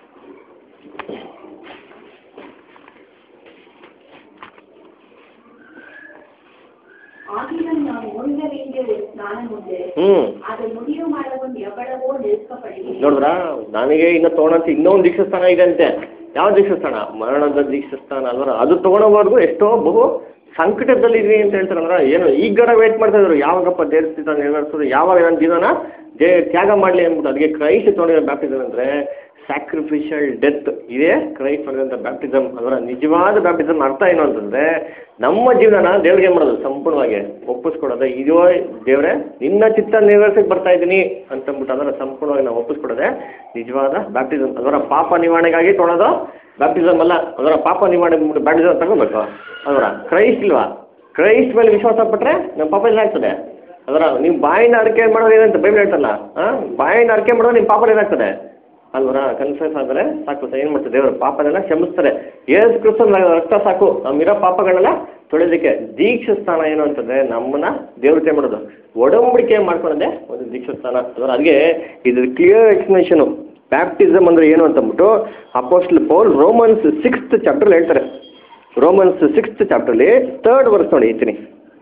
ஆகிலும் நாம் முழுக வேண்டிய ஒரு ஸ்நானம் உண்டு ಹ್ಞೂ அதை முடிவு ಮಾಡவும் எவ்வளவோ நெருக்கப்படுகிறேன் ನೋಡಿದ್ರ ನನಗೆ ಇನ್ನು ತೊಗೊಳಂತ ಇನ್ನೊಂದು ದೀಕ್ಷಾಸ್ಥಾನ ಇದೆ ಅಂತೆ ಯಾವ ದೀಕ್ಷಾಸ್ಥಾನ ಮರಣದ ದೀಕ್ಷಾಸ್ಥಾನ ಅಲ್ವರ ಅದು ತೊಗೊಳೋವರೆಗೂ ಎಷ್ಟೋ ಬಹು ಸಂಕಟದಲ್ಲಿದೆ ಅಂತ ಹೇಳ್ತಾರೆ ಅಂದ್ರೆ ಏನು ಈಗ ಗಡ ವೇಟ್ ಮಾಡ್ತಾ ಇದ್ರು ಯಾವಾಗಪ್ಪ ದೇವ್ರ ಸ್ಥಿತ ನೆರವೇರಿಸೋದು ಯಾವಾಗ ನನ್ನ ಜೀವನ ದೇ ತ್ಯಾಗ ಮಾಡಲಿ ಅಂದ್ಬಿಟ್ಟು ಅದಕ್ಕೆ ಕ್ರೈಸ್ಟ್ ತೊಗೊಂಡಿರೋ ಬ್ಯಾಪ್ಟಿಸಮ್ ಅಂದರೆ ಸ್ಯಾಕ್ರಿಫಿಷಿಯಲ್ ಡೆತ್ ಇದೇ ಕ್ರೈಸ್ಟ್ ಮಾಡಿದಂಥ ಬ್ಯಾಪ್ಟಿಸಮ್ ಅದರ ನಿಜವಾದ ಬ್ಯಾಪ್ಟಿಸಮ್ ಅರ್ಥ ಏನು ಅಂತಂದರೆ ನಮ್ಮ ಜೀವನನ ದೇವ್ರಿಗೆ ಏನು ಮಾಡೋದು ಸಂಪೂರ್ಣವಾಗಿ ಒಪ್ಪಿಸ್ಕೊಡೋದು ಇದೋ ದೇವ್ರೆ ನಿನ್ನ ಚಿತ್ತ ನೆರವೇರ್ಸಕ್ಕೆ ಬರ್ತಾ ಇದ್ದೀನಿ ಅಂತಂದ್ಬಿಟ್ಟು ಅದರ ಸಂಪೂರ್ಣವಾಗಿ ನಾವು ಒಪ್ಪಿಸ್ಕೊಡೋದೆ ನಿಜವಾದ ಬ್ಯಾಪ್ಟಿಸಮ್ ಅದರ ಪಾಪ ನಿವಾರಣೆಗಾಗಿ ತೊಗೊಳೋದು ಬ್ಯಾಪ್ಟಿಸಮ್ ಅಲ್ಲ ಅದರ ಪಾಪ ನಿವಾರಣೆ ಬ್ಯಾಪ್ಟಿಸಮ್ ತಗೋಬೇಕು ಅದರ ಕ್ರೈಸ್ಟ್ ಇಲ್ವಾ ಕ್ರೈಸ್ಟ್ ಮೇಲೆ ವಿಶ್ವಾಸ ಪಟ್ಟರೆ ನಮ್ಮ ಪಾಪ ಎಲ್ಲ ಆಗ್ತದೆ ಅದರ ನೀವು ಬಾಯಿನ ಅರಿಕೆ ಮಾಡೋದು ಏನಂತ ಬೈಬಲ್ ಹೇಳ್ತಲ್ಲ ಹಾಂ ಬಾಯಿನ ಅರಿಕೆ ಮಾಡೋದು ನಿಮ್ಮ ಪಾಪ ಏನಾಗ್ತದೆ ಅಲ್ವರ ಕನ್ಫ್ಯೂಸ್ ಆದರೆ ಸಾಕು ಸರ್ ಏನು ಮಾಡ್ತಾರೆ ದೇವರು ಪಾಪನೆಲ್ಲ ಕ್ಷಮಿಸ್ತಾರೆ ಏಸು ಕ್ರಿಸ್ತನ ರಕ್ತ ಸಾಕು ನಮ್ಮಿರೋ ಪಾಪಗಳೆಲ್ಲ ತೊಳೆಯೋದಕ್ಕೆ ದೀಕ್ಷಾ ಸ್ಥಾನ ಏನು ಅಂತಂದರೆ ನಮ್ಮನ್ನ ದೇವತೆ ಮಾಡೋದು ಒಡಂಬಡಿಕೆ ಮಾಡ್ಕೊಳ್ಳೋದೇ ಒಂದು ದೀಕ್ಷಾ ಸ್ಥಾನ ಅದರ ಅದಕ್ಕೆ ಇದು ಕ್ಲಿಯರ್ ಎಕ್ಸ್ಪ್ಲನೇಷನು ಬ್ಯಾಪ್ಟಿಸಮ್ ಅಂದರೆ ಏನು ಅಂತಂದ್ಬಿಟ್ಟು ಅಪೋಸ್ಟಲ್ ಪೌಲ್ ರೋಮನ್ಸ್ ಸಿಕ್ಸ್ತ್ ಚಾಪ್ಟರ್ಲಿ ಹೇಳ್ತಾರೆ ರೋಮನ್ಸ್ ಸಿಕ್ಸ್ತ್ ಚಾಪ್ಟರ್ಲಿ ತರ್ಡ್ ವರ್ಸ್ ನೋಡಿ ಇರ್ತೀನಿ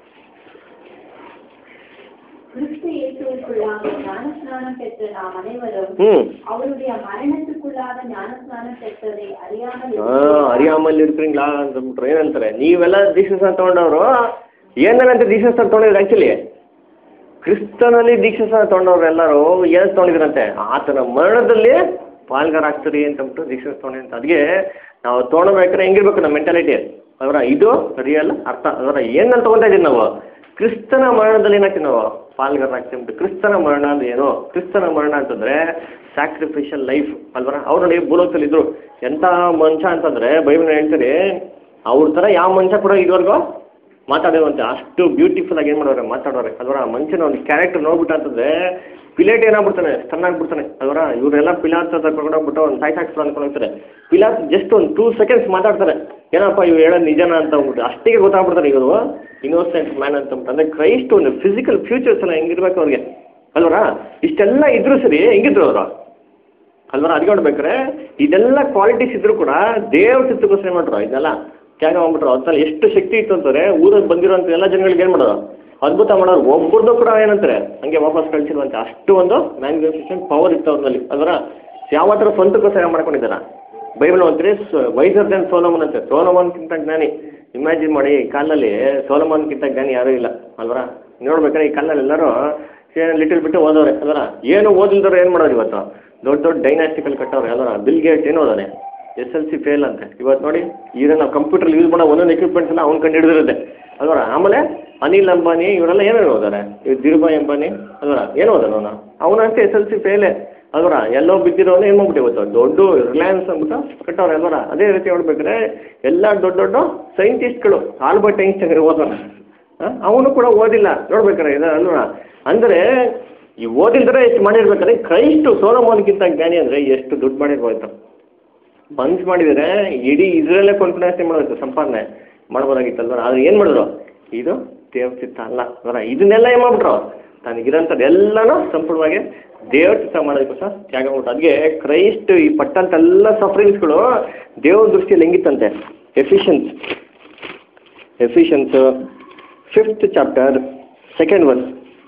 கிறிஸ்து இயேசுவுக்குள்ளாக ஞானஸ்நானம் பெற்ற நாம் அனைவரும் ಹ್ಞೂ அவருடைய மரணத்துக்குள்ளாக ஞானஸ்நானம் பெற்றதை அறியாமல் ಹಾಂ ಅರಿಯಾಮಲ್ಲಿ ಇರ್ತೀங்களா ಅಂತಂದ್ಬಿಟ್ರು ಏನಂತಾರೆ ನೀವೆಲ್ಲ ದೀಕ್ಷಾಸ್ಥಾನ ತೊಗೊಂಡವರು ಏನಂತ ದೀಕ್ಷಾಸ್ಥಾನ ತೊಗೊಂಡಿದ್ರು ಆ್ಯಕ್ಚುಲಿ ಕ್ರಿಸ್ತನಲ್ಲಿ ದೀಕ್ಷಾಸ್ಥಾನ ತೊಗೊಂಡವ್ರು ಎಲ್ಲರೂ ಏನು ತೊಗೊಂಡಿದ್ರಂತೆ ಆತನ ಮರಣದಲ್ಲಿ ಪಾಲ್ಗಾರ ಆಗ್ತೀರಿ ಅಂತಂದ್ಬಿಟ್ಟು ದೀಕ್ಷಾಸ್ಥಾನ ತೊಗೊಂಡಿ ಅಂತ ಅದಕ್ಕೆ ನಾವು ತೊಗೊಳ್ಬೇಕಾದ್ರೆ ಹೆಂಗಿರ್ಬೇಕು ನಮ್ಮ ಮೆಂಟಾಲಿಟಿ ಅವರ ಇದು ರಿಯಲ್ ಅರ್ಥ ಅದರ ಏನಂತ ತೊಗೊತಾ ಇದ್ದೀವಿ ನಾವು ಕ್ರಿಸ್ತನ ಮರಣದಲ್ಲಿ ಏನಾಗ್ತೀವಿ ನಾವು ಪಾಲ್ಗಾರ ಆಗ್ತೀವಿ ಅಂದ್ಬಿಟ್ಟು ಕ್ರಿಸ್ತನ ಮರಣ ಅಂದ್ರೆ ಏನು ಕ್ರಿಸ್ತನ ಮರಣ ಅಂತಂದ್ರೆ ಸ್ಯಾಕ್ರಿಫಿಷಿಯಲ್ ಲೈಫ್ ಅಲ್ವರ ಅವ್ರು ನೋಡಿ ಭೂಲೋಕದಲ್ಲಿ ಇದ್ರು ಎಂಥ ಮನುಷ್ಯ ಅಂತಂದ್ರೆ ಬೈಬಲ್ ಹೇಳ್ತಾರೆ ಅವ್ರ ಥರ ಯಾವ ಮನುಷ್ಯ ಕೂಡ ಇದುವರೆಗೂ ಮಾತಾಡಿರುವಂತೆ ಅಷ್ಟು ಬ್ಯೂಟಿಫುಲ್ ಆಗಿ ಏನು ಮಾಡೋರೆ ಮಾತಾಡೋರೆ ಅಲ್ವರ ಆ ಮನುಷ್ಯನ ಒಂದು ಕ್ಯಾರೆಕ್ಟರ್ ನೋಡ್ಬಿಟ್ಟು ಅಂತಂದ್ರೆ ಪಿಲೇಟ್ ಏನಾಗ್ಬಿಡ್ತಾನೆ ಸ್ಟನ್ ಆಗ್ಬಿಡ್ತಾನೆ ಅಲ್ವರ ಇವರೆಲ್ಲ ಪಿಲಾತ್ ಹತ್ರ ಕರ್ಕೊಂಡೋಗ್ಬಿಟ್ಟು ಒಂದು ಸಾಯಿ ಸಾಕ್ಸ್ ಅನ್ಕೊಂಡು ಹೋಗ್ತಾರೆ ಪಿಲಾತ್ ಜಸ್ಟ್ ಒಂದು ಟೂ ಸೆಕೆಂಡ್ಸ್ ಮಾತಾಡ್ತಾರೆ ಏನಪ್ಪ ಇವ್ರು ಹೇಳೋದು ನಿಜನ ಅಂತ ಅಂದ್ಬಿಟ್ಟು ಅಷ್ಟಿಗೆ ಗೊತ್ತಾಗ್ಬಿಡ್ತಾರೆ ಇವರು ಇನ್ನೋಸೆಂಟ್ ಮ್ಯಾನ್ ಅಂತ ಅಂದ್ಬಿಟ್ಟು ಅಂದರೆ ಕ್ರೈಸ್ಟ್ ಒಂದು ಫಿಸಿಕಲ್ ಫ್ಯೂಚರ್ಸ್ ಎಲ್ಲ ಹೆಂಗಿರ್ಬೇಕು ಅವ್ರಿಗೆ ಅಲ್ವರ ಇಷ್ಟೆಲ್ಲ ಇದ್ರು ಸರಿ ಹೆಂಗಿದ್ರು ಅವರು ಅಲ್ವರ ಅದಕ್ಕೆ ನೋಡ್ಬೇಕಾರೆ ಇದೆಲ್ಲ ಕ್ವಾಲಿಟೀಸ್ ಇದ್ರು ಕೂಡ ದೇವ್ರ ಚಿತ್ತಕ್ಕೋಸ್ಕರ ಏನು ಮಾಡ್ರು ಇದನ್ನೆಲ್ಲ ತ್ಯಾಗ ಮಾಡ್ಬಿಟ್ರು ಅದ್ರಲ್ಲಿ ಎಷ್ಟು ಶಕ್ತಿ ಇತ್ತು ಅಂತಾರೆ ಊರಿಗೆ ಬಂದಿರೋಂಥ ಎಲ್ಲ ಜನಗಳಿಗೆ ಏನು ಮಾಡೋದು ಅದ್ಭುತ ಮಾಡೋರು ಒಬ್ಬರದ್ದು ಕೂಡ ಏನಂತಾರೆ ಹಂಗೆ ವಾಪಸ್ ಕಳಿಸಿರುವಂತೆ ಅಷ್ಟು ಒಂದು ಮ್ಯಾನ್ಯುಫ್ಯಾಕ್ಚರಿಂಗ್ ಪವರ್ ಇತ್ತು ಅವ್ರಲ್ಲಿ ಅಲ್ವರ ಯಾವ ಥರ ಸ್ವಂತಕ್ಕೋಸ್ಕರ ಮಾಡ್ಕೊಂಡಿದ್ದಾರ ಬೈಬಲ್ ಓದಿದ್ರೆ ವೈಸರ್ ದನ್ ಸೋಲಮನ್ ಅಂತೆ ಸೋಲಮನ್ಗಿಂತ ಜ್ಞಾನಿ ಇಮ್ಯಾಜಿನ್ ಮಾಡಿ ಈ ಕಾಲದಲ್ಲಿ ಸೋಲಮನ್ಗಿಂತ ಜ್ಞಾನಿ ಯಾರೂ ಇಲ್ಲ ಅಲ್ವರ ನೋಡ್ಬೇಕಾದ್ರೆ ಈ ಕಾಲದಲ್ಲಿ ಎಲ್ಲರೂ ಲಿಟಲ್ ಬಿಟ್ಟು ಓದೋರೆ ಅಲ್ವರ ಏನು ಓದಿಲ್ದವ್ರು ಏನು ಮಾಡೋರು ಇವತ್ತು ದೊಡ್ಡ ದೊಡ್ಡ ಡೈನಾಸ್ಟಿಕಲ್ ಕಟ್ಟವ್ರೆ ಅಲ್ವರ ಬಿಲ್ ಗೇಟ್ಸ್ ಏನು ಓದಾನೆ ಎಸ್ ಎಲ್ ಸಿ ಫೇಲ್ ಅಂತೆ ಇವತ್ತು ನೋಡಿ ಈಗ ನಾವು ಕಂಪ್ಯೂಟರ್ ಯೂಸ್ ಮಾಡೋ ಒಂದೊಂದು ಎಕ್ವಿಪ್ಮೆಂಟ್ಸ್ ಎಲ್ಲ ಅವ್ನು ಕಂಡು ಹಿಡಿದಿರುತ್ತೆ ಅಲ್ವರ ಆಮೇಲೆ ಅನಿಲ್ ಅಂಬಾನಿ ಇವರೆಲ್ಲ ಏನೇನು ಓದಾರೆ ಇವ್ ಧೀರುಭಾಯ್ ಅಂಬಾನಿ ಅಲ್ವರ ಏನು ಓದಾನ ಅವನು ಅವನಂತೆ ಎಸ್ ಎಲ್ ಸಿ ಫೇಲೇ ಅಲ್ವರ ಎಲ್ಲೋ ಬಿದ್ದಿರೋನು ಏನು ಮಾಡ್ಬಿಟ್ಟು ಇವತ್ತು ದೊಡ್ಡ ರಿಲಯನ್ಸ್ ಅಂದ್ಬಿಟ್ಟು ಕಟ್ಟವ್ರೆ ಅಲ್ವರ ಅದೇ ರೀತಿ ನೋಡ್ಬೇಕಾದ್ರೆ ಎಲ್ಲ ದೊಡ್ಡ ದೊಡ್ಡ ಸೈಂಟಿಸ್ಟ್ಗಳು ಆಲ್ಬರ್ಟ್ ಐನ್ಸ್ಟೈನ್ ಓದೋಣ ಅವನು ಕೂಡ ಓದಿಲ್ಲ ನೋಡ್ಬೇಕಾರೆ ಇದು ಅಲ್ವರ ಅಂದರೆ ಈ ಓದಿಲ್ದ್ರೆ ಎಷ್ಟು ಮಾಡಿರ್ಬೇಕಾದ್ರೆ ಕ್ರೈಸ್ಟು ಸೋಲಮೋನ್ಗಿಂತ ಜ್ಞಾನಿ ಅಂದರೆ ಎಷ್ಟು ದುಡ್ಡು ಮಾಡಿರ್ಬೋದು ಮನ್ಸು ಮಾಡಿದರೆ ಇಡೀ ಇದ್ರಲ್ಲೇ ಕೊಂಡ್ಕೊಂಡಷ್ಟೇ ಮಾಡೋದು ಸಂಪಾದನೆ ಮಾಡ್ಬೋದಾಗಿತ್ತಲ್ವ ಆದ್ರೆ ಏನು ಮಾಡಿದ್ರು ಇದು ದೇವ್ರ ಚಿತ್ತ ಅಲ್ಲ ಅವರ ಇದನ್ನೆಲ್ಲ ಏನು ಮಾಡ್ಬಿಟ್ರು ತನಗಿರೋಂಥದ್ದು ಎಲ್ಲನೂ ಸಂಪೂರ್ಣವಾಗಿ ದೇವ್ರ ಚಿತ್ತ ಮಾಡೋದಕ್ಕೋಸ್ಕರ ತ್ಯಾಗ ಮಾಡ್ಬಿಟ್ಟು ಅದಕ್ಕೆ ಕ್ರೈಸ್ಟ್ ಈ ಪಟ್ಟಂತೆಲ್ಲ ಸಫರಿಂಗ್ಸ್ಗಳು ದೇವ್ರ ದೃಷ್ಟಿಯಲ್ಲಿ ಹೆಂಗಿತ್ತಂತೆ Ephesians Ephesians fifth chapter second verse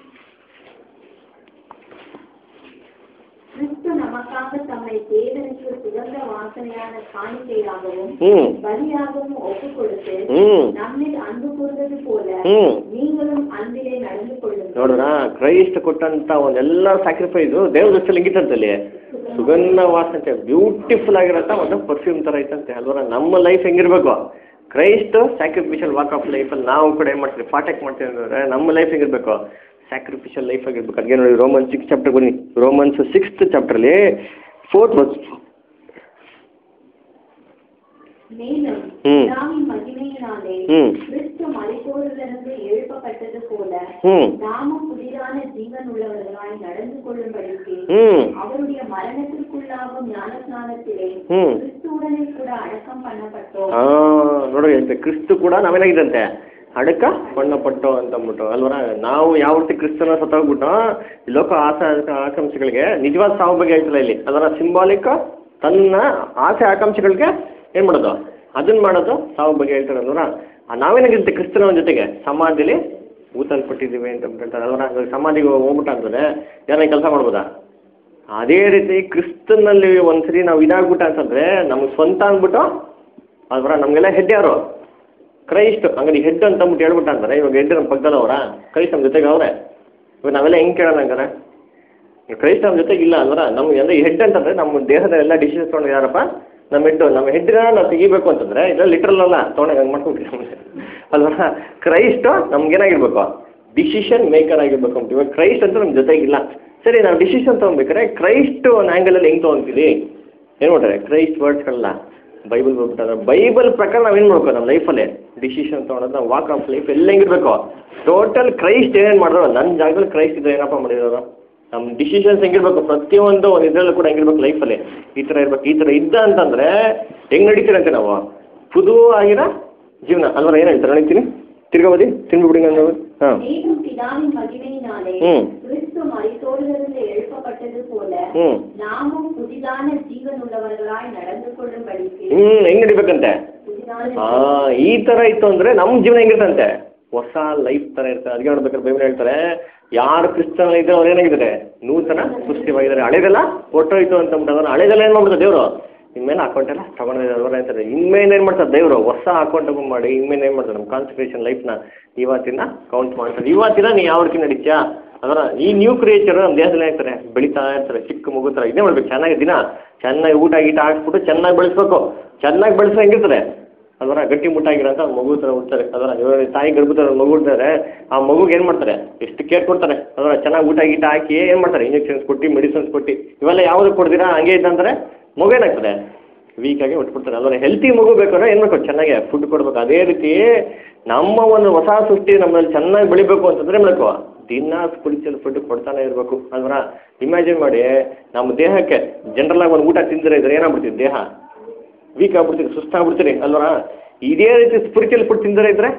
கிறிஸ்து நமக்காக தம்மை தேவனுக்கு சுகந்த வாசனையான காணிக்கையாகவும் ಹ್ಞೂ பலியாகவும் ஒப்புக் கொடுத்து ಹ್ಞೂ நம்மில் அன்பு கூர்ந்தது போல ಹ್ಞೂ நீங்களும் அன்பிலே நடந்து கொள்ளுங்கள் ನೋಡ್ರ ಕ್ರೈಸ್ಟ್ ಕೊಟ್ಟಂತ ಒಂದೆಲ್ಲ ಸ್ಯಾಕ್ರಿಫೈಸು ದೇವ್ರ ದೃಷ್ಟಿಯಲ್ಲಿ ಹೆಂಗಿತ್ತಂತಲ್ಲಿ ಸುಗಂಧ ವಾಸನೆ ಬ್ಯೂಟಿಫುಲ್ ಆಗಿರೋಂಥ ಒಂದು ಪರ್ಫ್ಯೂಮ್ ಥರ ಐತಂತೆ ಅಲ್ವರ ನಮ್ಮ ಲೈಫ್ ಹೆಂಗಿರ್ಬೇಕು ಕ್ರೈಸ್ಟ್ ಸ್ಯಾಕ್ರಿಫಿಷಿಯಲ್ ವಾಕ್ ಆಫ್ ಲೈಫಲ್ಲಿ ನಾವು ಕೂಡ ಏನು ಮಾಡ್ತೀವಿ ಪಾಠಕ್ಕೆ ಮಾಡ್ತೀವಿ ಅಂದರೆ ನಮ್ಮ ಲೈಫ್ ಹೆಂಗಿರ್ಬೇಕು ಸ್ಯಾಕ್ರಿಫಿಷಿಯಲ್ ಲೈಫ್ ಆಗಿರ್ಬೇಕು ಅದಕ್ಕೆ ನೋಡಿ ರೋಮನ್ ಸಿಕ್ಸ್ ಚಾಪ್ಟರ್ ಬನ್ನಿ ರೋಮನ್ಸ್ ಸಿಕ್ಸ್ತ್ ಚಾಪ್ಟರ್ಲಿ ಫೋರ್ತ್ ವರ್ಸ್ மேலும் ம். பிதாவின் மகிமையினாலே ம். கிறிஸ்து மலைப்போரிலிருந்து எழுப்பப்பட்டது போல ಹ್ಞೂ நாமும் புதிதான ஜீவன் உள்ளவர்களாய் நடந்து கொள்ளும்படிக்கு ಹ್ಞೂ அவருடைய மரணத்திற்குள்ளாகும் ஞானஸ்நானத்திலே ಹ್ಞೂ கிறிஸ்துவுடனே கூட அடக்கம் பண்ணப்பட்டோம் ಹಾಂ ನೋಡಿ ಅಂತೆ ಕ್ರಿಸ್ತು ಕೂಡ ನಾವೇನಾಗಿದ್ದಂತೆ ಅಡಕ ಬಣ್ಣಪಟ್ಟು ಅಂತ ಅಂದ್ಬಿಟ್ಟು ಅಲ್ವರ ನಾವು ಯಾವ ರೀತಿ ಕ್ರಿಸ್ತನ ಸತ್ತೋಗ್ಬಿಟ್ಟು ಈ ಲೋಕ ಆಸೆ ಆಕಾಂಕ್ಷೆಗಳಿಗೆ ನಿಜವಾದ ಸಾವು ಬಗ್ಗೆ ಆಯ್ತಲ್ಲ ಇಲ್ಲಿ ಅದರ ಸಿಂಬಾಲಿಕ್ ತನ್ನ ಆಸೆ ಆಕಾಂಕ್ಷೆಗಳಿಗೆ ಏನು ಮಾಡೋದು ಅದನ್ನ ಮಾಡೋದು ಸಾವು ಬಗ್ಗೆ ಹೇಳ್ತಾರೆ ಅಲ್ವರ ನಾವೇನಾಗಿರುತ್ತೆ ಕ್ರಿಸ್ತನ ಜೊತೆಗೆ ಸಮಾಧಿಲಿ ಊತಲ್ಪಟ್ಟಿದ್ದೀವಿ ಅಂತ ಹೇಳ್ತಾರೆ ಅಲ್ವರ ಇವಾಗ ಸಮಾಧಿಗೆ ಹೋಗ್ಬಿಟ್ಟು ಅಂತಂದ್ರೆ ಯಾರ ಕೆಲಸ ಮಾಡ್ಬೋದಾ ಅದೇ ರೀತಿ ಕ್ರಿಸ್ತನಲ್ಲಿ ಒಂದ್ಸರಿ ನಾವು ಇದಾಗ್ಬಿಟ್ಟ ಅಂತಂದ್ರೆ ನಮ್ಗೆ ಸ್ವಂತ ಅಂದ್ಬಿಟ್ಟು ಅಲ್ವರ ನಮಗೆಲ್ಲ ಹೆಡ್ ಯಾರು ಕ್ರೈಸ್ಟ್ ಹಂಗಾರೆ ಹೆಡ್ ಅಂತ ಅಂದ್ಬಿಟ್ಟು ಹೇಳ್ಬಿಟ್ಟ ಅಂದ್ರೆ ಇವಾಗ ಹೆಡ್ ನಮ್ಮ ಪಕ್ಕದಲ್ಲವರ ಕ್ರೈಸ್ಟ್ ನಮ್ಮ ಜೊತೆಗೆ ಅವ್ರೆ ಇವಾಗ ನಾವೆಲ್ಲ ಹೆಂಗೆ ಕೇಳೋಣ ಹಂಗಾರೆ ಕ್ರೈಸ್ಟ್ ನಮ್ಮ ಜೊತೆಗೆ ಇಲ್ಲ ಅಲ್ವರ ನಮ್ಗೆ ಅಂದ್ರೆ ಹೆಡ್ ಅಂತಂದ್ರೆ ನಮ್ಮ ದೇಹದ ಎಲ್ಲ ಡಿಸಿಷನ್ಸ್ ತೊಗೊಂಡು ಯಾರಪ್ಪ ನಮ್ಮ ಹೆಡ್ ನಮ್ಮ ಹೆಡ್ನ ನಾವು ತೆಗಿಬೇಕು ಅಂತಂದ್ರೆ ಇದ್ರಲ್ಲಿ ಲಿಟ್ರಲ್ ಅಲ್ಲ ತೊಗೊಂಡು ಹಂಗೆ ಮಾಡ್ಕೊಂಡ್ಬಿಟ್ಟು ಅಲ್ವರ ಕ್ರೈಸ್ಟ್ ನಮ್ಗೇನಾಗಿರ್ಬೇಕು ಡಿಸಿಷನ್ ಮೇಕರ್ ಆಗಿರ್ಬೇಕು ಅಂತ ಇವಾಗ ಕ್ರೈಸ್ಟ್ ಅಂತ ನಮ್ಮ ಜೊತೆಗಿಲ್ಲ ಸರಿ ನಾವು ಡಿಸಿಷನ್ ತೊಗೊಬೇಕಾರೆ ಕ್ರೈಸ್ಟ್ ಒಂದು ಆ್ಯಂಗಲಲ್ಲಿ ಹೆಂಗೆ ತೊಗೊತೀವಿ ಏನು ಮಾಡ್ತಾರೆ ಕ್ರೈಸ್ಟ್ ವರ್ಡ್ಸ್ಗಳನ್ನ ಬೈಬಲ್ ಹೋಗ್ಬಿಟ್ಟಾರೆ ಬೈಬಲ್ ಪ್ರಕಾರ ನಾವೇನು ಮಾಡ್ಬೇಕು ನಮ್ಮ ಲೈಫಲ್ಲಿ ಡಿಸಿಷನ್ ತೊಗೊಳೋದು ನಾವು ವಾಕ್ ಆಫ್ ಲೈಫ್ ಎಲ್ಲ ಹೆಂಗಿರ್ಬೇಕು ಟೋಟಲ್ ಕ್ರೈಸ್ಟ್ ಏನೇನು ಮಾಡಿದ್ರು ನನ್ನ ಜಾಗದಲ್ಲಿ ಕ್ರೈಸ್ಟ್ ಇದ್ರೆ ಏನಪ್ಪ ಮಾಡಿರೋರು ನಮ್ಮ ಡಿಸಿಷನ್ಸ್ ಹೆಂಗಿರ್ಬೇಕು ಪ್ರತಿಯೊಂದು ಒಂದು ಇದರಲ್ಲೂ ಕೂಡ ಹೆಂಗಿರ್ಬೇಕು ಲೈಫಲ್ಲಿ ಈ ಥರ ಇರ್ಬೇಕು ಈ ಥರ ಇದ್ದ ಅಂತಂದರೆ ಹೆಂಗೆ ನಡೀತೀರಂತೆ ನಾವು ಪುದು ಆಗಿರೋ ಜೀವನ ಅಲ್ವರ ಏನು ಹೇಳ್ತಾರೆ ನಡೀತೀನಿ ತಿರ್ಗಾ ಬದಿ ತಿನ್ಬಿಡಿ ನಾನು ಹಾಂ மேலும் பிதாவின் மகிமையினாலே ம். கிறிஸ்து மரித்தோரிலிருந்து எழுப்பப்பட்டது போல ಹ್ಞೂ நாமும் புதிதான ஜீவன் உள்ளவர்களாய் நடந்து கொள்ளும்படிக்கு ಹ್ಞೂ ಹೆಂಗೆ ನಡಿಬೇಕಂತೆ புதிதான ಹಾಂ ಈ ಥರ ಇತ್ತು ಅಂದರೆ ನಮ್ಮ ಜೀವನ ಹೆಂಗಿರ್ತಂತೆ ಹೊಸ ಲೈಫ್ ಥರ ಇರ್ತದೆ ಅದಕ್ಕೆ ನೋಡ್ಬೇಕಾದ್ರೆ ಬೈಬಲ್ ಹೇಳ್ತಾರೆ ಯಾರು ಕ್ರಿಸ್ತನ ಇದ್ದಾರೆ ಅವ್ರು ಏನಾಗಿದ್ದಾರೆ ನೂತನ ಸೃಷ್ಟಿವಾಗಿದ್ದಾರೆ ಹಳೆದೆಲ್ಲ ಒಟ್ಟೋಯ್ತು ಅಂತ ಅಂದ್ಬಿಟ್ಟು ಅದನ್ನು ಹಳೆದೆಲ್ಲ ಏನು ಮಾಡ್ತಾರೆ ದೇವರು ಇನ್ಮೇಲೆ ಅಕೌಂಟ್ ಎಲ್ಲ ತಗೊಂಡಿದ್ದಾರೆ ಅಂತಾರೆ ಇನ್ಮೇಲೆ ಏನು ಮಾಡ್ತಾರೆ ದೇವರು ಹೊಸ ಅಕೌಂಟ್ ಓಪನ್ ಮಾಡಿ ಇನ್ಮೇಲೆ ಏನು ಮಾಡ್ತಾರೆ ನಮ್ಮ ಕಾನ್ಸಂಟ್ರೇಷನ್ ಲೈಫ್ನ ಇವತ್ತಿನ ಕೌಂಟ್ ಮಾಡ್ತಾರೆ ಇವತ್ತಿನ ನೀವು ಯಾವ ರೀತಿ ನಡೀತ್ಯಾ ಅದರ ಈ ನ್ಯೂ ಕ್ರಿಯೇಚರ್ ನಮ್ಮ ದೇಹದಲ್ಲಿ ಇರ್ತಾರೆ ಬೆಳೀತಾ ಇರ್ತಾರೆ ಚಿಕ್ಕ ಮಗು ಥರ ಇದೇ ಮಾಡ್ಬೇಕು ಚೆನ್ನಾಗಿ ದಿನ ಚೆನ್ನಾಗಿ ಊಟ ಗೀಟ ಹಾಕ್ಸ್ಬಿಟ್ಟು ಚೆನ್ನಾಗಿ ಬೆಳೆಸ್ಬೇಕು ಚೆನ್ನಾಗಿ ಬೆಳೆಸೋ ಹೆಂಗಿರ್ತದೆ ಅದರ ಗಟ್ಟಿ ಮುಟ್ಟಾಗಿರೋಂಥ ಮಗು ಥರ ಹುಡ್ತಾರೆ ಅದರ ಇವಾಗ ತಾಯಿ ಗರ್ಭದ ಮಗು ಹುಡ್ತಾರೆ ಆ ಮಗುಗೆ ಏನು ಮಾಡ್ತಾರೆ ಎಷ್ಟು ಕೇರ್ ಕೊಡ್ತಾರೆ ಅದರ ಚೆನ್ನಾಗಿ ಊಟ ಗೀಟ ಹಾಕಿ ಏನು ಮಾಡ್ತಾರೆ ಇಂಜೆಕ್ಷನ್ಸ್ ಕೊಟ್ಟು ಮೆಡಿಸಿನ್ಸ್ ಕೊಟ್ಟು ಇವೆಲ್ಲ ಯಾವುದು ಕೊಡ್ತೀರಾ ಹಂಗೆ ಇದ್ದಂತಾರೆ ಮಗು ಏನಾಗ್ತದೆ ವೀಕಾಗಿ ಬಿಟ್ಬಿಡ್ತಾರೆ ಅದರ ಹೆಲ್ತಿ ಮಗು ಬೇಕಾದ್ರೆ ಏನು ಬೇಕು ಚೆನ್ನಾಗಿ ಫುಡ್ ಕೊಡ್ಬೇಕು ಅದೇ ರೀತಿ ನಮ್ಮ ಒಂದು ಹೊಸ ಸೃಷ್ಟಿ ನಮ್ಮಲ್ಲಿ ಚೆನ್ನಾಗಿ ಬೆಳಿಬೇಕು ಅಂತಂದ್ರೆ ಏನು ಮಾಡಬೇಕು ದಿನ ಸ್ಪಿರಿಚುವಲ್ ಫುಡ್ ಕೊಡ್ತಾನೆ ಇರಬೇಕು ಅಲ್ವರ ಇಮ್ಯಾಜಿನ್ ಮಾಡಿ ನಮ್ಮ ದೇಹಕ್ಕೆ ಜನರಲ್ ಆಗಿ ಒಂದು ಊಟ ತಿಂದರೆ ಇದ್ರೆ ಏನಾಗ್ಬಿಡ್ತೀವಿ ದೇಹ ವೀಕ್ ಆಗ್ಬಿಡ್ತೀರಿ ಸುಸ್ತಾಗ್ಬಿಡ್ತೀರಿ ಅಲ್ವರ ಇದೇ ರೀತಿ ಸ್ಪಿರಿಚುವಲ್ ಫುಡ್ ತಿಂದರೆ ಇದ್ರೆ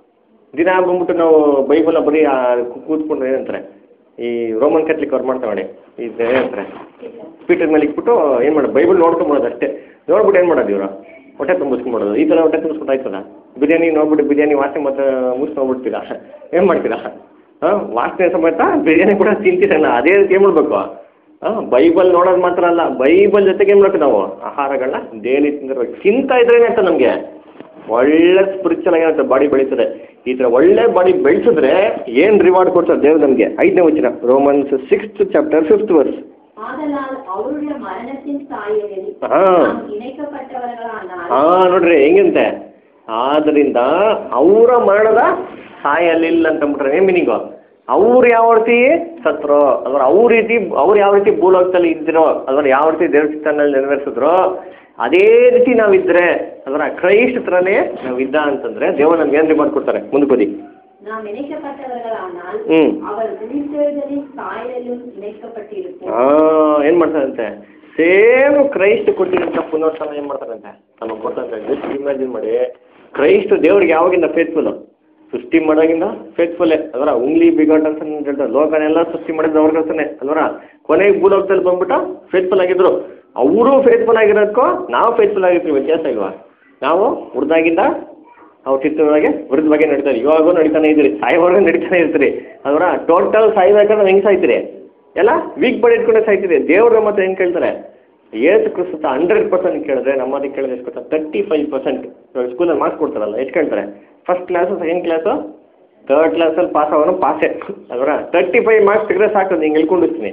ದಿನ ಬಂದ್ಬಿಟ್ಟು ನಾವು ಬೈಬಲ್ ಬರೀ ಆ ಕು- ಕೂತ್ಕೊಂಡು ಏನಂತಾರೆ ಈ ರೋಮನ್ ಕ್ಯಾಥಲಿಕ್ ಅವ್ರು ಮಾಡ್ತಾರೆ ನೋಡಿ ಇದು ಏನಂತಾರೆ ಪೀಟರ್ ಮೇಲೆ ಇಟ್ಬಿಟ್ಟು ಏನು ಮಾಡೋದು ಬೈಬಲ್ ನೋಡ್ಕೊಂಬಿಡೋದು ಅಷ್ಟೇ ನೋಡ್ಬಿಟ್ಟು ಏನು ಮಾಡೋದು ಇವರು ಹೊಟ್ಟೆ ತುಂಬಿಸ್ಕೊಂಬಿಡೋದು ಈ ಥರ ಹೊಟ್ಟೆ ತುಂಬಿಸ್ಬಿಟ್ಟು ಆಯ್ತದ ಬಿರಿಯಾನಿ ನೋಡ್ಬಿಟ್ಟು ಬಿರಿಯಾನಿ ವಾಸನೆ ಮತ್ತೆ ಮುಗಿಸ್ಕೊಂಡ್ಬಿಡ್ತೀರಾ ಏನು ಮಾಡ್ತೀರಾ ಹಾಂ ವಾಸನೆ ಸಮೇತ ಬಿರಿಯಾನಿ ಕೂಡ ತಿಂತೀರಲ್ಲ ಅದೇ ರೀತಿ ಏನು ಮಾಡಬೇಕು ಹಾಂ ಬೈಬಲ್ ನೋಡೋದು ಮಾತ್ರ ಅಲ್ಲ ಬೈಬಲ್ ಜೊತೆಗೆ ಏನು ಮಾಡ್ಬೇಕು ನಾವು ಆಹಾರಗಳನ್ನ ಡೈಲಿ ತಿಂದಿರ್ಬೇಕು ತಿಂತಾ ಇದ್ರೇನೆ ಅಂತ ನಮಗೆ ಒಳ್ಳೆ ಸ್ಪಿರಿಚುವಲ್ ಆಗಿರುತ್ತೆ ಬಾಡಿ ಬೆಳೀತದೆ ಈ ಥರ ಒಳ್ಳೆ ಬಾಡಿ ಬೆಳೆಸಿದ್ರೆ ಏನು ರಿವಾರ್ಡ್ ಕೊಡ್ತಾರೆ ದೇವ್ರು ನಮಗೆ ಐದನೇ ವಚನ Romans sixth chapter fifth verse ஆதலால் அவருடைய மரணத்தின் சாயலில் ஆ. நாம் இணைக்கப்பட்டவர்களானால் ಹಾಂ ನೋಡ್ರಿ ಹೆಂಗಂತೆ ಆದ್ದರಿಂದ ಅವರ ಮರಣದ ಸಾಯಲಿಲ್ಲ ಅಂತ ಅಂದ್ಬಿಟ್ರೆ ಏನು ಮೀನಿಂಗು ಅವ್ರು ಯಾವ ರೀತಿ ಸತ್ರೋ ಅಥವಾ ಅವ್ರ ರೀತಿ ಅವ್ರು ಯಾವ ರೀತಿ ಭೂಲೋಕದಲ್ಲಿ ಇದ್ರೋ ಅಥವಾ ಯಾವ ರೀತಿ ದೇವ್ರ ಚಿತ್ತನಲ್ಲಿ ನೆರವೇರಿಸಿದ್ರೋ ಅದೇ ರೀತಿ ನಾವಿದ್ರೆ ಅದರ ಕ್ರೈಸ್ಟ್ ಥರನೇ ನಾವಿದ್ದ ಅಂತಂದ್ರೆ ದೇವರು ನಮ್ಗೆ ಏನು ರಿಮಾರ್ಡ್ ಕೊಡ್ತಾರೆ ಮುಂದೆ ಬದಿ நாம் இணைக்கப்பட்டவர்களானால் ಹ್ಮ್. அவர் உயிர்த்தெழுதலின் சாயலிலும் இணைக்கப்பட்டிருப்போம் ಹಾಂ ಏನು ಮಾಡ್ತಾರಂತೆ ಸೇಮ್ ಕ್ರೈಸ್ಟ್ ಕೊಟ್ಟಿರೋಂಥ ಪುನರುತ್ಥಾನ ಏನು ಮಾಡ್ತಾರಂತೆ ನಮಗೆ ಕೊಡ್ತಾರೆ ಜಸ್ಟ್ ಇಮ್ಯಾಜಿನ್ ಮಾಡಿ ಕ್ರೈಸ್ಟ್ ದೇವ್ರಿಗೆ ಯಾವಾಗಿಂದ ಫೇತ್ಫುಲ್ ಸೃಷ್ಟಿ ಮಾಡೋಗಿಂದ ಫೇತ್ಫುಲ್ಲೇ ಅದರ ಉಂಗ್ಲಿ ಬಿಗಾಟ್ ಅಂತ ಹೇಳ್ತಾರೆ ಲೋಕನೆಲ್ಲ ಸೃಷ್ಟಿ ಮಾಡಿದ್ದು ಅವ್ರಿಗಲ್ತಾನೆ ಅಲ್ವರ ಕೊನೆಗೆ ಭೂಲೋಕದಲ್ಲಿ ಬಂದ್ಬಿಟ್ಟು ಫೇತ್ಫುಲ್ ಆಗಿದ್ರು ಅವರು ಫೇತ್ಫುಲ್ ಆಗಿರೋದಕ್ಕೂ ನಾವು ಫೇತ್ಫುಲ್ ಆಗಿರ್ತೀವಿ ವ್ಯತ್ಯಾಸ ಇಲ್ವಾ ನಾವು ಹುಡ್ದಾಗಿಂದ ಅವ್ರ ಚಿತ್ರದೊಳಗೆ ವಿರುದ್ಧವಾಗಿ ನಡೀತಾರೆ ಇವಾಗೂ ನಡೀತಾನೆ ಇದ್ದೀರಿ ಸಾಯೋವರೆಗೂ ನಡೀತಾನೆ ಇರ್ತೀರಿ ಅದರ ಟೋಟಲ್ ಸಾಯ್ಬೇಕಾದ್ರೆ ಹೆಂಗೆ ಸಾಯ್ತೀರಿ ಎಲ್ಲ ವೀಕ್ ಬಾಡಿ ಇಟ್ಕೊಂಡೆ ಸಾಯ್ತೀರಿ ದೇವ್ರ ಮತ್ತೆ ಹೆಂಗೆ ಕೇಳ್ತಾರೆ ಏಸು ಕ್ರಿಸ್ತ ಹಂಡ್ರೆಡ್ ಪರ್ಸೆಂಟ್ ಕೇಳಿದ್ರೆ ನಮ್ಮದಕ್ಕೆ ಕೇಳಿದ್ರೆ ಎಷ್ಟು ಕೊಡ್ತಾರೆ ತರ್ಟಿ ಫೈವ್ ಪರ್ಸೆಂಟ್ ಸ್ಕೂಲಲ್ಲಿ ಮಾರ್ಕ್ಸ್ ಕೊಡ್ತಾರಲ್ಲ ಎಷ್ಟು ಕೇಳ್ತಾರೆ first class second class third ಕ್ಲಾಸಲ್ಲಿ ಪಾಸ್ ಆಗೋನು ಪಾಸೇ ಅದರ ತರ್ಟಿ ಫೈವ್ ಮಾರ್ಕ್ಸ್ ತೆಗೆದ್ರೆ ಸಾಕು ಹಿಂಗೆ ಹೇಳ್ಕೊಂಡಿರ್ತೀನಿ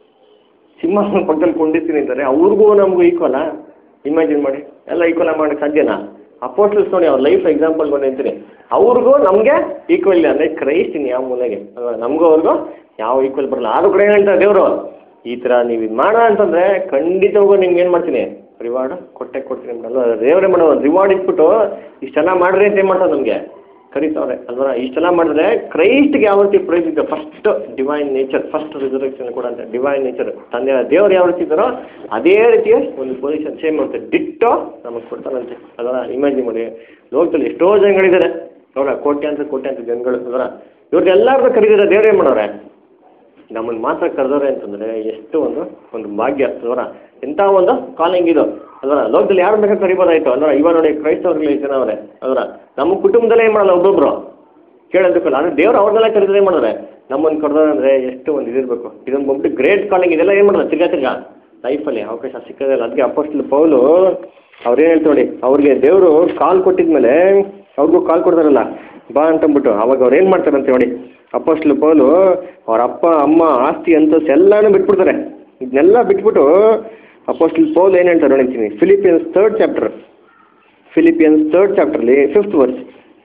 ಸಿಂಹಾಸನ ಪಕ್ಕದಲ್ಲಿ ಕೊಂಡಿರ್ತೀನಿ ಅಂತಾರೆ ಅವ್ರಿಗೂ ನಮಗೂ ಈಕ್ವಲ ಇಮ್ಯಾಜಿನ್ ಮಾಡಿ ಎಲ್ಲ ಈಕ್ವಲ ಮಾಡೋಕ್ಕೆ ಸಾಧ್ಯನಾ ಅಪೋಸ್ಟಲ್ಸ್ ನೋಡಿ ಅವ್ರ ಲೈಫ್ ಎಕ್ಸಾಂಪಲ್ ಬಂದಿರ್ತೀನಿ ಅವ್ರಿಗೂ ನಮಗೆ ಈಕ್ವಲ್ ಇಲ್ಲ ಅಂದರೆ ಕ್ರೈಸ್ಟ್ ಇನ್ನು ಯಾವ ಮೂಲೆಗೆ ಅಲ್ವಾ ನಮಗೂ ಅವ್ರಿಗೂ ಯಾವ ಈಕ್ವಲ್ ಬರಲ್ಲ ಆದ್ರೂ ಕೂಡ ಏನು ಹೇಳ್ತಾರೆ ದೇವರು ಈ ಥರ ನೀವು ಇದು ಮಾಡೋ ಅಂತಂದರೆ ಖಂಡಿತವಾಗೂ ನಿಮ್ಗೆ ಏನು ಮಾಡ್ತೀನಿ ರಿವಾರ್ಡ್ ಕೊಟ್ಟೆ ಕೊಡ್ತೀನಿ ಅಲ್ವಾ ದೇವರೇ ಮಾಡೋ ರಿವಾರ್ಡ್ ಇಟ್ಬಿಟ್ಟು ಇಷ್ಟೆಲ್ಲ ಮಾಡ್ರಿ ಅಂತ ಏನು ಮಾಡ್ತಾರೆ ನಮಗೆ ಕರೀತಾವ್ರೆ ಅಲ್ವಾ ಇಷ್ಟೆಲ್ಲ ಮಾಡಿದ್ರೆ ಕ್ರೈಸ್ಟ್ಗೆ ಯಾವ ರೀತಿ ಪ್ರೈಸ್ ಇದೆ first divine nature first reservation ಕೂಡ ಅಂತ ಡಿವೈನ್ ನೇಚರ್ ತಂದೆ ದೇವ್ರು ಯಾವ ರೀತಿ ಇದ್ದಾರೋ ಅದೇ ರೀತಿಯ ಒಂದು ಪೊಸಿಷನ್ ಸೇಮ್ ಮಾಡುತ್ತೆ ಡಿಟ್ಟೋ ನಮಗೆ ಕೊಡ್ತಾರಂತೆ ಅದರ ಇಮ್ಯಾಜಿನ್ ಮಾಡಿ ಲೋಕದಲ್ಲಿ ಎಷ್ಟೋ ಜನಗಳಿದ್ದಾರೆ ಅವರ ಕೋಟ್ಯಾಂತರ ಕೋಟ್ಯಾಂತರ ಜನಗಳು ಅದರ ಇವ್ರದ್ದೆಲ್ಲರನ್ನೂ ಕರೀತಾರೆ ದೇವ್ರು ಏನು ಮಾಡೋರೆ ನಮ್ಮನ್ನು ಮಾತ್ರ ಕರೆದವ್ರೆ ಅಂತಂದರೆ ಎಷ್ಟು ಒಂದು ಒಂದು ಭಾಗ್ಯ ಅಲ್ವರ ಎಂಥ ಒಂದು ಕಾಲಿಂಗ್ ಇದು ಅಲ್ವರ ಲೋಕದಲ್ಲಿ ಯಾರು ಬೇಕಾದ್ರೆ ಕರಿಬೋದಾಯ್ತು ಅಲ್ವರ ಇವಾಗ ನೋಡಿ ಕ್ರೈಸ್ತವ್ರಲ್ಲಿ ಜನ ಅವರೇ ಅಲ್ವರ ನಮ್ಮ ಕುಟುಂಬದಲ್ಲೇ ಏನು ಮಾಡಲ್ಲ ಒಬ್ಬೊಬ್ರು ಕೇಳೋದಕ್ಕಲ್ಲ ಆದರೆ ದೇವ್ರು ಅವ್ರನ್ನೆಲ್ಲ ಕರೆದ್ರೆ ಏನು ಮಾಡಿದ್ರೆ ನಮ್ಮನ್ನು ಕರೆದ್ರೆ ಅಂದರೆ ಎಷ್ಟು ಒಂದು ಇದಿರಬೇಕು ಇದೊಂದು ಬಂದ್ಬಿಟ್ಟು ಗ್ರೇಟ್ ಕಾಲಿಂಗ್ ಇದೆಲ್ಲ ಏನು ಮಾಡೋದು ತಿರ್ಗಾ ತಿರ್ಗಾ ಲೈಫಲ್ಲಿ ಅವಕಾಶ ಸಿಕ್ಕೋದಿಲ್ಲ ಅದಕ್ಕೆ ಅಪೋಸ್ಟಲ್ ಪೌಲು ಅವ್ರೇನು ಹೇಳ್ತಾ ನೋಡಿ ಅವ್ರಿಗೆ ದೇವರು ಕಾಲ್ ಕೊಟ್ಟಿದ್ಮೇಲೆ ಅವ್ರಿಗೂ ಕಾಲ್ ಕೊಡ್ತಾರಲ್ಲ ಬಾ ಅಂತಂದ್ಬಿಟ್ಟು ಅವಾಗ ಅವ್ರು ಏನು ಮಾಡ್ತಾರಂತೆ ನೋಡಿ ಅಪೋಸ್ಟ್ಲು ಪೌಲು ಅವ್ರ ಅಪ್ಪ ಅಮ್ಮ ಆಸ್ತಿ ಅಂತಸ್ ಎಲ್ಲಾನು ಬಿಟ್ಬಿಡ್ತಾರೆ ಇದನ್ನೆಲ್ಲ ಬಿಟ್ಬಿಟ್ಟು ಅಪೋಸ್ಟ್ಲ್ ಪೌಲ್ ಏನು ಹೇಳ್ತಾರೆ ನೋಡಿರ್ತೀನಿ Philippians third chapter Philippians third ಚಾಪ್ಟರ್ಲಿ ಫಿಫ್ತ್ ವರ್ಸ್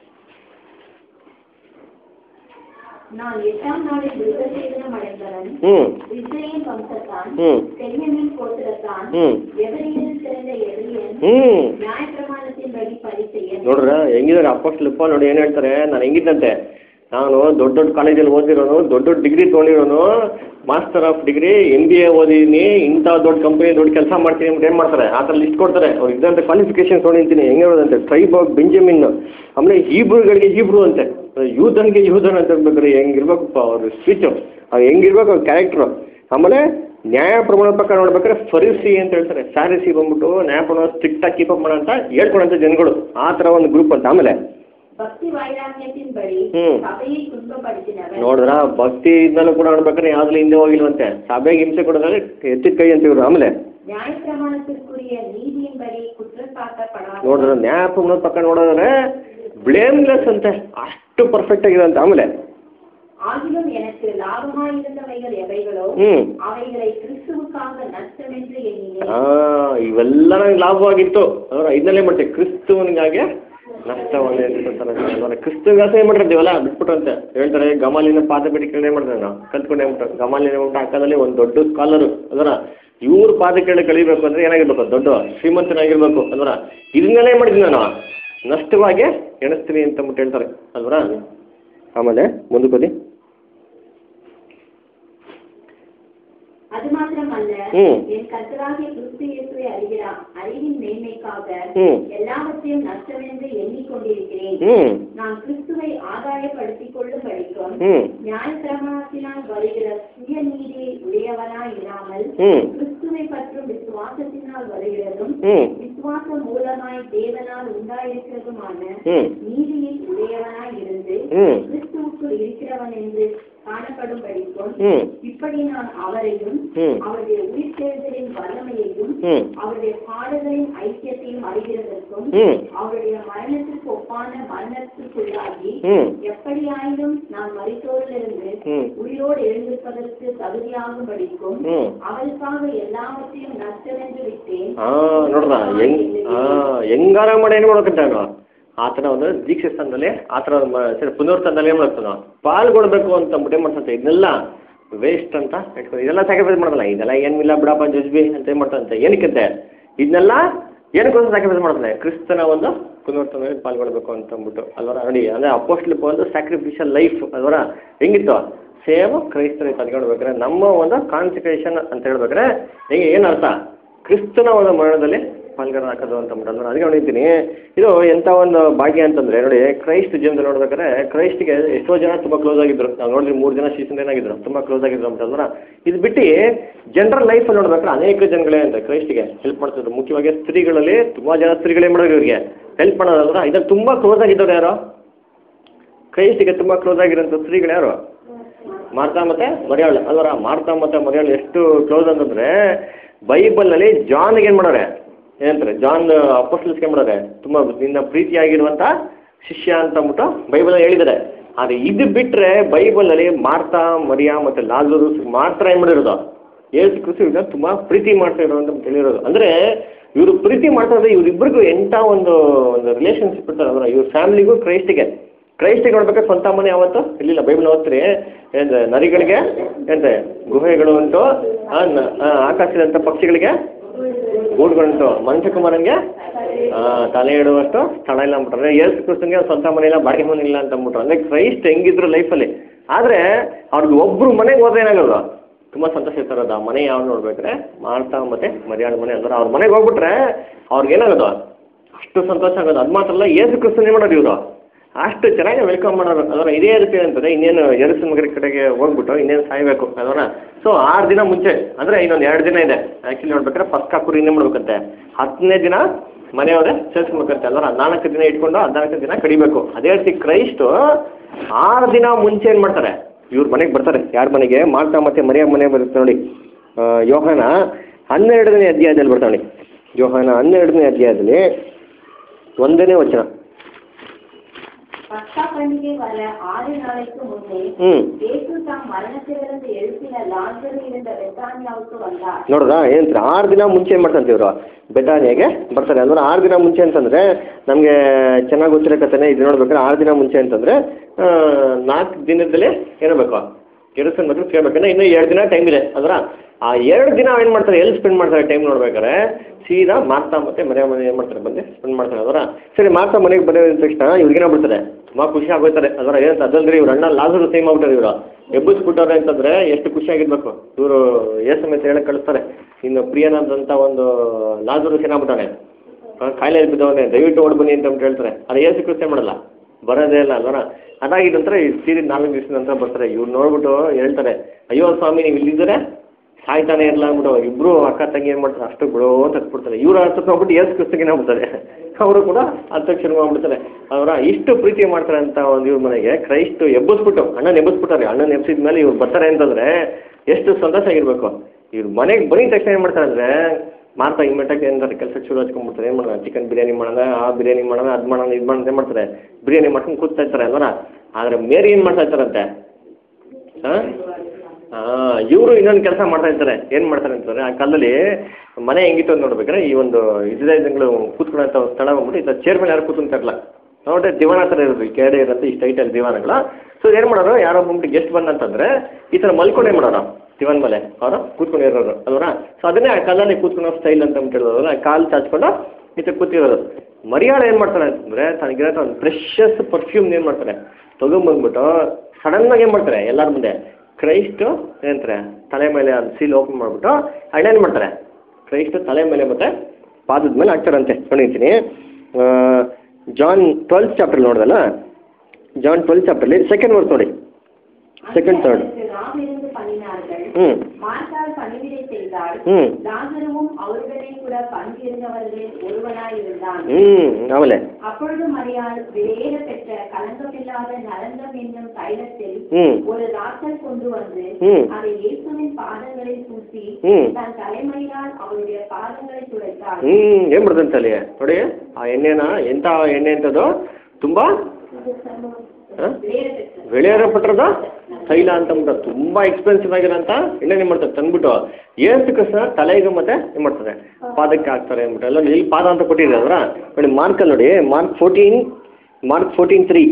நான் எட்டாம் நாளில் விருதசேதனம் அடைந்தவன் ಹ್ಞೂ இஸ்ரேல் வம்சத்தான் ಹ್ಞೂ பென்யமீன் கோத்திரத்தான் ಹ್ಞೂ எவரியில் சிறந்த எதிரியன் ಹ್ಞೂ நியாயப்பிரமாணத்தின்படி பரிசெய்யன் ನೋಡ್ರ ಹೆಂಗಿದ್ದಾರೆ ಅಪೋಸ್ಟ್ಲ್ ಪೌಲ್ ನೋಡಿ ಏನು ಹೇಳ್ತಾರೆ ನಾನು ಹೆಂಗಿದ್ದಂತೆ ನಾನು ದೊಡ್ಡ ದೊಡ್ಡ ಕಾಲೇಜಲ್ಲಿ ಓದಿರೋನು ದೊಡ್ಡ ದೊಡ್ಡ ಡಿಗ್ರಿ ತೊಗೊಂಡಿರೋನು master of degree M B A ಓದಿದ್ದೀನಿ ಇಂಥ ದೊಡ್ಡ ಕಂಪನಿ ದೊಡ್ಡ ಕೆಲಸ ಮಾಡ್ತೀನಿ ಅಂತ ಏನು ಮಾಡ್ತಾರೆ ಆ ಥರ ಲಿಸ್ಟ್ ಕೊಡ್ತಾರೆ ಅವ್ರು ಇದ್ದಂಥ ಕ್ವಾಲಿಫಿಕೇಶನ್ ತೊಗೊಂಡಿರ್ತೀನಿ ಹೆಂಗೆ ಹೇಳೋದಂತೆ ಟ್ರೈಬ್ ಆಫ್ ಬೆಂಜಮಿನ್ ಆಮೇಲೆ ಹೀಬ್ರುಗಳಿಗೆ ಹೀಬ್ರು ಅಂತೆ ಯೂದನ್ಗೆ ಯೂದನ್ ಅಂತ ಹೇಳ್ಬೇಕಾದ್ರೆ ಹೆಂಗಿರ್ಬೇಕಪ್ಪ ಅವ್ರ ಸ್ಪೀಚು ಅವ್ರು ಹೆಂಗಿರ್ಬೇಕು ಅವ್ರ ಕ್ಯಾರೆಕ್ಟ್ರು ಆಮೇಲೆ ನ್ಯಾಯ ಪ್ರಮಾಣ ಪ್ರಕಾರ ನೋಡ್ಬೇಕಾದ್ರೆ ಫರಿಸಿ ಅಂತ ಹೇಳ್ತಾರೆ ಸ್ಯಾರಿಸಿ ಬಂದ್ಬಿಟ್ಟು ನ್ಯಾಯ ಪ್ರಮಾಣ ಸ್ಟ್ರಿಕ್ಟಾಗಿ ಕೀಪ್ ಅಪ್ ಮಾಡೋ ಅಂತ ಹೇಳ್ಕೊಡೋಂಥ ಜನಗಳು ಆ ಥರ ಒಂದು ಗ್ರೂಪ್ ಅಂತ ಆಮೇಲೆ பக்தி வைராக்கியத்தின்படி ம். சபையை துன்பப்படுத்தினவன் ನೋಡಿದ್ರ ಭಕ್ತಿ ಇದ್ಮೇಲೆ ಕೂಡ ನೋಡ್ಬೇಕಾದ್ರೆ ಯಾವ್ದು ಹಿಂದೆ ಹೋಗಿಲ್ವಂತೆ ಸಭೆಗೆ ಹಿಂಸೆ ಕೊಡೋದ್ರೆ ಎತ್ತಿದ ಕೈ ಅಂತ ಇವ್ರು ಆಮೇಲೆ நியாயப்பிரமாணத்திற்குரிய நீதியின்படி குற்றம் சாட்டப்படாத ನೋಡಿದ್ರ ನ್ಯಾಯ ಪ್ರಮಾಣ ಪಕ್ಕ ನೋಡೋದ್ರೆ ಬ್ಲೇಮ್ಲೆಸ್ ಅಂತೆ ಅಷ್ಟು ಪರ್ಫೆಕ್ಟ್ ಆಗಿದೆ ಅಂತ ಆಮೇಲೆ ஆகிலும் எனக்கு லாபமாயிருந்தவைகள் எவைகளோ ಹ್ಮ್ அவைகளை கிறிஸ்துவுக்காக நஷ்டம் என்று எண்ணினேன் ಆ ಇವೆಲ್ಲ ನಂಗೆ ಲಾಭವಾಗಿತ್ತು ಅವ್ರ ಇದನ್ನೇ ಮಾಡ್ತೇವೆ ಕ್ರಿಸ್ತವನಿಗಾಗಿ ನಷ್ಟವನ್ನೇ ಅಂತಾರೆ ಕ್ರಿಸ್ತಗಾಸ ಏನು ಮಾಡಿರ್ತೀವಲ್ಲ ಬಿಟ್ಬಿಟ್ರಂತೆ ಹೇಳ್ತಾರೆ ಗಮಾಲಿನ ಪಾದ ಬಿಟ್ಟು ಕೇಳಿ ಮಾಡ್ತಾರೆ ನಾವು ಕಲ್ತ್ಕೊಂಡು ಏನ್ಬಿಟ್ಟು ಗಮಾಲಿನ ಊಟ ಹಾಕೋದಲ್ಲಿ ಒಂದು ದೊಡ್ಡ ಸ್ಕಾಲರು ಅದರ ಇವ್ರ ಪಾದ ಕೇಳಿ ಕಳಿಬೇಕು ಅಂದ್ರೆ ಏನಾಗಿರ್ಬೇಕು ದೊಡ್ಡ ಶ್ರೀಮಂತನಾಗಿರ್ಬೇಕು ಅಲ್ವರ ಇದನ್ನೆಲ್ಲ ಏನು ಮಾಡಿದ್ದೀನಿ ನಾನು ನಷ್ಟವಾಗಿ ಎಣಿಸ್ತೀನಿ ಅಂತ ಅಂದ್ಬಿಟ್ಟು ಹೇಳ್ತಾರೆ ಅಲ್ವರ ಆಮೇಲೆ ಮುಂದಕ್ಕೆ ಹೋದಿ அது மாத்திரமல்ல ம். என் கர்த்தராகிய கிறிஸ்து இயேசுவை அறிகிறார் அறிவின் மேன்மைக்காக ம். எல்லாவற்றையும் நஷ்டம் என்று எண்ணிக்கொண்டிருக்கிறேன் ಹ್ಞೂ நான் கிறிஸ்துவை ஆதாயப்படுத்திக் கொள்ளும் படிக்கும் ಹ್ಞೂ நியாயப்பிரமாணத்தினால் வருகிற சுயநீதியை உடையவனாய் இராமல் ಹ್ಞೂ கிறிஸ்துவை பற்றும் விசுவாசத்தினால் வருகிறதும் ಹ್ಞೂ விசுவாசம் மூலமாய் தேவனால் உண்டாயிருக்கிறதுமான ಹ್ಞೂ நீதியில் உடையவனாய் இருந்து ಹ್ಞೂ கிறிஸ்துவுக்குள் இருக்கிறவன் என்று காணப்படும்படிக்கும் ம் இப்படி நான் அவரையும் ம் அவருடைய உயிர்த்தெழுதலின் வல்லமையையும் ம் அவருடைய பாடுகளின் ஐக்கியத்தையும் அறிகிறதற்கும் ம் அவருடைய மரணத்துக்கு ஒப்பான மரணத்துக்குள்ளாகி ம் எப்படியாயினும் நான் மரித்தோரிலிருந்து ம் உயிரோடு எழுந்திருப்பதற்கு தகுதியாகும்படிக்கும் ம் அவருக்காக எல்லாவற்றையும் ನಷ್ಟವೆಂದು விட்டேன் ಆ ನೋಡ್ರ ಹೆಂಗ್ ಆ ಹೆಂಗಾರ ಮಾಡಿ ಏನು ಮಾಡ್ಕೊಂತಾನೋ ಆ ಥರ ಒಂದು ದೀಕ್ಷೆ ಸ್ಥಾನದಲ್ಲಿ ಆ ಥರ ಒಂದು ಮ- ಸರಿ ಪುನರ್ತನದಲ್ಲಿ ಏನು ಮಾಡ್ತಾನೋ ಪಾಲ್ಗೊಳ್ಬೇಕು ಅಂತ ಅಂದ್ಬಿಟ್ಟು ಏನು ಮಾಡ್ತಂತೆ ಇದನ್ನೆಲ್ಲ ವೇಸ್ಟ್ ಅಂತ ಇಟ್ಕೊಂಡು ಇದೆಲ್ಲ ಸ್ಯಾಕ್ರಿಫೈಸ್ ಮಾಡಲ್ಲ ಇದೆಲ್ಲ ಏನಿಲ್ಲ ಬಿಡಪ್ಪ ಜಜ್ಬಿ ಅಂತ ಏನು ಮಾಡ್ತಾನಂತೆ ಏನಕ್ಕಂತೆ ಇದನ್ನೆಲ್ಲ ಏನಕ್ಕೋಸ್ಕರ ಸ್ಯಾಕ್ರಿಫೈಸ್ ಮಾಡ್ತಾನೆ ಕ್ರಿಸ್ತನ ಒಂದು ಪುನರ್ತನದಲ್ಲಿ ಪಾಲ್ಗೊಳ್ಬೇಕು ಅಂತ ಅಂದ್ಬಿಟ್ಟು ಅಲ್ವರ ನೋಡಿ ಅಂದರೆ ಅಪೋಸ್ಟ್ಲಿಪ್ ಒಂದು ಸ್ಯಾಕ್ರಿಫಿಷಿಯಲ್ ಲೈಫ್ ಅಲ್ವರ ಹೆಂಗಿತ್ತು ಸೇಮ್ ಕ್ರೈಸ್ತರಿಗೆ ಕಲ್ತ್ಕೊಳ್ಬೇಕಾದ್ರೆ ನಮ್ಮ ಒಂದು ಕಾನ್ಸಂಟ್ರೇಷನ್ ಅಂತ ಹೇಳ್ಬೇಕಾದ್ರೆ ಹೆಂಗೆ ಏನು ಅರ್ಥ ಕ್ರಿಸ್ತನ ಒಂದು ಮರಣದಲ್ಲಿ ಪಾಲ್ಗಾರ ಹಾಕೋದು ಅಂತ ಅಂದ್ಬಿಟ್ಟು ಅದಕ್ಕೆ ನೋಡಿದ್ದೀನಿ ಇದು ಎಂಥ ಒಂದು ಭಾಗ್ಯ ಅಂತಂದ್ರೆ ನೋಡಿ ಕ್ರೈಸ್ಟ್ ಜೀವನದಲ್ಲಿ ನೋಡ್ಬೇಕಾದ್ರೆ ಕ್ರೈಸ್ಟ್ಗೆ ಎಷ್ಟೋ ಜನ ತುಂಬ ಕ್ಲೋಸ್ ಆಗಿದ್ರು ನಾವು ನೋಡಿದ್ರಿ ಮೂರು ಜನ ಸೀಸನ್ ಏನಾಗಿದ್ರು ತುಂಬ ಕ್ಲೋಸ್ ಆಗಿದ್ರು ಅಂತಂದ್ರೆ ಇದು ಬಿಟ್ಟು ಜನರಲ್ ಲೈಫಲ್ಲಿ ನೋಡ್ಬೇಕಾದ್ರೆ ಅನೇಕ ಜನಗಳೇ ಅಂತ ಕ್ರೈಸ್ಟ್ಗೆ ಹೆಲ್ಪ್ ಮಾಡ್ತಿದ್ರು ಮುಖ್ಯವಾಗಿ ಸ್ತ್ರೀಗಳಲ್ಲಿ ತುಂಬ ಜನ ಸ್ತ್ರೀಗಳೇ ಮಾಡೋರು ಇವ್ರಿಗೆ ಹೆಲ್ಪ್ ಮಾಡೋದಲ್ವ ಇದ್ರಲ್ಲಿ ತುಂಬ ಕ್ಲೋಸ್ ಆಗಿದ್ದವ್ರು ಯಾರು ಕ್ರೈಸ್ಟ್ಗೆ ತುಂಬ ಕ್ಲೋಸ್ ಆಗಿರೋಂಥ ಸ್ತ್ರೀಗಳು ಯಾರು ಮಾರ್ತಾ ಮತ್ತೆ ಮರಿಯಾಳು ಅಲ್ವರ ಮಾರ್ತಾ ಮತ್ತೆ ಮರಿಯಾಳು ಎಷ್ಟು ಕ್ಲೋಸ್ ಅಂತಂದ್ರೆ ಬೈಬಲ್ನಲ್ಲಿ ಜಾನ್ಗೆ ಏನು ಮಾಡೋರೆ ಏನಂತಾರೆ ಜಾನ್ ಅಪೋಸ್ಟಲ್ಸ್ಗೆ ಏನು ಮಾಡೋರೆ ತುಂಬ ನಿನ್ನ ಪ್ರೀತಿಯಾಗಿರುವಂಥ ಶಿಷ್ಯ ಅಂತ ಅಂದ್ಬಿಟ್ಟು ಬೈಬಲಲ್ಲಿ ಹೇಳಿದ್ದಾರೆ ಆದರೆ ಇದು ಬಿಟ್ಟರೆ ಬೈಬಲಲ್ಲಿ ಮಾರ್ತಾ ಮರಿಯಾ ಮತ್ತು ಲಾಜರಸ್ ಮಾತ್ರ ಏನು ಮಾಡಿರೋದು ಏಸು ಕ್ರಿಸ್ತು ಇವ್ರನ್ನ ತುಂಬ ಪ್ರೀತಿ ಮಾಡ್ತಾ ಇರೋ ಅಂತ ಹೇಳಿರೋದು ಅಂದರೆ ಇವರು ಪ್ರೀತಿ ಮಾಡ್ತಾ ಇದ್ರೆ ಇವರಿಬ್ಬರಿಗೂ ಎಂಥ ಒಂದು ಒಂದು ರಿಲೇಷನ್ಶಿಪ್ ಇರ್ತಾರೆ ಅಂದ್ರೆ ಇವ್ರ ಫ್ಯಾಮಿಲಿಗೂ ಕ್ರೈಸ್ಟಿಗೆ ಕ್ರೈಸ್ಟಿಗೆ ನೋಡ್ಬೇಕಾದ್ರೆ ಸ್ವಂತ ಮನೆ ಯಾವತ್ತು ಇರಲಿಲ್ಲ ಬೈಬಲ್ ಓದ್ತೀರಿ ಏನು ನರಿಗಳಿಗೆ ಎಂತೆ ಗುಹೆಗಳು ಉಂಟು ಆ, ನ- ಆ, ಆಕಾಶದಂಥ ಪಕ್ಷಿಗಳಿಗೆ ಗೂಡುಗಳುಂಟು ಮನುಷ್ಯ ಕುಮಾರನಿಗೆ ಆ, ತಲೆ ಇಡುವಷ್ಟು ಸ್ಥಳ ಇಲ್ಲ ಅಂದ್ಬಿಟ್ರೆ ಏಸು ಕ್ರಿಸ್ತಂಗೆ ಸ್ವಂತ ಮನೆ ಇಲ್ಲ ಬಾಡಿಗೆ ಮನೆ ಇಲ್ಲ ಅಂತ ಅಂದ್ಬಿಟ್ರು ಅಂದರೆ ಕ್ರೈಸ್ಟ್ ಹೆಂಗಿದ್ರು ಲೈಫಲ್ಲಿ ಆದರೆ ಅವ್ರಿಗೆ ಒಬ್ಬರು ಮನೆಗೆ ಹೋದ್ರೆ ಏನಾಗೋದು ತುಂಬ ಸಂತೋಷ ಇರ್ತಾರದು ಆ ಮನೆ ಯಾವ್ದು ನೋಡ್ಬೇಕಾದ್ರೆ ಮಾರ್ತಾ ಮತ್ತೆ ಮರ್ಯಾದ ಮನೆ ಅಂದ್ರೆ ಅವ್ರ ಮನೆಗೆ ಹೋಗ್ಬಿಟ್ರೆ ಅವ್ರಿಗೆ ಏನಾಗೋದು ಅಷ್ಟು ಸಂತೋಷ ಆಗೋದು ಅದು ಮಾತ್ರ ಅಲ್ಲ ಏಸು ಕ್ರಿಸ್ತನೇ ಮಾಡೋದು ಇವರು ಅಷ್ಟು ಚೆನ್ನಾಗಿ ವೆಲ್ಕಮ್ ಮಾಡೋರು ಅದರ ಇದೇ ರೀತಿ ಅಂತಂದರೆ ಇನ್ನೇನು ಎರಸು ಮಗರ ಕಡೆಗೆ ಹೋಗ್ಬಿಟ್ಟು ಇನ್ನೇನು ಸಾಯಬೇಕು ಅದರ ಸೊ ಆರು ದಿನ ಮುಂಚೆ ಅಂದರೆ ಇನ್ನೊಂದು ಎರಡು ದಿನ ಇದೆ ಆ್ಯಕ್ಚುಲಿ ನೋಡ್ಬೇಕಾದ್ರೆ ಫಸ್ಟ್ ಕುರಿ ಇನ್ನೇ ಮಾಡ್ಬೇಕಂತೆ ಹತ್ತನೇ ದಿನ ಮನೆಯವರೇ ಸೇರಿಸ್ಬೇಕಂತೆ ಅಲ್ವರ ನಾಲ್ಕು ದಿನ ಇಟ್ಕೊಂಡು ಹದಿನಾಲ್ಕು ದಿನ ಕಡಿಬೇಕು ಅದೇ ರೀತಿ ಕ್ರೈಸ್ಟು ಆರು ದಿನ ಮುಂಚೆ ಏನು ಮಾಡ್ತಾರೆ ಇವ್ರ ಮನೆಗೆ ಬರ್ತಾರೆ ಯಾರ ಮನೆಗೆ ಮಾರ್ತಾ ಮತ್ತೆ ಮರಿಯ ಮನೆ ಬರುತ್ತೆ ನೋಡಿ ಆ, ಯೋಹಾನ ಹನ್ನೆರಡನೇ ಅಧ್ಯಾಯದಲ್ಲಿ ಬರ್ತಾನೆ ನೋಡಿ ಯೋಹಾನ ಹನ್ನೆರಡನೇ ಅಧ್ಯಾಯದಲ್ಲಿ ಒಂದನೇ ವಚನ பஸ்கா பண்டிகை வர ஆறு நாளைக்கு முன்னே ಹ್ಞೂ இயேசு தாம் மரணத்திலிருந்து எழுப்பின லாசரு இருந்த பெத்தானியாவுக்கு வந்தார் ನೋಡ್ರಾ ಏನಂತಾರೆ ಆರು ದಿನ ಮುಂಚೆ ಏನು ಮಾಡ್ತಂತೆ ಇವರು ಬೆಟಾನಿಯಾಗೆ ಬರ್ತಾರೆ ಅಂದ್ರೆ ಆರು ದಿನ ಮುಂಚೆ ಅಂತಂದರೆ ನಮಗೆ ಚೆನ್ನಾಗಿ ಗೊತ್ತಿರೋ ಕಥೆನೇ ಇದು ನೋಡ್ಬೇಕಾದ್ರೆ ಆರು ದಿನ ಮುಂಚೆ ಅಂತಂದರೆ ನಾಲ್ಕು ದಿನದಲ್ಲೇ ಏನಿರಬೇಕು ಎರಸನ್ ಮಕ್ಕಳು ಕೇಳ್ಬೇಕಂದ್ರೆ ಇನ್ನೂ ಎರಡು ದಿನ ಟೈಮ್ ಇದೆ ಅದರ ಆ ಎರಡು ದಿನ ಏನು ಮಾಡ್ತಾರೆ ಎಲ್ಲಿ ಸ್ಪೆಂಡ್ ಮಾಡ್ತಾರೆ ಟೈಮ್ ನೋಡ್ಬೇಕಾದ್ರೆ ಸೀದಾ ಮಾರ್ತಾ ಮತ್ತೆ ಮನೆ ಮನೆ ಏನು ಮಾಡ್ತಾರೆ ಬಂದು ಸ್ಪೆಂಡ್ ಮಾಡ್ತಾರೆ ಅದರ ಸರಿ ಮಾರ್ತಾ ಮನೆಗೆ ಬಂದಿದ ತಕ್ಷಣ ಇವ್ರಿಗೇನ ಬಿಡ್ತಾರೆ ತುಂಬ ಖುಷಿ ಆಗೋಯ್ತಾರೆ ಅದರ ಏನಂತ ಅದಲ್ರಿ ಇವ್ರು ಅಣ್ಣ ಲಾಸರು ಸೇಮ್ ಆಗ್ಬಿಟ್ಟಾರೆ ಇವರು ಎಬ್ಬಿಸ್ಬಿಟ್ಟವ್ರೆ ಅಂತಂದ್ರೆ ಎಷ್ಟು ಖುಷಿ ಆಗಿರ್ಬೇಕು ಇವರು ಏಸು ಅಂತ ಹೇಳಕ್ ಕಳಿಸ್ತಾರೆ ಇನ್ನು ಪ್ರಿಯನಾದಂಥ ಒಂದು ಲಾಜರು ಏನಾಗ್ಬಿಟ್ಟಾನೆ ಕಾಯಿಲೆ ಬಿದ್ದವನೇ ದಯವಿಟ್ಟು ಓಡ್ ಬನ್ನಿ ಅಂತ ಅಂದ್ಬಿಟ್ಟು ಹೇಳ್ತಾರೆ ಅದು ಏಸು ಕೃತ್ಯ ಮಾಡಲ್ಲ ಬರೋದೇ ಇಲ್ಲ ಅಲ್ವರ ಅದಾಗಿದ ನಂತರ ಈ ಸೀರೆ ನಾಲ್ಕು ದಿವಸದ ನಂತರ ಬರ್ತಾರೆ ಇವ್ರು ನೋಡ್ಬಿಟ್ಟು ಹೇಳ್ತಾರೆ ಅಯ್ಯೋ ಸ್ವಾಮಿ ನೀವು ಇಲ್ಲಿದ್ದರೆ ಸಾಯ್ತಾನೆ ಇರಲ್ಲ ಅಂದ್ಬಿಟ್ಟು ಇಬ್ರು ಅಕ್ಕ ತಂಗಿ ಏನು ಮಾಡ್ತಾರೆ ಅಷ್ಟು ಬಿಡೋ ಅಂತ ಹತ್ಬಿಡ್ತಾರೆ ಇವ್ರು ಹತ್ತು ಹೋಗ್ಬಿಟ್ಟು ಏಸು ಕ್ರಿಸ್ತಗೆ ಏನಾಗ್ಬಿಡ್ತಾರೆ ಅವರು ಕೂಡ ಹತ್ತಕ್ಕೆ ಶುರು ಮಾಡ್ಬಿಡ್ತಾರೆ ಅವರ ಇಷ್ಟು ಪ್ರೀತಿ ಮಾಡ್ತಾರೆ ಅಂತ ಒಂದು ಇವ್ರ ಮನೆಗೆ ಕ್ರೈಸ್ಟ್ ಎಬ್ಬಿಸ್ಬಿಟ್ಟು ಅಣ್ಣನ ಎಬ್ಬಿಸ್ಬಿಟ್ಟಾರೆ ಅಣ್ಣನ ಎಬ್ಸಿದ ಮೇಲೆ ಇವ್ರು ಬರ್ತಾರೆ ಅಂತಂದ್ರೆ ಎಷ್ಟು ಸಂತೋಷ ಆಗಿರ್ಬೇಕು ಇವ್ರು ಮನೆಗೆ ಬಂದಿದ ತಕ್ಷಣ ಏನು ಮಾಡ್ತಾರೆ ಅಂದರೆ ಮಾಡ್ತಾ ಇಮ್ಮಿಡಿಯೇಟಾಗಿ ಏನಾದ್ರೆ ಕೆಲಸಕ್ಕೆ ಶುರು ಹಚ್ಕೊಂಡ್ಬಿಡ್ತಾರೆ ಏನು ಮಾಡೋಣ ಚಿಕನ್ ಬಿರಿಯಾನಿ ಮಾಡೋಣ ಆ ಬಿರಿಯಾನಿ ಮಾಡೋಣ ಅದು ಮಾಡೋಣ ಇದು ಮಾಡೋಣ ಏನು ಮಾಡ್ತಾರೆ ಬಿರಿಯಾನಿ ಮಾಡ್ಕೊಂಡು ಕೂತ್ತಾ ಇರ್ತಾರೆ ಅಲ್ವರ ಆದರೆ ಮೇರಿ ಏನು ಮಾಡ್ತಾ ಇರ್ತಾರಂತೆ ಹಾಂ ಹಾಂ ಇವರು ಇನ್ನೊಂದು ಕೆಲಸ ಮಾಡ್ತಾ ಇರ್ತಾರೆ ಏನು ಮಾಡ್ತಾರೆ ಅಂತಂದರೆ ಆ ಕಾಲದಲ್ಲಿ ಮನೆ ಹೆಂಗಿತ್ತು ಅಂತ ನೋಡ್ಬೇಕಾದ್ರೆ ಈ ಒಂದು ಇದೇ ತಿಂಗಳು ಕೂತ್ಕೊಳ್ಳೋಂಥ ಒಂದು ಸ್ಥಳ ಬಂದ್ಬಿಟ್ಟು ಈ ಚೇರ್ ಮೇಲೆ ಯಾರು ಕೂತ್ಕೊಂತಾರಲ್ಲ ನೋಡ್ರಿ ದಿವಾನ ಥರ ಇರೋದು ಈ ಕೆಳಗಡೆ ಇರುತ್ತೆ ಈ ಟೈಟಲ್ ದಿವಾನಗಳ ಸೊ ಏನು ಮಾಡೋರು ಯಾರೋ ಬಂದ್ಬಿಟ್ಟು ಗೆಸ್ಟ್ ಬಂದಂತಂದ್ರೆ ಈ ಥರ ಮಲ್ಕೊಂಡು ಏನು ಮಾಡೋರು ದಿವಾನ್ ಮೇಲೆ ಅವರು ಕೂತ್ಕೊಂಡಿರೋರು ಅಲ್ವರ ಸೊ ಅದನ್ನೇ ಆ ಕಾಲದಲ್ಲಿ ಕೂತ್ಕೊಳ್ಳೋ ಸ್ಟೈಲ್ ಅಂತ ಅಂದ್ಬಿಟ್ಟು ಹೇಳೋದು ಕಾಲು ಚಾಚ್ಕೊಂಡು ಈ ಥರ ಕೂತಿರೋದು ಮರಿಯಾಳ ಏನು ಮಾಡ್ತಾಳೆ ಅಂತಂದರೆ ತನಗಿರೋ ಒಂದು ಪ್ರೆಷಸ್ ಪರ್ಫ್ಯೂಮ್ ಏನು ಮಾಡ್ತಾರೆ ತೊಗೊಂಬಂದ್ಬಿಟ್ಟು ಸಡನ್ನಾಗಿ ಏನು ಮಾಡ್ತಾರೆ ಎಲ್ಲರ ಮುಂದೆ ಕ್ರೈಸ್ಟು ಏನಂತಾರೆ ತಲೆ ಮೇಲೆ ಅದು ಸೀಲ್ ಓಪನ್ ಮಾಡಿಬಿಟ್ಟು ಅಣ್ಣೇನು ಮಾಡ್ತಾರೆ ಕ್ರೈಸ್ಟು ತಲೆ ಮೇಲೆ ಮತ್ತು ಪಾದದ ಮೇಲೆ ಹಾಕ್ತಾರಂತೆ ನೋಡಿರ್ತೀನಿ ಜಾನ್ ಟ್ವೆಲ್ತ್ ಚಾಪ್ಟರ್ ನೋಡ್ದಲ್ಲ ಜಾನ್ ಟ್ವೆಲ್ತ್ ಚಾಪ್ಟರ್ಲಿ ಸೆಕೆಂಡ್ ವರ್ಸ್ ನೋಡಿ ಸೆಕೆಂಡ್ ಥರ್ಡ್ ராம் இருந்து பண்ணினார்கள் ம் மார்த்தாள் பணிவிடை செய்தாள் ம் லாசருவும் அவருடனே கூட பங்கு இருந்தவர்களில் ஒருவனாய் இருந்தான் ம் ಆಮೇಲೆ அப்பொழுது மரியாள் வெளியேற பெற்ற கலங்கமில்லாத நலந்தம் என்னும் தைலத்தில் ம் ஒரு ராத்தல் கொண்டு வந்து ம் அதை இயேசுவின் பாதங்களை பூசி ம் தன் தலைமையால் அவருடைய பாதங்களை துடைத்தாள் ಹ್ಮ್ ಏನ್ ಬರ್ತಂತೆ ಅಲ್ಲಿ ನೋಡಿ ಆ ಎಣ್ಣೆನ ಎಂತ ಎಣ್ಣೆ ಅಂತದು ತುಂಬಾ ಹ? வெளியேற பெற்ற ಬೆಳೆಯರಪಟ್ಟರದ ತೈಲ ಅಂತ ಅಂದ್ಬಿಟ್ಟು ತುಂಬಾ ಎಕ್ಸ್ಪೆನ್ಸಿವ್ ಆಗಿರೋಂಥ ಎಣ್ಣೆ ಏನ್ ಮಾಡ್ತಾರೆ ತಂದ್ಬಿಟ್ಟು ಏಸಕ್ಕೆ ಸಹ ತಲೆಗೆ ಮತ್ತೆ ಏನ್ ಮಾಡ್ತಾರೆ ಪಾದಕ್ಕೆ ಹಾಕ್ತಾರೆ ಅಂದ್ಬಿಟ್ಟು ಎಲ್ಲ ಇಲ್ಲಿ ಪಾದ ಅಂತ ಕೊಟ್ಟಿದೆ ಅಲ್ವಾ ನೋಡಿ ಮಾರ್ಕಲ್ಲಿ ನೋಡಿ Mark fourteen Mark fourteen three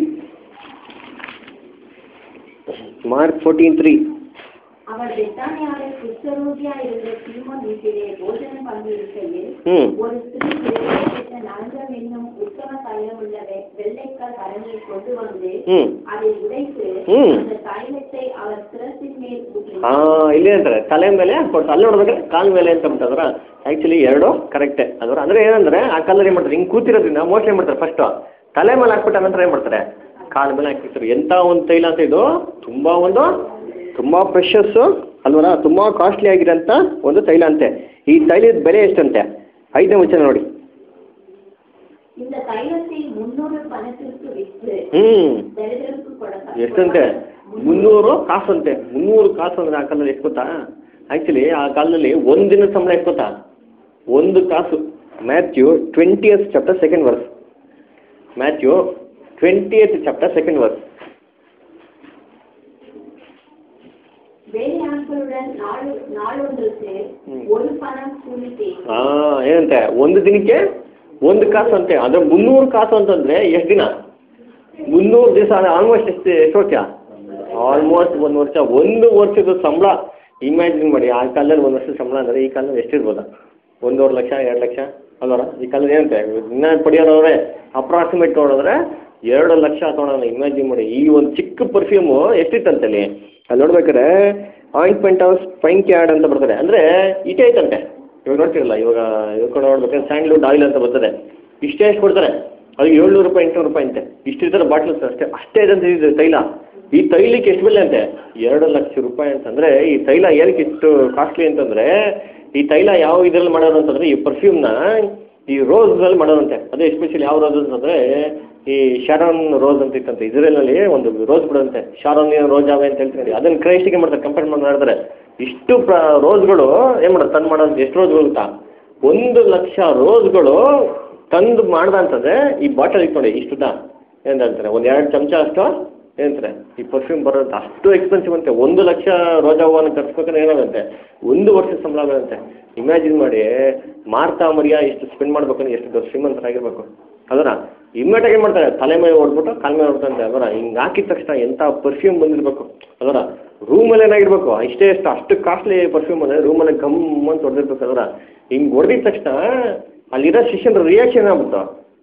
Mark fourteen three அவர் பெத்தானியாவில் குஷ்டரோகியா இருந்த சீமோன் வீட்டிலே போஜனம் பங்கிருக்கையில் ಹ್ಮ್ ஒரு ஸ்திரீ வெளியேற்ற நலந்தம் என்னும் உத்தம தைலம் உள்ள வெ- வெள்ளைக்கால் கரங்களை கொண்டு வந்து ಹ್ಮ್ அதை உடைத்து ಹ್ಮ್ அந்த தைலத்தை அவர் சிரசின் மேல் ಹಾ ஊற்றினார் ಇಲ್ಲೇ ಅಂತಾರೆ ತಲೆ ಮೇಲೆ ಕೊಡ್ತಾರೆ ಅಲ್ಲಿ ನೋಡ್ಬೇಕಾದ್ರೆ ಕಾಲ್ ಮೇಲೆ ಅಂತ ಅಂತಾರೆ ಆ್ಯಕ್ಚುಲಿ ಎರಡು ಕರೆಕ್ಟೇ ಅದರ ಅಂದ್ರೆ ಏನಂದ್ರೆ ಆ ಕಾಲಲ್ಲಿ ಏನು ಮಾಡ್ತಾರೆ ಹಿಂಗೆ ಕೂತಿರೋದ್ರಿಂದ ಮೋಸ್ಟ್ಲಿ ಏನು ಮಾಡ್ತಾರೆ ಫಸ್ಟು ತಲೆ ಮೇಲೆ ಹಾಕ್ಬಿಟ್ಟು ನಂತರ ಏನು ಮಾಡ್ತಾರೆ ಕಾಲ ಮೇಲೆ ಹಾಕಿರ್ತಾರೆ ಎಂಥ ಒಂದು ತೈಲ ಅಂತ ಇದು ತುಂಬ ಒಂದು ತುಂಬ ಪ್ರೆಷಸ್ಸು ಅಲ್ವರ ತುಂಬ ಕಾಸ್ಟ್ಲಿ ಆಗಿರೋಂಥ ಒಂದು ತೈಲ ಅಂತೆ ಈ ತೈಲದ ಬೆಲೆ ಎಷ್ಟಂತೆ ಐದನೇ ವಚನ ನೋಡಿ இந்த தைலத்தை முன்னூறு பணத்திற்கு விற்று ಹ್ಞೂ ದರಿದ್ರருக்கு ಕೊಡಕ ಎಷ್ಟಂತೆ ಮುನ್ನೂರು ಕಾಸು ಅಂತೆ ಮುನ್ನೂರು ಕಾಸು ಅಂದರೆ ಆ ಕಾಲದಲ್ಲಿ ಎಷ್ಟು ಗೊತ್ತಾ ಆ್ಯಕ್ಚುಲಿ ಆ ಕಾಲದಲ್ಲಿ ಒಂದು ದಿನದ ಸಂಬಳ ಎಷ್ಟು ಗೊತ್ತಾ ಒಂದು ಕಾಸು Matthew twentieth chapter second verse Matthew twentieth chapter second verse வேலையாட்களுடன் நாள் நாளொன்றுக்கு ம். ஒரு பணம் கூலி தேவை ಹಾಂ ಏನಂತೆ ಒಂದು ದಿನಕ್ಕೆ ಒಂದು ಕಾಸು ಅಂತೆ ಅಂದರೆ ಮುನ್ನೂರು ಕಾಸು ಅಂತಂದರೆ ಎಷ್ಟು ದಿನ ಮುನ್ನೂರು ದಿವಸ ಆಲ್ಮೋಸ್ಟ್ ಎಷ್ಟು ಎಷ್ಟು ವರ್ಷ ಆಲ್ಮೋಸ್ಟ್ ಒಂದು ವರ್ಷ ಒಂದು ವರ್ಷದ ಸಂಬಳ ಇಮ್ಯಾಜಿನ್ ಮಾಡಿ ಆ ಕಾಲದಲ್ಲಿ ಒಂದು ವರ್ಷದ ಸಂಬಳ ಅಂದರೆ ಈ ಕಾಲದಲ್ಲಿ ಎಷ್ಟಿರ್ಬೋದಾ ಒಂದೂವರೆ ಲಕ್ಷ ಎರಡು ಲಕ್ಷ ಅಲ್ವರ ಈ ಕಾಲದಲ್ಲಿ ಏನಂತೆ ದಿನ ಪಡೆಯೋರವ್ರೆ ಅಪ್ರಾಕ್ಸಿಮೇಟ್ ನೋಡಿದ್ರೆ ಎರಡು ಲಕ್ಷ ತೊಗೊಳೋಣ ಇಮ್ಯಾಜಿನ್ ಮಾಡಿ ಈ ಒಂದು ಚಿಕ್ಕ ಪರ್ಫ್ಯೂಮು ಎಷ್ಟಿತ್ತಂತೆ ಅಲ್ಲಿ ಅಲ್ಲಿ ನೋಡ್ಬೇಕಾದ್ರೆ ಆಯಿಂಟ್ಮೆಂಟ್ ಆಫ್ ಸ್ಪೈನ್ ಕ್ಯಾಡ್ ಅಂತ ಬರ್ತಾರೆ ಅಂದರೆ ಇಟೇ ಐತಂತೆ ಇವಾಗ ನೋಡ್ತಿರಲ್ಲ ಇವಾಗ ಇವಾಗ ಕೂಡ ನೋಡ್ಬೇಕಾದ್ರೆ ಸ್ಯಾಂಡ್ಲ್ವುಡ್ ಆಯಿಲ್ ಅಂತ ಬರ್ತದೆ ಇಷ್ಟೇ ಎಷ್ಟು ಕೊಡ್ತಾರೆ ಅದು ಏಳ್ನೂರು ರೂಪಾಯಿ ಎಂಟುನೂರು ರೂಪಾಯಿ ಅಂತೆ ಇಷ್ಟಿರ್ತಾರೆ ಬಾಟ್ಲ್ಸ್ ಅಷ್ಟೇ ಅಷ್ಟೇ ಇದಂತೆ ಇದು ತೈಲ ಈ ತೈಲಕ್ಕೆ ಎಷ್ಟು ಬೆಲೆ ಅಂತೆ ಎರಡು ಲಕ್ಷ ರೂಪಾಯಿ ಅಂತಂದರೆ ಈ ತೈಲ ಏನಕ್ಕೆ ಇಷ್ಟು ಕಾಸ್ಟ್ಲಿ ಅಂತಂದರೆ ಈ ತೈಲ ಯಾವ ಇದರಲ್ಲಿ ಮಾಡೋದು ಅಂತಂದರೆ ಈ ಪರ್ಫ್ಯೂಮ್ನ ಈ ರೋಸ್ಗಳಲ್ಲಿ ಮಾಡೋದಂತೆ ಅದೇ ಎಸ್ಪೆಷಲಿ ಯಾವ ರೋಸ್ ಅಂತಂದರೆ ಈ ಶಾರೋನ್ ರೋಸ್ ಅಂತ ಇತ್ತಂತೆ ಇಸ್ರೇಲ್ನಲ್ಲಿ ಒಂದು ರೋಸ್ ಬಿಡೋದಂತೆ ಶಾರೋನಿಯನ್ ರೋಜಾವೆ ಅಂತ ಹೇಳ್ತೀನಿ ಅದನ್ನು ಕ್ರೈಸ್ಟಿಗೆ ಮಾಡ್ತಾರೆ ಕಂಪೇರ್ ಮಾಡಿ ಮಾಡ್ತಾರೆ ಇಷ್ಟು ಪ್ರ ರೋಸ್ಗಳು ಏನು ಮಾಡೋದು ತಂದು ಮಾಡೋದು ಎಷ್ಟು ರೋಸ್ಗಳು ಗೊತ್ತಾ ಒಂದು ಲಕ್ಷ ರೋಸ್ಗಳು ತಂದು ಮಾಡ್ದ ಅಂತಂದ್ರೆ ಈ ಬಾಟಲ್ ಇಟ್ಕೊಂಡೆ ಇಷ್ಟುದ ಏನಂತಾರೆ ಒಂದು ಎರಡು ಚಮಚ ಅಷ್ಟು ಏನಂತಾರೆ ಈ ಪರ್ಫ್ಯೂಮ್ ಬರೋಂಥ ಅಷ್ಟು ಎಕ್ಸ್ಪೆನ್ಸಿವ್ ಅಂತೆ ಒಂದು ಲಕ್ಷ ರೋಜಾ ಹೂವನ್ನು ತರಿಸ್ಬೇಕಾದ್ರೆ ಏನಾಗುತ್ತೆ ಒಂದು ವರ್ಷದ ಸಂಬಳ ಆಗುತ್ತೆ ಇಮ್ಯಾಜಿನ್ ಮಾಡಿ ಮಾರ್ತಾ ಮರಿಯ ಎಷ್ಟು ಸ್ಪೆಂಡ್ ಮಾಡ್ಬೇಕಂದ್ರೆ ಎಷ್ಟು ದೊಡ್ಡ ಶ್ರೀಮಂತರಾಗಿರ್ಬೇಕು ಅದರ ಇಮ್ಮಿಡಿಯೇಟ್ ಏನು ಮಾಡ್ತಾರೆ ತಲೆ ಮೇಲೆ ಹೊಡ್ಬಿಟ್ಟು ಕಾಲ ಮೇಲೆ ಹೊಡ್ತಂತೆ ಅದರ ಹಿಂಗೆ ಹಾಕಿದ ತಕ್ಷಣ ಎಂಥ ಪರ್ಫ್ಯೂಮ್ ಬಂದಿರಬೇಕು ಅದರ ರೂಮಲ್ಲಿ ಏನಾಗಿರ್ಬೇಕು ಇಷ್ಟೇ ಎಷ್ಟು ಅಷ್ಟು ಕಾಸ್ಟ್ಲಿ ಪರ್ಫ್ಯೂಮ್ ಅಂದರೆ ರೂಮಲ್ಲಿ ಗಮ್ ಅಂತ ಹೊಡೆದಿರ್ಬೇಕು ಅದರ ಹಿಂಗೆ ಹೊಡೆದಿದ ತಕ್ಷಣ ಅಲ್ಲಿರೋ ಶಿಷ್ಯನ ರಿಯಾಕ್ಷನ್ ಆಗ್ಬಿಟ್ಟು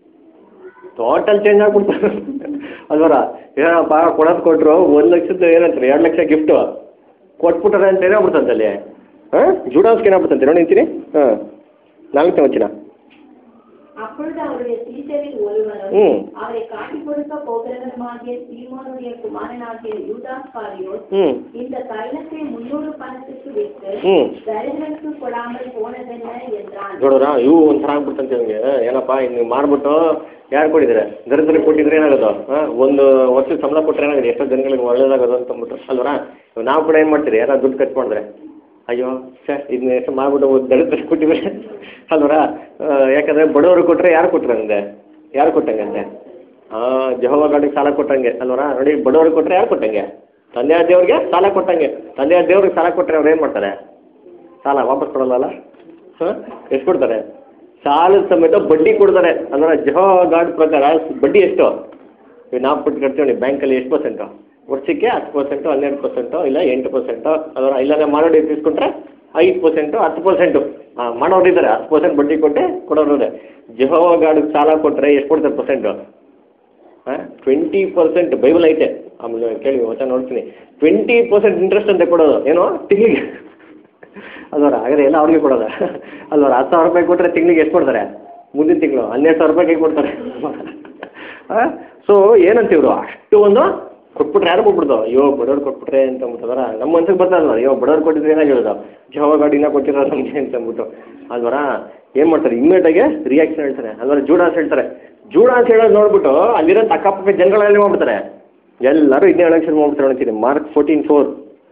ಟೋಟಲ್ ಚೇಂಜ್ ಆಗ್ಬಿಡ್ತಾರೆ ಅಲ್ವರ ಏನಪ್ಪ ಕೊಡೋದು ಕೊಟ್ಟರು ಒಂದು ಲಕ್ಷದ ಏನಂತಾರೆ ಎರಡು ಲಕ್ಷ ಗಿಫ್ಟು ಕೊಟ್ಬಿಟ್ಟಾರೆ ಅಂತ ಏನಾಗ್ಬಿಡ್ತಂತೆ ಅಲ್ಲಿ ಹಾಂ ಜೂಡಾನ್ಸ್ಗೆ ಏನಾಗ್ಬಿಡ್ತಂತೆ ನೋಡಿ ನಿಂತೀನಿ ಹಾಂ ನಾಲ್ಕನೇ ವಚನ அப்பொழுது அவருடைய சீஷரில் ஒருவனும் ம். அவரை காட்டிக் கொடுக்க போகிறவருமாகிய சீமோனுடைய குமாரனாகிய யூதாஸ் காரியோஸ் ಹ್ಞೂ இந்த தைலத்தை முன்னூறு பணத்துக்கு விற்று ಹ್ಞೂ தரித்திரருக்கு கொடாமல் போனதென்ன என்றான் ನೋಡೋರ ಇವು ಒಂಥರ ಆಗ್ಬಿಡ್ತಂತೆ ಇವ್ನಿಗೆ ಏನಪ್ಪ ಇನ್ನು ಮಾರ್ಬಿಟ್ಟು ಯಾರು ಕೊಟ್ಟಿದ್ದಾರೆ ದರಿದ್ರಿಗೆ ಕೊಟ್ಟಿದ್ರೆ ಏನಾಗೋದು ಹಾಂ ಒಂದು ವರ್ಷದ ಸಂಬಳ ಕೊಟ್ಟರೆ ಏನಾಗಿದೆ ಎಷ್ಟೋ ಜನಗಳಿಗೆ ಒಳ್ಳೇದಾಗೋದು ಅಂತ ಅಂದ್ಬಿಟ್ಟು ಅಲ್ವರ ನಾವು ಕೂಡ ಏನು ಮಾಡ್ತೀರಿ ಯಾರು ದುಡ್ಡು ಖರ್ಚು ಮಾಡಿದ್ರೆ ಅಯ್ಯೋ ಸರ್ ಇದನ್ನ ಎಷ್ಟು ಮಾಡ್ಬಿಟ್ಟು ದರಿದ್ರಿಗೆ ಕೊಟ್ಟಿದ್ರೆ ಅಲ್ವರ ಯಾಕಂದರೆ ಬಡವರು ಕೊಟ್ಟರೆ ಯಾರು ಕೊಟ್ಟರೆ ಅಂದೆ ಯಾರು ಕೊಟ್ಟಂಗೆ ಅಂತೆ ಹಾಂ ಜಹೋವ ಗಾಡಿಗೆ ಸಾಲ ಕೊಟ್ಟಂಗೆ ಅಲ್ವರ ನೋಡಿ ಬಡವ್ರಿಗೆ ಕೊಟ್ಟರೆ ಯಾರು ಕೊಟ್ಟಂಗೆ ತಂದೆಯ ದೇವ್ರಿಗೆ ಸಾಲ ಕೊಟ್ಟಂಗೆ ತಂದೆಯ ದೇವ್ರಿಗೆ ಸಾಲ ಕೊಟ್ಟರೆ ಅವ್ರು ಏನು ಮಾಡ್ತಾರೆ ಸಾಲ ವಾಪಸ್ ಕೊಡಲ್ಲ ಹಾಂ ಎಷ್ಟು ಕೊಡ್ತಾರೆ ಸಾಲದ ಸಮೇತ ಬಡ್ಡಿ ಕೊಡ್ತಾರೆ ಅಂದ್ರೆ ಜಹೋ ಗಾರ್ಡ್ ಪ್ರಕಾರ ಬಡ್ಡಿ ಎಷ್ಟು ಈಗ ನಾವು ಕೊಟ್ಟು ಕಟ್ತೀವಿ ಬ್ಯಾಂಕಲ್ಲಿ ಎಷ್ಟು ಪರ್ಸೆಂಟು ವರ್ಷಕ್ಕೆ ಹತ್ತು ಪರ್ಸೆಂಟು ಹನ್ನೆರಡು ಪರ್ಸೆಂಟು ಇಲ್ಲ ಎಂಟು ಪರ್ಸೆಂಟು ಅದರ ಇಲ್ಲಾಂದ್ರೆ ಮಾಡೋಡಿ తీసుకుంಟ್ರೆ ಐದು ಪರ್ಸೆಂಟು ಹತ್ತು ಪರ್ಸೆಂಟು ಹಾಂ ಮಾಡೋರಿದ್ದಾರೆ ಹತ್ತು ಪರ್ಸೆಂಟ್ ಬಡ್ಡಿ ಕೊಟ್ಟೆ ಕೊಡೋರು ಜಹೋ ಗಾರ್ಡ್ಗೆ ಸಾಲ ಕೊಟ್ಟರೆ ಎಷ್ಟು ಕೊಡ್ತಾರೆ ಪರ್ಸೆಂಟು ಹಾಂ ಟ್ವೆಂಟಿ ಪರ್ಸೆಂಟ್ ಬೈಬಲ್ ಐತೆ ಆಮೇಲೆ ಕೇಳಿ ವಚನ ನೋಡ್ತೀನಿ ಟ್ವೆಂಟಿ ಪರ್ಸೆಂಟ್ ಇಂಟ್ರೆಸ್ಟ್ ಅಂತ ಕೊಡೋದು ಏನೋ ತಿಂಗಳಿಗೆ ಅಲ್ವರ ಹಾಗಾದ್ರೆ ಎಲ್ಲ ಅವ್ರಿಗೆ ಕೊಡೋದ ಅಲ್ವರ ಹತ್ತು ಸಾವಿರ ರೂಪಾಯಿ ಕೊಟ್ಟರೆ ತಿಂಗಳಿಗೆ ಎಷ್ಟು ಕೊಡ್ತಾರೆ ಮುಂದಿನ ತಿಂಗಳು ಹನ್ನೆರಡು ಸಾವಿರ ರೂಪಾಯಿ ಕೈ ಕೊಡ್ತಾರೆ ಸೊ ಏನಂತೀವ್ರು ಅಷ್ಟು ಒಂದು ಕೊಟ್ಬಿಟ್ರೆ ಯಾರು ಕೊಟ್ಬಿಡ್ದು ಅಯ್ಯೋ ಬಡವ್ರು ಕೊಟ್ಬಿಟ್ರೆ ಅಂತ ಅಂದ್ಬಿಟ್ಟದಾರ ನಮ್ಮ ಮನ್ಸಿಗೆ ಬರ್ತದಲ್ಲ ಅಯ್ಯೋ ಬಡವ್ರು ಕೊಟ್ಟಿದ್ರೆ ಏನಾಗಿರೋದು ಜವ ಗಾಡಿನ ಕೊಟ್ಟಿರೋ ನಮಗೆ ಅಂತ ಅಂದ್ಬಿಟ್ಟು ಅಲ್ವರ ಏನು ಮಾಡ್ತಾರೆ ಇಮ್ಮಿಡಿಯೇಟಾಗೆ ರಿಯಾಕ್ಷನ್ ಹೇಳ್ತಾರೆ ಅಲ್ವರ ಜೂಡಾಸ್ ಹೇಳ್ತಾರೆ ಜೂಡಾಸ್ ಹೇಳೋದು ನೋಡ್ಬಿಟ್ಟು ಅಲ್ಲಿರೋ ಅಕ್ಕಪಕ್ಕ ಜನಗಳೆಲ್ಲ ಮಾಡ್ಬಿಡ್ತಾರೆ ಎಲ್ಲರೂ ಇದನ್ನೇ ಹೇಳಕ್ಕೆ ಶುರು ಮಾಡ್ಬಿಡ್ತಾರೆ ನೋಡ್ತೀನಿ Mark fourteen four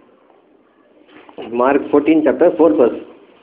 Mark fourteen chapter four verse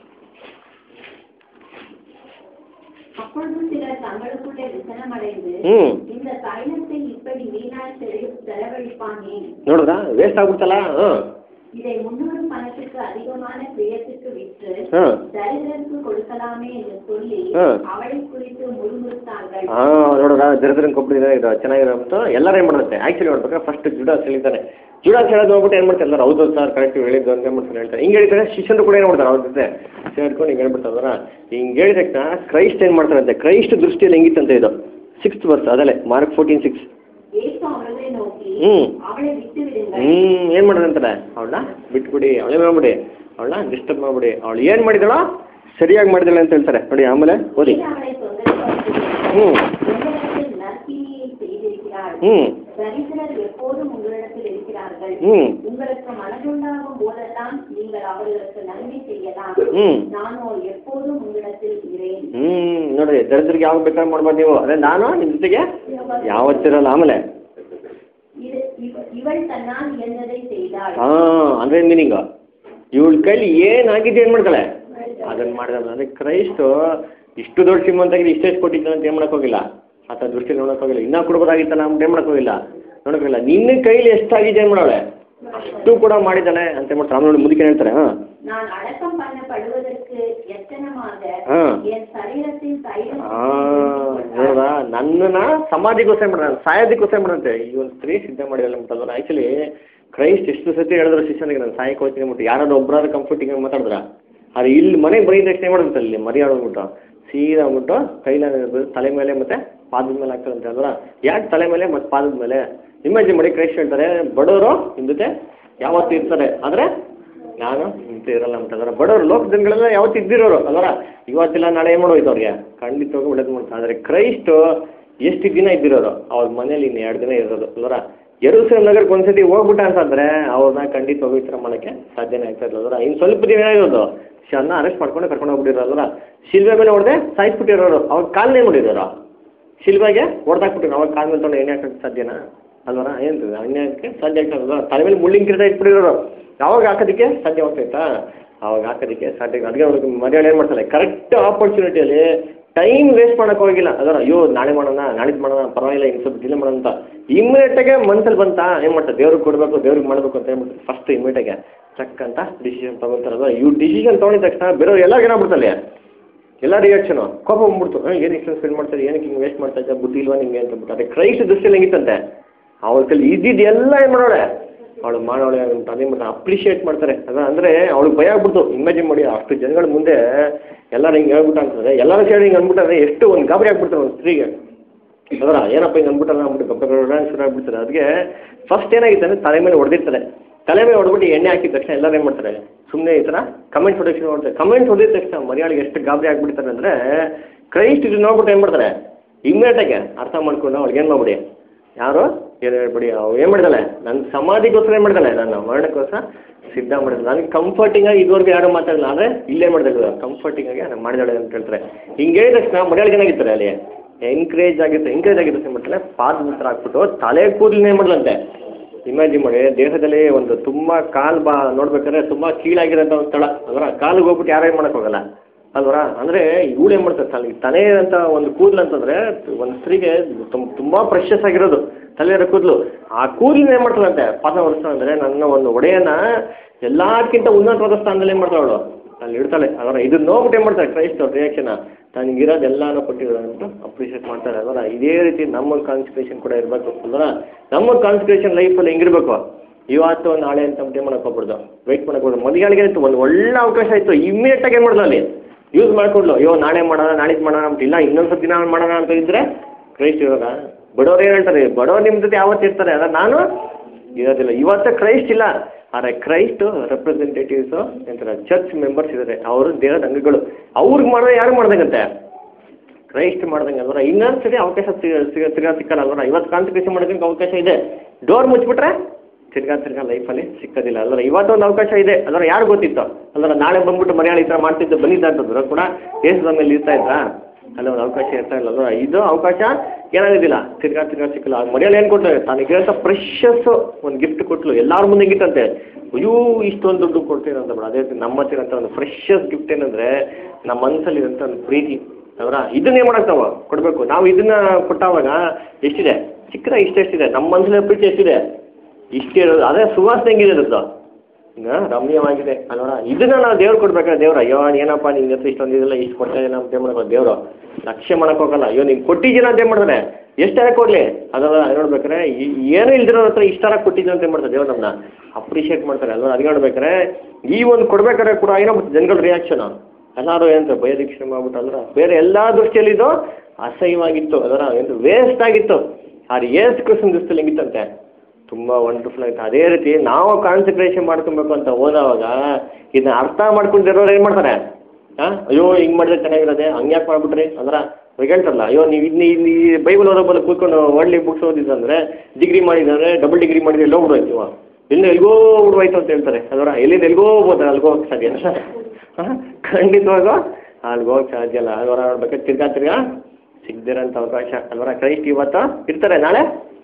அப்பொழுது சிலர் தங்களுக்குள்ளே விசனமடைந்து ம் இந்த தைலத்தை இப்படி வீணாய் செலவு- செலவழிப்பானே ನೋಡಿದ್ರಾ ವೇಸ್ಟ್ ಆಗ್ಬಿಡ್ತಲ್ಲ ಹಾಂ இதை முன்னூறு பணத்துக்கு அதிகமான பிரியத்துக்கு விற்று ಹಾಂ தரிதருக்கு கொடுக்கலாமே என்று சொல்லி ஆ. அவளை குறித்து முறுமுறுத்தார்கள் ಹಾಂ ನೋಡಿದ್ರ ದರಿದ್ರನ್ ಕೊಬ್ಬಿದ್ರೆ ಇದು ಚೆನ್ನಾಗಿರೋಂತ ಎಲ್ಲರೂ ಏನು ಮಾಡುತ್ತೆ ಆ್ಯಕ್ಚುಲಿ ನೋಡ್ಬೇಕಾದ್ರೆ ಫಸ್ಟ್ ಜುಡಾಸ್ ಹೇಳಿದ್ದಾನೆ ಜುಡಾಸ್ ಹೇಳೋದು ಹೋಗ್ಬಿಟ್ಟು ಏನು ಮಾಡ್ತಾರೆ ಎಲ್ಲರೂ ಹೌದು ಸರ್ ಕರೆಕ್ಟ್ ಹೇಳಿದ್ದು ಅಂತ ಮಾಡ್ತಾರೆ ಹೇಳ್ತಾರೆ ಹಿಂಗೆ ಹೇಳಿದ್ರೆ ಶಿಷ್ಯರು ಕೂಡ ಏನು ಮಾಡ್ತಾರೆ ಅವ್ರ ಜೊತೆ ಸೇರ್ಕೊಂಡು ಹಿಂಗೆ ಹೇಳ್ಬಿಡ್ತಾರ ಹಿಂಗೆ ಹೇಳಿದ ತಕ್ಷಣ ಕ್ರೈಸ್ಟ್ ಏನು ಮಾಡ್ತಾರಂತೆ ಕ್ರೈಸ್ಟ್ ದೃಷ್ಟಿಯಲ್ಲಿ ಹೆಂಗಿತ್ತಂತೆ ಇದು ಸಿಕ್ಸ್ತ್ ವರ್ಸ್ ಅದಲ್ಲೇ ಮಾರ್ಕ್ ಫೋರ್ಟೀನ್ ಸಿಕ್ಸ್ இயேசு அவர்களை நோக்கி ம். அவளை விட்டு விடுங்கள் ಹ್ಞೂ ಏನು ಮಾಡೋದಂತಾರೆ ಅವಳನ್ನ ಬಿಟ್ಬಿಡಿ ಅವಳೇ ಮಾಡ್ಬಿಡಿ ಅವಳನ್ನ ಡಿಸ್ಟರ್ಬ್ ಮಾಡ್ಬಿಡಿ ಅವಳು ಏನು ಮಾಡಿದಳೋ ಸರಿಯಾಗಿ ಮಾಡಿದಳ ಅಂತ ಹೇಳ್ತಾರೆ ನೋಡಿ ಆಮೇಲೆ ಓದಿ நீர் அவளை தொந்தரவு ಹ್ಞೂ உங்களிடத்தில் நற்கிரியை செய்திருக்கிறாள் ಹ್ಞೂ தரிசனர் எப்போதும் உங்களிடத்தில் இருக்கிறார்கள் ಹ್ಞೂ உங்களுக்கு மனதுண்டாகும் போதெல்லாம் நீங்கள் அவர்களுக்கு நன்மை செய்யலாம் ಹ್ಞೂ நானோ எப்போதும் உங்களிடத்தில் இருக்கிறேன் ಹ್ಞೂ ನೋಡ್ರಿ ದರಿದ್ರಿಗೆ ಯಾವಾಗ ಬೇಕಾದ್ರೆ ಮಾಡ್ಬೋದು ನೀವು ಅದೇ ನಾನು ನಿಮ್ಮ ಜೊತೆಗೆ ಯಾವತ್ತಿರಲ್ಲ ಆಮೇಲೆ இது இவ- இவள் தன்னால் இயன்றதை செய்தாள் ಹಾಂ ಅಂದ್ರೆ ಮೀನಿಂಗು ಇವಳ ಕೈಲಿ ಏನಾಗಿದೆ ಏನು ಮಾಡ್ತಾಳೆ ಅದನ್ನು ಮಾಡಿದಲ್ಲ ಅಂದರೆ ಕ್ರೈಸ್ತು ಇಷ್ಟು ದೊಡ್ಡ ಶ್ರೀಮಂತಾಗಿದೆ ಇಷ್ಟೆಷ್ಟು ಕೊಟ್ಟಿದ್ದಾನೆ ಅಂತ ಏನು ಮಾಡಕ್ ಹೋಗಿಲ್ಲ ಆತ ದೃಷ್ಟಿಯಲ್ಲಿ ನೋಡಕ್ ಹೋಗಿಲ್ಲ ಇನ್ನೂ ಕೊಡ್ಬೋದಾಗಿತ್ತಲ್ಲ ಅಂತ ಏನು ಮಾಡಕ್ ಹೋಗಿಲ್ಲ ನೋಡಕ್ ಹೋಗಿಲ್ಲ ನಿನ್ನ ಕೈಲಿ ಎಷ್ಟಾಗಿದೆ ಏನು ಮಾಡವಳೆ ಅಷ್ಟು ಕೂಡ ಮಾಡಿದ್ದಾನೆ ಅಂತ ಮಾಡ್ತಾರೆ ಆಮೇಲೆ ನೋಡಿ ಮುದುಕೆ ಹೇಳ್ತಾರೆ ಹಾಂ நான் அடக்கம் பண்ணப்படுவதற்கு எத்தனமாக ಹಾಂ என் சரீரத்தில் தைலம் ನೋಡ್ದ ನನ್ನನ್ನ ಸಮಾಧಿಗೋಸ್ಕರ ಮಾಡ ಸಾಯೋದಕ್ಕೋಸ್ಕರ ಮಾಡಂತೆ ಈ ಒಂದು ಸ್ತ್ರೀ ಸಿದ್ಧ ಮಾಡಿದಲ್ಲ ಅಂತಂದ್ರೆ ಆ್ಯಕ್ಚುಲಿ ಕ್ರೈಸ್ಟ್ ಎಷ್ಟು ಸತಿ ಹೇಳಿದ್ರು ಶಿಷ್ಯನಿಗೆ ನಾನು ಸಾಯಕ್ಕೆ ಹೋಗ್ತೀನಿ ಅಂದ್ಬಿಟ್ಟು ಯಾರಾದ್ರು ಒಬ್ಬರಾದ್ರು ಕಂಫರ್ಟಿಂಗ್ ಮಾತಾಡಿದ್ರ ಆದ್ರೆ ಇಲ್ಲಿ ಮನೆಗೆ ಬರೀ ತಕ್ಷಣ ಏನು ಮಾಡುತ್ತೆ ಅಲ್ಲಿ ಮರಿ ಆಡ್ಬಿಟ್ಟು ಸೀದಾ ಅಂದ್ಬಿಟ್ಟು ಕೈಲ ತಲೆ ಮೇಲೆ ಮತ್ತೆ ಪಾದದ ಮೇಲೆ ಹಾಕ್ತಾರೆ ಅಂತ ಹೇಳಿದ್ರ ಯಾಕೆ ತಲೆ ಮೇಲೆ ಮತ್ತೆ ಪಾದದ ಮೇಲೆ ಇಮ್ಯಾಜಿನ್ ಮಾಡಿ ಕ್ರೈಸ್ಟ್ ಹೇಳ್ತಾರೆ ಬಡವರು ನಿಮ್ಮ ಜೊತೆ ಯಾವತ್ತೂ ಇರ್ತಾರೆ ಆದರೆ ನಾನು ಇಂತ ಇರಲ್ಲ ಅಂತಂದ್ರೆ ಬಡವರು ಲೋಕ ಜನಗಳೆಲ್ಲ ಯಾವತ್ತು ಇದ್ದಿರೋರು ಅಲ್ವರ ಇವತ್ತಿಲ್ಲ ನಾಳೆ ಏನು ಮಾಡೋಯ್ತು ಅವ್ರಿಗೆ ಖಂಡಿತವಾಗಿ ಒಳ್ಳೇದು ಮಾಡ್ತಾರೆ ಆದರೆ ಕ್ರೈಸ್ಟು ಎಷ್ಟು ದಿನ ಇದ್ದಿರೋರು ಅವ್ರ ಮನೇಲಿ ಇನ್ನು ಎರಡು ದಿನ ಇರೋದು ಅಲ್ವರ ಯೆರೂಸಲೇಮ್ ನಗರಕ್ಕೆ ಒಂದ್ಸತಿ ಹೋಗ್ಬಿಟ್ಟ ಅಂತಂದ್ರೆ ಅವ್ರನ್ನ ಖಂಡಿತವಾಗಿ ಈ ಥರ ಮಾಡೋಕ್ಕೆ ಸಾಧ್ಯನೇ ಆಗ್ತಾ ಇಲ್ಲ ಅಲ್ವರ ಇನ್ನು ಸ್ವಲ್ಪ ದಿನ ಇರೋದು ಶನ್ನ ಅರೆಸ್ಟ್ ಮಾಡ್ಕೊಂಡು ಕರ್ಕೊಂಡು ಹೋಗ್ಬಿಟ್ಟಿರೋ ಅಲ್ವರ ಶಿಲ್ವೆ ಮೇಲೆ ಹೊಡೆದೆ ಸಾಯಿಸ್ಬಿಟ್ಟಿರೋರು ಅವ್ರ ಕಾಲನೇ ಮುಡಿರೋರು ಶಿಲ್ವೆಗೆ ಹೊಡೆದಾಕ್ಬಿಟ್ಟಿರೋ ಅವಾಗ ಕಾಲ ಮೇಲೆ ತೊಗೊಂಡು ಎಣ್ಣೆ ಹಾಕಕ್ಕೆ ಸಾಧ್ಯನಾ ಅಲ್ವರ ಏನು ಅನ್ಯಾಯಕ್ಕೆ ಸಾಧ್ಯ ಆಗ್ತದಲ್ವ ತಲೆ ಮೇಲೆ ಮುಳ್ಳಿನ ಕಿರೀಟ ಇಟ್ಬಿಟ್ಟಿರೋರು ಯಾವಾಗ ಹಾಕೋದಕ್ಕೆ ಸಾಧ್ಯವಾಗ್ತೈತಾ ಅವಾಗ ಹಾಕೋದಕ್ಕೆ ಸಾಧ್ಯ ಅದಕ್ಕೆ ಅವ್ರಿಗೆ ಮರ್ಯಾದೆ ಏನು ಮಾಡ್ತಾರೆ ಕರೆಕ್ಟ್ ಆಪರ್ಚುನಿಟಿಯಲ್ಲಿ ಟೈಮ್ ವೇಸ್ಟ್ ಮಾಡೋಕೆ ಹೋಗಿಲ್ಲ ಅದರ ಅಯ್ಯೋ ನಾಳೆ ಮಾಡೋಣ ನಾಳಿದ್ದು ಮಾಡೋಣ ಪರವಾಗಿಲ್ಲ ಇನ್ನು ಸ್ವಲ್ಪ ಡಿಲೇ ಮಾಡೋಣ ಅಂತ ಇಮ್ಮಿಡಿಯೇಟಾಗೆ ಮನ್ಸಲ್ಲಿ ಬಂತಾ ಏನು ಮಾಡ್ತಾರೆ ದೇವ್ರಿಗೆ ಕೊಡಬೇಕು ದೇವ್ರಿಗೆ ಮಾಡಬೇಕು ಅಂತ ಹೇಳ್ಬಿಟ್ಟು ಫಸ್ಟ್ ಇಮ್ಮಿಡಿಯೇಟಾಗೆ ಚಕ್ ಅಂತ ಡಿಸಿಷನ್ ತೊಗೊತಾರಲ್ವ ಇವ್ರು ಡಿಸಿಷನ್ ತೊಗೊಂಡಿದ ತಕ್ಷಣ ಬೇರೆಯವ್ರು ಎಲ್ಲರಿಗೂ ಏನಾಗ್ಬಿಡ್ತಲ್ಲಿ ಎಲ್ಲ ರಿಯಾಕ್ಷನು ಕೋಪ ಬಂದ್ಬಿಡ್ತು ಹಾಂ ಏನು ಇಷ್ಟು ಸ್ಪೆಂಡ್ ಮಾಡ್ತಾರೆ ಏನಕ್ಕೆ ಹಿಂಗೆ ವೇಸ್ಟ್ ಮಾಡ್ತಾ ಇದ್ದ ಬುದ್ಧಿ ಇಲ್ವಾ ನಿಮಗೆ ಅಂತ ಬಿಟ್ಟು ಅದೇ ಕ್ರೈಸ್ಟ್ ದೃಷ್ಟಿಯಲ್ಲಿ ಹೆಂಗಿತ್ತಂತೆ ಅವ್ರ ಕೈಲಿ ಇದ್ದಿದ್ದು ಎಲ್ಲ ಏನು ಮಾಡೋಳೆ ಅವಳು ಮಾಡೋಳೆ ಅಂತ ಅದೇ ಮತ್ತೆ ಅಪ್ರಿಷಿಯೇಟ್ ಮಾಡ್ತಾರೆ ಅದ ಅಂದರೆ ಅವಳಿಗೆ ಭಯ ಆಗ್ಬಿಡ್ತು ಇಮ್ಯಾಜಿನ್ ಮಾಡಿ ಅಷ್ಟು ಜನಗಳ ಮುಂದೆ ಎಲ್ಲರೂ ಹಿಂಗೆ ಹೇಳ್ಬಿಟ್ಟು ಅಂತಂದ್ರೆ ಎಲ್ಲರೂ ಸೇರಿ ಹಿಂಗೆ ಅಂದ್ಬಿಟ್ಟಾರೆ ಎಷ್ಟು ಒಂದು ಗಾಬರಿ ಆಗ್ಬಿಡ್ತಾರೆ ಒಂದು ಸ್ತ್ರೀಗೆ ಅದರ ಏನಪ್ಪ ಹಿಂಗೆ ಅಂದ್ಬಿಟ್ಟಲ್ಲ ಅಂದ್ಬಿಟ್ಟು ಗಬ್ಬ ಶುರು ಆಗ್ಬಿಡ್ತಾರೆ ಅದಕ್ಕೆ ಫಸ್ಟ್ ಏನಾಗಿತ್ತು ಅಂದರೆ ತಲೆ ಮೇಲೆ ಹೊಡೆದಿರ್ತಾರೆ ತಲೆ ಮೇಲೆ ಹೊಡೆದ್ಬಿಟ್ಟು ಎಣ್ಣೆ ಹಾಕಿದ ತಕ್ಷಣ ಎಲ್ಲರೂ ಏನು ಮಾಡ್ತಾರೆ ಸುಮ್ಮನೆ ಈ ಥರ ಕಮೆಂಟ್ ಹೊಡೆಯೋಕೆ ಶುರು ಮಾಡ್ತಾರೆ ಕಮೆಂಟ್ ಹೊಡೆದ ತಕ್ಷಣ ಮರಿಯಾಳಿಗೆ ಎಷ್ಟು ಗಾಬರಿ ಆಗ್ಬಿಡ್ತಾರೆ ಅಂದರೆ ಕ್ರೈಸ್ಟ್ ಇದು ನೋಡ್ಬಿಟ್ಟು ಏನು ಮಾಡ್ತಾರೆ ಇಮ್ಮಿಡಿಯೇಟಾಗೆ ಅರ್ಥ ಮಾಡ್ಕೊಂಡು ಅವ್ಳಿಗೆ ಏನು ಮಾಡ್ಬಿಡಿ ಯಾರು ಏನು ಹೇಳ್ಬಿಡಿ ಅವ್ರು ಏನು ಮಾಡಿದಾಳೆ ನನ್ನ ಸಮಾಧಿಗೋಸ್ಕರ ಏನು ಮಾಡಿದಾಳೆ ನನ್ನ ಮರಣಕ್ಕೋಸ್ಕರ ಸಿದ್ಧ ಮಾಡಿದ್ಲು ನನಗೆ ಕಂಫರ್ಟಿಂಗ್ ಆಗಿ ಇದುವರೆಗೂ ಯಾರು ಮಾತಾಡಲ್ಲ ಆದರೆ ಇಲ್ಲೇ ಮಾಡಿದಾಳೆ ಕಂಫರ್ಟಿಂಗ್ ಆಗಿ ನಾನು ಮಾಡಿದಾಳೆ ಅಂತ ಹೇಳ್ತಾರೆ ಹಿಂಗೆ ಹೇಳಿದ ತಕ್ಷಣ ಮರ್ಯಾಳಿಗೆ ಏನಾಗಿರ್ತಾರೆ ಅಲ್ಲಿ ಎನ್ಕರೇಜ್ ಆಗಿರುತ್ತೆ ಎನ್ಕರೇಜ್ ಆಗಿರುತ್ತೆ ಮಾಡ್ತಾರೆ ಪಾದ ಹತ್ರ ಹಾಕ್ಬಿಟ್ಟು ತಲೆ ಕೂದಲನ್ನೇ ಮಾಡಲಂತೆ ಇಮ್ಯಾಜಿನ್ ಮಾಡಿ ದೇಹದಲ್ಲಿ ಒಂದು ತುಂಬ ಕಾಲು ಬಾ ನೋಡ್ಬೇಕಾದ್ರೆ ತುಂಬ ಕೀಳಾಗಿರೋಂಥ ಒಂದು ಸ್ಥಳ ಅದರ ಕಾಲಿಗೆ ಹೋಗ್ಬಿಟ್ಟು ಯಾರು ಏನು ಮಾಡೋಕ್ಕೋಗಲ್ಲ ಅಲ್ವರ ಅಂದರೆ ಇವಳು ಏನು ಮಾಡ್ತಾರೆ ತಲೆ ತಲೆ ಅಂತ ಒಂದು ಕೂದಲು ಅಂತಂದರೆ ಒಂದು ಸ್ತ್ರೀಗೆ ತುಂಬ ತುಂಬ ಪ್ರೆಷಸ್ ಆಗಿರೋದು ತಲೆ ಇರೋ ಕೂದಲು ಆ ಕೂದಲಿನ ಏನು ಮಾಡ್ತಾಳಂತೆ ಪಾದ ಹೊರಿಸ್ತಾ ಅಂದರೆ ನನ್ನ ಒಂದು ಒಡೆಯನ ಎಲ್ಲಕ್ಕಿಂತ ಉನ್ನತವಾದ ಸ್ಥಾನದಲ್ಲಿ ಏನು ಮಾಡ್ತಾಳೆ ಅವಳು ಅಲ್ಲಿ ಇಡ್ತಾಳೆ ಅದರ ಇದನ್ನ ನೋಡ್ಬಿಟ್ಟು ಏನು ಮಾಡ್ತಾರೆ ಕ್ರೈಸ್ತ ರಿಯಾಕ್ಷನ್ ತನಗಿರೋದು ಎಲ್ಲಾನು ಕೊಟ್ಟಿರೋದು ಅಂತ ಅಪ್ರಿಷಿಯೇಟ್ ಮಾಡ್ತಾರೆ ಅದರ ಇದೇ ರೀತಿ ನಮ್ಮ ಕಾನ್ಸಂಟ್ರೇಷನ್ ಕೂಡ ಇರಬೇಕು ಅಲ್ವರ ನಮ್ಮ ಕಾನ್ಸಂಟ್ರೇಷನ್ ಲೈಫಲ್ಲಿ ಹೆಂಗಿರ್ಬೇಕು ಇವತ್ತು ನಾಳೆ ಅಂತ ಏನು ಮಾಡಕ್ಕೆ ಹೋಗ್ಬಿಡ್ದು ವೆಯ್ಟ್ ಮಾಡಕ್ಕೆ ಹೋಗ್ಬಿಡ್ದು ಮದುವೆಗಳಿಗೆ ಇತ್ತು ಒಂದು ಒಳ್ಳೆ ಅವಕಾಶ ಇತ್ತು ಇಮ್ಮಿಡಿಯೇಟಾಗಿ ಏನು ಮಾಡಿದ್ಲು ಅಲ್ಲಿ ಯೂಸ್ ಮಾಡ್ಕೊಂಡ್ಲು ಅಯ್ಯೋ ನಾಳೆ ಮಾಡೋಣ ನಾಳಿದ್ದು ಮಾಡೋಣ ಅಂತ ಇಲ್ಲ ಇನ್ನೊಂದು ಸ್ವಲ್ಪ ದಿನ ಮಾಡೋಣ ಅಂತ ಇದ್ದರೆ ಕ್ರೈಸ್ಟ್ ಇವಾಗ ಬಡವ್ರು ಏನು ಹೇಳ್ತಾರೆ ಬಡವ್ರು ನಿಮ್ಮ ಜೊತೆ ಯಾವತ್ತು ಇರ್ತಾರೆ ಅದ ನಾನು ಇರೋದಿಲ್ಲ ಇವತ್ತು ಕ್ರೈಸ್ಟ್ ಇಲ್ಲ ಆದರೆ ಕ್ರೈಸ್ಟ್ ರೆಪ್ರೆಸೆಂಟೇಟಿವ್ಸು ಎಂತಾರೆ ಚರ್ಚ್ ಮೆಂಬರ್ಸ್ ಇದ್ದಾರೆ ಅವರು ದೇಹದ ಅಂಗಗಳು ಅವ್ರಿಗೆ ಮಾಡಿದ್ರೆ ಯಾರು ಮಾಡ್ದಂಗಂತೆ ಕ್ರೈಸ್ಟ್ ಮಾಡ್ದಂಗೆ ಅಲ್ವರ ಇನ್ನೊಂದು ಸರಿ ಅವಕಾಶ ಸಿಗ ಸಿಗ ಸಿಗ ಸಿಕ್ಕಲ್ಲ ಅಲ್ವರ ಇವತ್ತು ಕಾನ್ಸಂಟ್ರೇಷನ್ ಮಾಡೋದಕ್ಕೆ ಅವಕಾಶ ಇದೆ ಡೋರ್ ಮುಚ್ಚಿಬಿಟ್ರೆ ತಿರ್ಗಾ ತಿರ್ಗಾ ಲೈಫಲ್ಲಿ ಸಿಕ್ಕೋದಿಲ್ಲ ಅಲ್ಲರ ಇವತ್ತೊಂದು ಅವಕಾಶ ಇದೆ ಅದರ ಯಾರು ಗೊತ್ತಿತ್ತು ಅಲ್ಲರ ನಾಳೆ ಬಂದ್ಬಿಟ್ಟು ಮರ್ಯಾದೆ ಈ ಥರ ಮಾಡ್ತಿದ್ದು ಬಂದಿದ್ದ ಅಂತಂದ್ರು ಕೂಡ ದೇಶದ ಮೇಲೆ ಇರ್ತಾ ಇದ್ರಾ ಅಲ್ಲ ಒಂದು ಅವಕಾಶ ಇರ್ತಾ ಇಲ್ಲ ಅಲ್ವಾ ಇದು ಅವಕಾಶ ಏನಾಗೋದಿಲ್ಲ ತಿರ್ಗಾ ತಿರ್ಗಾ ಸಿಕ್ಕಲ್ಲ ಆ ಮರ್ಯಾದೆ ಏನು ಕೊಡ್ತಾರೆ ತನಗಿರೋಂಥ ಪ್ರೆಷಸ್ ಒಂದು ಗಿಫ್ಟ್ ಕೊಟ್ಲು ಎಲ್ಲರ ಮುಂದೆ ಹೆಂಗಿತ್ತಂತೆ ಅಯ್ಯೋ ಇಷ್ಟೊಂದು ದುಡ್ಡು ಕೊಡ್ತೀರ ಅಂತ ಬಿಡ ಅದೇ ರೀತಿ ನಮ್ಮ ಹತ್ರ ಇರೋಂಥ ಒಂದು ಫ್ರೆಶಸ್ ಗಿಫ್ಟ್ ಏನಂದ್ರೆ ನಮ್ಮ ಮನಸ್ಸಲ್ಲಿ ಇರೋಂಥ ಒಂದು ಪ್ರೀತಿ ಅವರ ಇದನ್ನೇ ಮಾಡಕ್ ನಾವು ಕೊಡಬೇಕು ನಾವು ಇದನ್ನ ಕೊಟ್ಟಾವಾಗ ಎಷ್ಟಿದೆ ಚಿಕ್ಕದ ಇಷ್ಟೆಷ್ಟಿದೆ ನಮ್ಮ ಮನಸ್ಸಲ್ಲಿ ಪ್ರೀತಿ ಎಷ್ಟಿದೆ ಇಷ್ಟೇ ಇರೋದು ಅದೇ ಸುವಾಸನೆ ಹೆಂಗಿದೆ ಅದ್ರದ್ದು ಈಗ ರಮ್ಯವಾಗಿದೆ ಅಲ್ವರ ಇದನ್ನ ನಾವು ದೇವ್ರು ಕೊಡ್ಬೇಕಾದ್ರೆ ದೇವ್ರ ಅಯ್ಯೋ ಏನಪ್ಪ ನಿನ್ನ ಹತ್ರ ಇಷ್ಟೊಂದು ಇದೆಲ್ಲ ಇಷ್ಟು ಕೊಡ್ತಾ ಇಲ್ಲ ಅಂತ ಮಾಡ್ಕೋ ದೇವ್ರು ಲಕ್ಷ್ಯ ಮಾಡಕ್ ಹೋಗಲ್ಲ ಅಯ್ಯೋ ನೀನು ಕೊಟ್ಟಿದ್ದೀನ ಅಂತ ಏನ್ ಮಾಡ್ತಾರೆ ಎಷ್ಟಾರ ಕೊಡ್ಲಿ ಅದೆಲ್ಲ ನೋಡ್ಬೇಕಾರೆ ಈ- ಏನು ಇಲ್ದಿರೋ ಹತ್ರ ಇಷ್ಟಾರ ಕೊಟ್ಟಿದ್ದೀನಿ ಅಂತ ಏನ್ ಮಾಡ್ತಾರೆ ದೇವ್ರು ನಮ್ಮನ್ನ ಅಪ್ರಿಷಿಯೇಟ್ ಮಾಡ್ತಾರೆ ಅಲ್ವಾ ಅದಕ್ಕೆ ನೋಡ್ಬೇಕಾರೆ ಈ ಒಂದು ಕೊಡ್ಬೇಕಾದ್ರೆ ಕೂಡ ಏನೋ ಜನಗಳ ರಿಯಾಕ್ಷನ್ ಎಲ್ಲರೂ ಏನಂತಾರೆ ಭಯದೀಕ್ಷಣೆ ಮಾಡ್ಬಿಟ್ಟು ಅಲ್ರ ಬೇರೆ ಎಲ್ಲ ದೃಷ್ಟಿಯಲ್ಲಿ ಇದು ಅಸಹ್ಯವಾಗಿತ್ತು ಅದರ ಏನು ವೇಸ್ಟ್ ಆಗಿತ್ತು ಆದ್ರೆ ಏಸ್ ಕೃಷ್ಣ ದೃಷ್ಟಿಯಲ್ಲಿ ಹೆಂಗಿತ್ತಂತೆ ತುಂಬ ವಂಡರ್ಫುಲ್ ಆಯ್ತು ಅದೇ ರೀತಿ ನಾವು ಕಾನ್ಸಂಟ್ರೇಷನ್ ಮಾಡ್ಕೊಬೇಕು ಅಂತ ಹೋದವಾಗ ಇದನ್ನ ಅರ್ಥ ಮಾಡ್ಕೊಂಡಿರೋರು ಏನು ಮಾಡ್ತಾರೆ ಹಾಂ ಅಯ್ಯೋ ಹಿಂಗೆ ಮಾಡಿದ್ರೆ ಚೆನ್ನಾಗಿರೋದೆ ಹಂಗೆ ಯಾಕೆ ಮಾಡ್ಬಿಟ್ರಿ ಅಂದ್ರೆ ಇವಾಗ ಹೇಳ್ತಾರಲ್ಲ ಅಯ್ಯೋ ನೀವು ಇನ್ನು ಇಲ್ಲಿ ಬೈಬಲ್ ಓದೋ ಬಲ್ಲ ಕೂತ್ಕೊಂಡು ಒಳ್ಳೆ ಬುಕ್ಸ್ ಓದಿದಂದ್ರೆ ಡಿಗ್ರಿ ಮಾಡಿದ್ರೆ ಡಬಲ್ ಡಿಗ್ರಿ ಮಾಡಿದ್ರೆ ಎಲ್ಲೋ ಬಿಡೋಯ್ತು ಇವ ಇನ್ನು ಎಲ್ಗೋ ಬಿಡ್ವಾಯ್ತು ಅಂತ ಹೇಳ್ತಾರೆ ಅದರ ಎಲ್ಲಿಂದ ಎಲ್ಗೋ ಹೋಗ್ಬೋದು ಅಲ್ಗೋ ಹೋಗಕ್ಕೆ ಸಾಧ್ಯ ಹಾಂ ಖಂಡಿತವಾಗೂ ಅಲ್ಗೋ ಹೋಗಕ್ಕೆ ಸಾಧ್ಯ ಇಲ್ಲ ಅದರ ನೋಡ್ಬೇಕಾದ್ರೆ ತಿರ್ಗಾ ತಿರ್ಗಾ ಸಿಗ್ದಿರೋಂಥ ಅವಕಾಶ ಅಲ್ವರ ಕ್ರೈಸ್ಟ್ ಇವತ್ತು ಇರ್ತಾರೆ ನಾಳೆ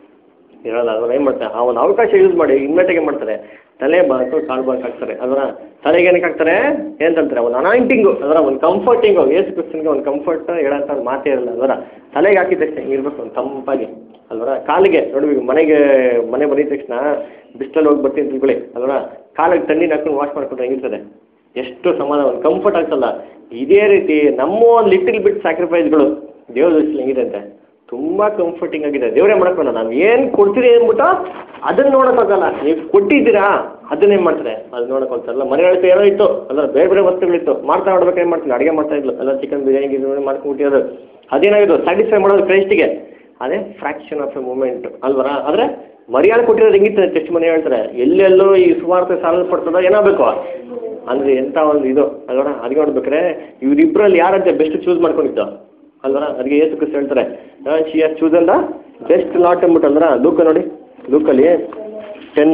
ಇರಲ್ಲ ಅದನ್ನ ಏನು ಮಾಡ್ತಾರೆ ಆ ಒಂದು ಅವಕಾಶ ಯೂಸ್ ಮಾಡಿ ಇನ್ಮೆಟ್ಟಿಗೆ ಏನು ಮಾಡ್ತಾರೆ ತಲೆ ಬಾಕು ಕಾಲು ಬಾಕ್ ಹಾಕ್ತಾರೆ ಅದರ ತಲೆಗೆ ಏನಕ್ಕೆ ಹಾಕ್ತಾರೆ ಏನಂತಾರೆ ಒಂದು ಅನಾಯಿಂಟಿಂಗು ಅದರ ಒಂದು ಕಂಫರ್ಟಿಂಗು ಏಸು ಕ್ರಿಸ್ತನ್ಗೆ ಒಂದು ಕಂಫರ್ಟ್ ಹೇಳೋಂಥ ಒಂದು ಮಾತೇ ಇರಲ್ಲ ಅದರ ತಲೆಗೆ ಹಾಕಿದ ತಕ್ಷಣ ಹಿಂಗಿರ್ಬೇಕು ಒಂದು ತಂಪಾಗಿ ಅಲ್ವರ ಕಾಲಿಗೆ ನೋಡಿ ಈಗ ಮನೆಗೆ ಮನೆ ಬಂದಿದ ತಕ್ಷಣ ಬಿಸಿಲಲ್ಲಿ ಹೋಗಿ ಬರ್ತೀನಿ ತಿಳ್ಕೊಳ್ಳಿ ಅಲ್ವರ ಕಾಲಿಗೆ ತಣ್ಣೀರು ಹಾಕೊಂಡು ವಾಶ್ ಮಾಡ್ಕೊಂಡ್ರೆ ಹೆಂಗಿರ್ತದೆ ಎಷ್ಟು ಸಮಾಧಾನ ಒಂದು ಕಂಫರ್ಟ್ ಆಗ್ತಲ್ಲ ಇದೇ ರೀತಿ ನಮ್ಮ ಒಂದು ಲಿಟಲ್ ಬಿಟ್ ಸ್ಯಾಕ್ರಿಫೈಸ್ಗಳು ದೇವ್ರ ದೃಷ್ಟಿಲಿ ಹೆಂಗಿದೆ ಅಂತೆ ತುಂಬ ಕಂಫರ್ಟಿಂಗ್ ಆಗಿದೆ ದೇವರೇ ಮಾಡಕ್ಕಲ್ಲ ನಾವು ಏನು ಕೊಡ್ತೀರಿ ಅಂದ್ಬಿಟ್ಟು ಅದನ್ನ ನೋಡೋಕ್ಕಾಗಲ್ಲ ನೀವು ಕೊಟ್ಟಿದ್ದೀರಾ ಅದನ್ನೇ ಮಾಡ್ತಾರೆ ಅದು ನೋಡಕ್ ಹೋಗ್ತಾರಲ್ಲ ಮನೆ ಒಳಗೆ ಏನೋ ಇತ್ತು ಅಲ್ಲ ಬೇರೆ ಬೇರೆ ವಸ್ತುಗಳಿತ್ತು ಮಾಡ್ತಾ ನೋಡ್ಬೇಕು ಏನು ಮಾಡ್ತೀನಿ ಅಡುಗೆ ಮಾಡ್ತಾ ಇದ್ಲು ಎಲ್ಲ ಚಿಕನ್ ಬಿರಿಯಾನಿ ಗಿರಿಯಾನಿ ಮಾಡ್ಕೊಂಡ್ಬಿಟ್ಟಿರೋದು ಅದೇನಾಗಿದ್ದು ಸ್ಯಾಟಿಸ್ಫೈ ಮಾಡೋದು ಕ್ರೈಸ್ಟಿಗೆ ಅದೇ ಫ್ರಾಕ್ಷನ್ ಆಫ್ ಎ ಮೂಮೆಂಟ್ ಅಲ್ವರ ಆದರೆ ಮರ್ಯಾದೆ ಕೊಟ್ಟಿರೋದು ಹೆಂಗಿತ್ತು ಟೆಸ್ಟ್ ಮನೆ ಹೇಳ್ತಾರೆ ಎಲ್ಲೆಲ್ಲೋ ಈ ಸುವಾರ್ತೆ ಸಾಲಲ್ಪಡ್ತದೋ ಏನಾಗಬೇಕು ಅಂದರೆ ಎಂಥ ಒಂದು ಇದು ಅಲ್ವರ ಅದಕ್ಕೆ ನೋಡ್ಬೇಕಾರೆ ಇವರಿಬ್ಬರಲ್ಲಿ ಯಾರಂತೆ ಬೆಸ್ಟ್ ಚೂಸ್ ಮಾಡ್ಕೊಂಡಿದ್ದು ಅಲ್ವರ ಅದಕ್ಕೆ ಏಸು ಕ್ರಿಸ್ತ ಹೇಳ್ತಾರೆ ಶಿ ಆರ್ ಚೂಸ್ ಅಂದ ಬೆಸ್ಟ್ ಲಾಟ್ ಅಂದ್ಬಿಟ್ಟು ಅಲ್ವರ ಲೂಕ ನೋಡಿ ಲೂಕಲ್ಲಿ ten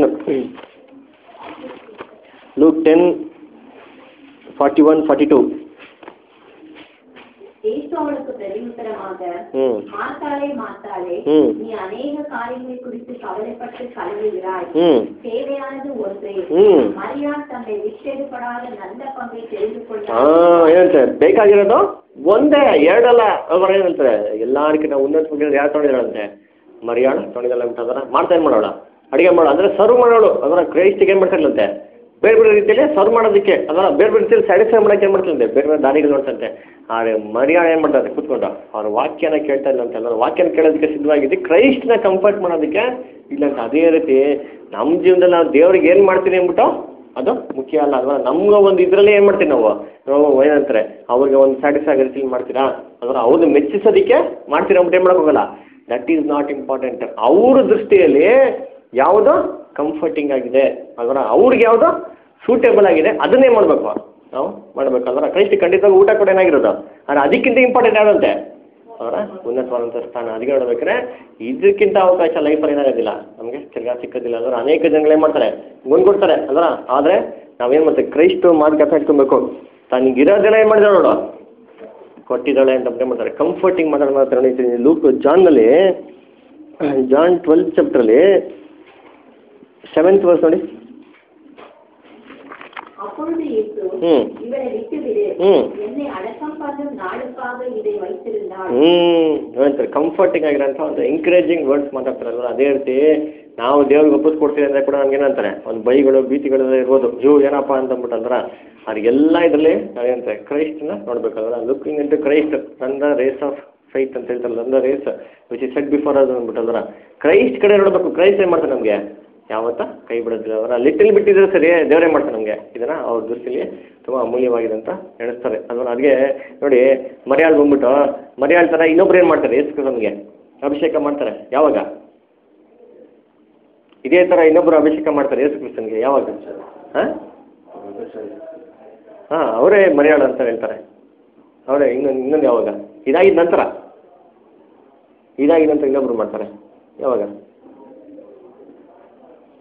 Luke ten forty one forty two இயேசு அவளுக்கு பிரதியுத்தரமாக ಹ್ಞೂ மாத்தாளே மாத்தாளே ம். நீ அநேக காரியங்களை குறித்து கவலைப்பட்டு கலங்குகிறாய் ಹ್ಞೂ தேவையானது ஒன்றே ம். மரியாள் தன்னை விட்டெடுப்படாத நல்ல பங்கை தெரிந்து ಹಾಂ கொண்டார் ಏನಂತೆ ಬೇಕಾಗಿರೋದು ಒಂದೇ ಎರಡಲ್ಲ ಅವ್ರು ಏನಂತಾರೆ ಎಲ್ಲಾರ್ಕಿಂತ ಉನ್ನತ ಮುಗಿದ್ರೆ ಯಾರು ತೊಗೊಂಡಿದ್ದಾಳಂತೆ ಮರಿಯಾಳ ತೊಗೊಂಡಿದ್ದಲ್ಲ ಅಂತಂದ್ರೆ ಮಾಡ್ತಾ ಏನು ಮಾಡೋಳ ಅಡುಗೆ ಮಾಡೋ ಅಂದರೆ ಸರ್ವ್ ಮಾಡೋಳು ಅದರ ಕ್ರೈಸ್ಟಿಗೆ ಏನು ಮಾಡ್ತಾರಂತೆ ಬೇರೆ ಬೇರೆ ರೀತಿಯಲ್ಲಿ ಸರ್ವ್ ಮಾಡೋದಕ್ಕೆ ಅದರ ಬೇರೆ ಬೇರೆ ರೀತಿಯಲ್ಲಿ ಸ್ಯಾಟಿಸ್ಫೈ ಮಾಡೋಕ್ಕೆ ಏನು ಮಾಡ್ತಂತೆ ಬೇರೆ ಬೇರೆ ದಾರಿಗಳು ನೋಡ್ತಂತೆ ಆದರೆ ಮರಿಯಾಳ ಏನು ಮಾಡ್ತಾರೆ ಕೂತ್ಕೊಂಡು ಅವ್ರ ವಾಕ್ಯನ ಕೇಳ್ತಾ ಇಲ್ಲ ಅಂತ ಅಂದ್ರೆ ವಾಕ್ಯನ ಕೇಳೋದಕ್ಕೆ ಸಿದ್ಧವಾಗಿದ್ದು ಕ್ರೈಸ್ಟ್ನ ಕಂಫರ್ಟ್ ಮಾಡೋದಕ್ಕೆ ಇಲ್ಲ ಅಂತ ಅದೇ ರೀತಿ ನಮ್ಮ ಜೀವನದಲ್ಲಿ ನಾವು ದೇವ್ರಿಗೆ ಏನು ಮಾಡ್ತೀನಿ ಅಂದ್ಬಿಟ್ಟು ಅದು ಮುಖ್ಯ ಅಲ್ಲ ಅಲ್ವಾ ನಮ್ಗೆ ಒಂದು ಇದರಲ್ಲೇ ಏನು ಮಾಡ್ತೀವಿ ನಾವು ನಾವು ಏನಂತಾರೆ ಅವ್ರಿಗೆ ಒಂದು ಸ್ಯಾಟಿಸ್ಫೈ ಆಗೋ ರೀತಿಲಿ ಮಾಡ್ತೀರಾ ಅದರ ಅವ್ರನ್ನ ಮೆಚ್ಚಿಸೋದಕ್ಕೆ ಮಾಡ್ತೀರಾ ಅಂದ್ಬಿಟ್ಟು ಏನು ಮಾಡೋಕೆ ಹೋಗಲ್ಲ ದಟ್ ಈಸ್ ನಾಟ್ ಇಂಪಾರ್ಟೆಂಟ್ ಅವ್ರ ದೃಷ್ಟಿಯಲ್ಲಿ ಯಾವುದು ಕಂಫರ್ಟಿಂಗ್ ಆಗಿದೆ ಅದರ ಅವ್ರಿಗೆ ಯಾವುದು ಸೂಟೇಬಲ್ ಆಗಿದೆ ಅದನ್ನೇ ಮಾಡಬೇಕು ನಾವು ಮಾಡಬೇಕಲ್ವ ಕ್ರೈಸ್ಟ್ ಖಂಡಿತವಾಗಿ ಊಟ ಕೂಡ ಏನಾಗಿರೋದು ಆದರೆ ಅದಕ್ಕಿಂತ ಇಂಪಾರ್ಟೆಂಟ್ ಯಾವುದಂತೆ ಅವರ ಉನ್ನತವಾದಂಥ ಸ್ಥಾನ ಅದಕ್ಕೆ ನೋಡ್ಬೇಕಾದ್ರೆ ಇದಕ್ಕಿಂತ ಅವಕಾಶ ಲೈಫಲ್ಲಿ ಏನಾಗೋದಿಲ್ಲ ನಮಗೆ ತಿರ್ಗಾ ಸಿಕ್ಕೋದಿಲ್ಲ ಅಂದ್ರೆ ಅನೇಕ ಜನಗಳು ಏನು ಮಾಡ್ತಾರೆ ಮುಂದ್ಕೊಡ್ತಾರೆ ಅಲ್ವಾ ಆದರೆ ನಾವೇನು ಮಾಡ್ತೀವಿ ಕ್ರೈಸ್ತು ಮಾತು ಇಟ್ಕೊಬೇಕು ತನಗಿರೋದೆಲ್ಲ ಏನು ಮಾಡಿದಾಳೆ ನೋಡು ಕೊಟ್ಟಿದ್ದಾಳೆ ಅಂತ ಏನು ಮಾಡ್ತಾರೆ ಕಂಫರ್ಟಿಂಗ್ ಮಾತಾಡೋ ಮಾತ್ರ ನೋಡಿದ್ದೀನಿ ಲೂಕ್ ಜಾನ್ನಲ್ಲಿ ಜಾನ್ ಟ್ವೆಲ್ತ್ ಚಾಪ್ಟ್ರಲ್ಲಿ ಸೆವೆಂತ್ ವರ್ಸ್ ನೋಡಿ அப்பொழுது இயேசு ம். இவரை விட்டுவிடு ம். என்னை அடக்கம் பண்ணும் நாளுக்காக இதை வைத்திருந்தாள் ಹ್ಞೂ ಹೇಳ್ತಾರೆ ಕಂಫರ್ಟಿಂಗ್ ಆಗಿರೋಂಥ ಒಂದು ಎಂಕರೇಜಿಂಗ್ ವರ್ಡ್ಸ್ ಮಾತಾಡ್ತಾರಲ್ವ ಅದೇ ರೀತಿ ನಾವು ದೇವ್ರಿಗೆ ಒಪ್ಪಿಸ್ಕೊಡ್ತೀವಿ ಅಂದರೆ ಕೂಡ ನಮ್ಗೆ ಏನಂತಾರೆ ಒಂದು ಬೈಗಳು ಭೀತಿಗಳೆಲ್ಲ ಇರ್ಬೋದು ಜೋ ಏನಪ್ಪ ಅಂತ ಅಂದ್ಬಿಟ್ಟಂದ್ರೆ ಅವ್ರಿಗೆಲ್ಲ ಇದರಲ್ಲಿ ನಾವೇನಂತಾರೆ ಕ್ರೈಸ್ಟ್ನ ನೋಡ್ಬೇಕಲ್ವ looking into Christ run the race of faith ಅಂತ ಹೇಳ್ತಾರಲ್ಲ run the race which is set before ಅದು ಅಂದ್ಬಿಟ್ಟಲ್ವ ಕ್ರೈಸ್ಟ್ ಕಡೆ ನೋಡಬೇಕು ಕ್ರೈಸ್ಟ್ ಏನು ಮಾಡ್ತಾರೆ ನಮಗೆ ಯಾವತ್ತ ಕೈ ಬಿಡೋದಿಲ್ಲ ಅವರ ಲಿಟಲ್ ಬಿಟ್ಟಿದ್ರೆ ಸರಿ ದೇವರೇ ಮಾಡ್ತಾರೆ ನಮಗೆ ಇದನ್ನ ಅವ್ರ ದೃಷ್ಟಿಲಿ ತುಂಬ ಅಮೂಲ್ಯವಾಗಿದೆ ಅಂತ ಎಣಿಸ್ತಾರೆ ಅದನ್ನ ಅದಕ್ಕೆ ನೋಡಿ ಮರ್ಯಾಳ್ ಬಂದ್ಬಿಟ್ಟು ಮರ್ಯಾಳ್ ಥರ ಇನ್ನೊಬ್ರು ಏನು ಮಾಡ್ತಾರೆ ಯೇಸು ನಮಗೆ ಅಭಿಷೇಕ ಮಾಡ್ತಾರೆ ಯಾವಾಗ ಇದೇ ಥರ ಇನ್ನೊಬ್ರು ಅಭಿಷೇಕ ಮಾಡ್ತಾರೆ ಯೇಸು ಕ್ರಿಸ್ತನ್ಗೆ ಯಾವಾಗ ಹಾಂ ಹಾಂ ಅವರೇ ಮರ್ಯಾಳ ಅಂತ ಹೇಳ್ತಾರೆ ಅವರೇ ಇನ್ನೊಂದು ಇನ್ನೊಂದು ಯಾವಾಗ ಇದಾಗಿದ ನಂತರ ಇದಾಗಿದ ನಂತರ ಇನ್ನೊಬ್ರು ಮಾಡ್ತಾರೆ ಯಾವಾಗ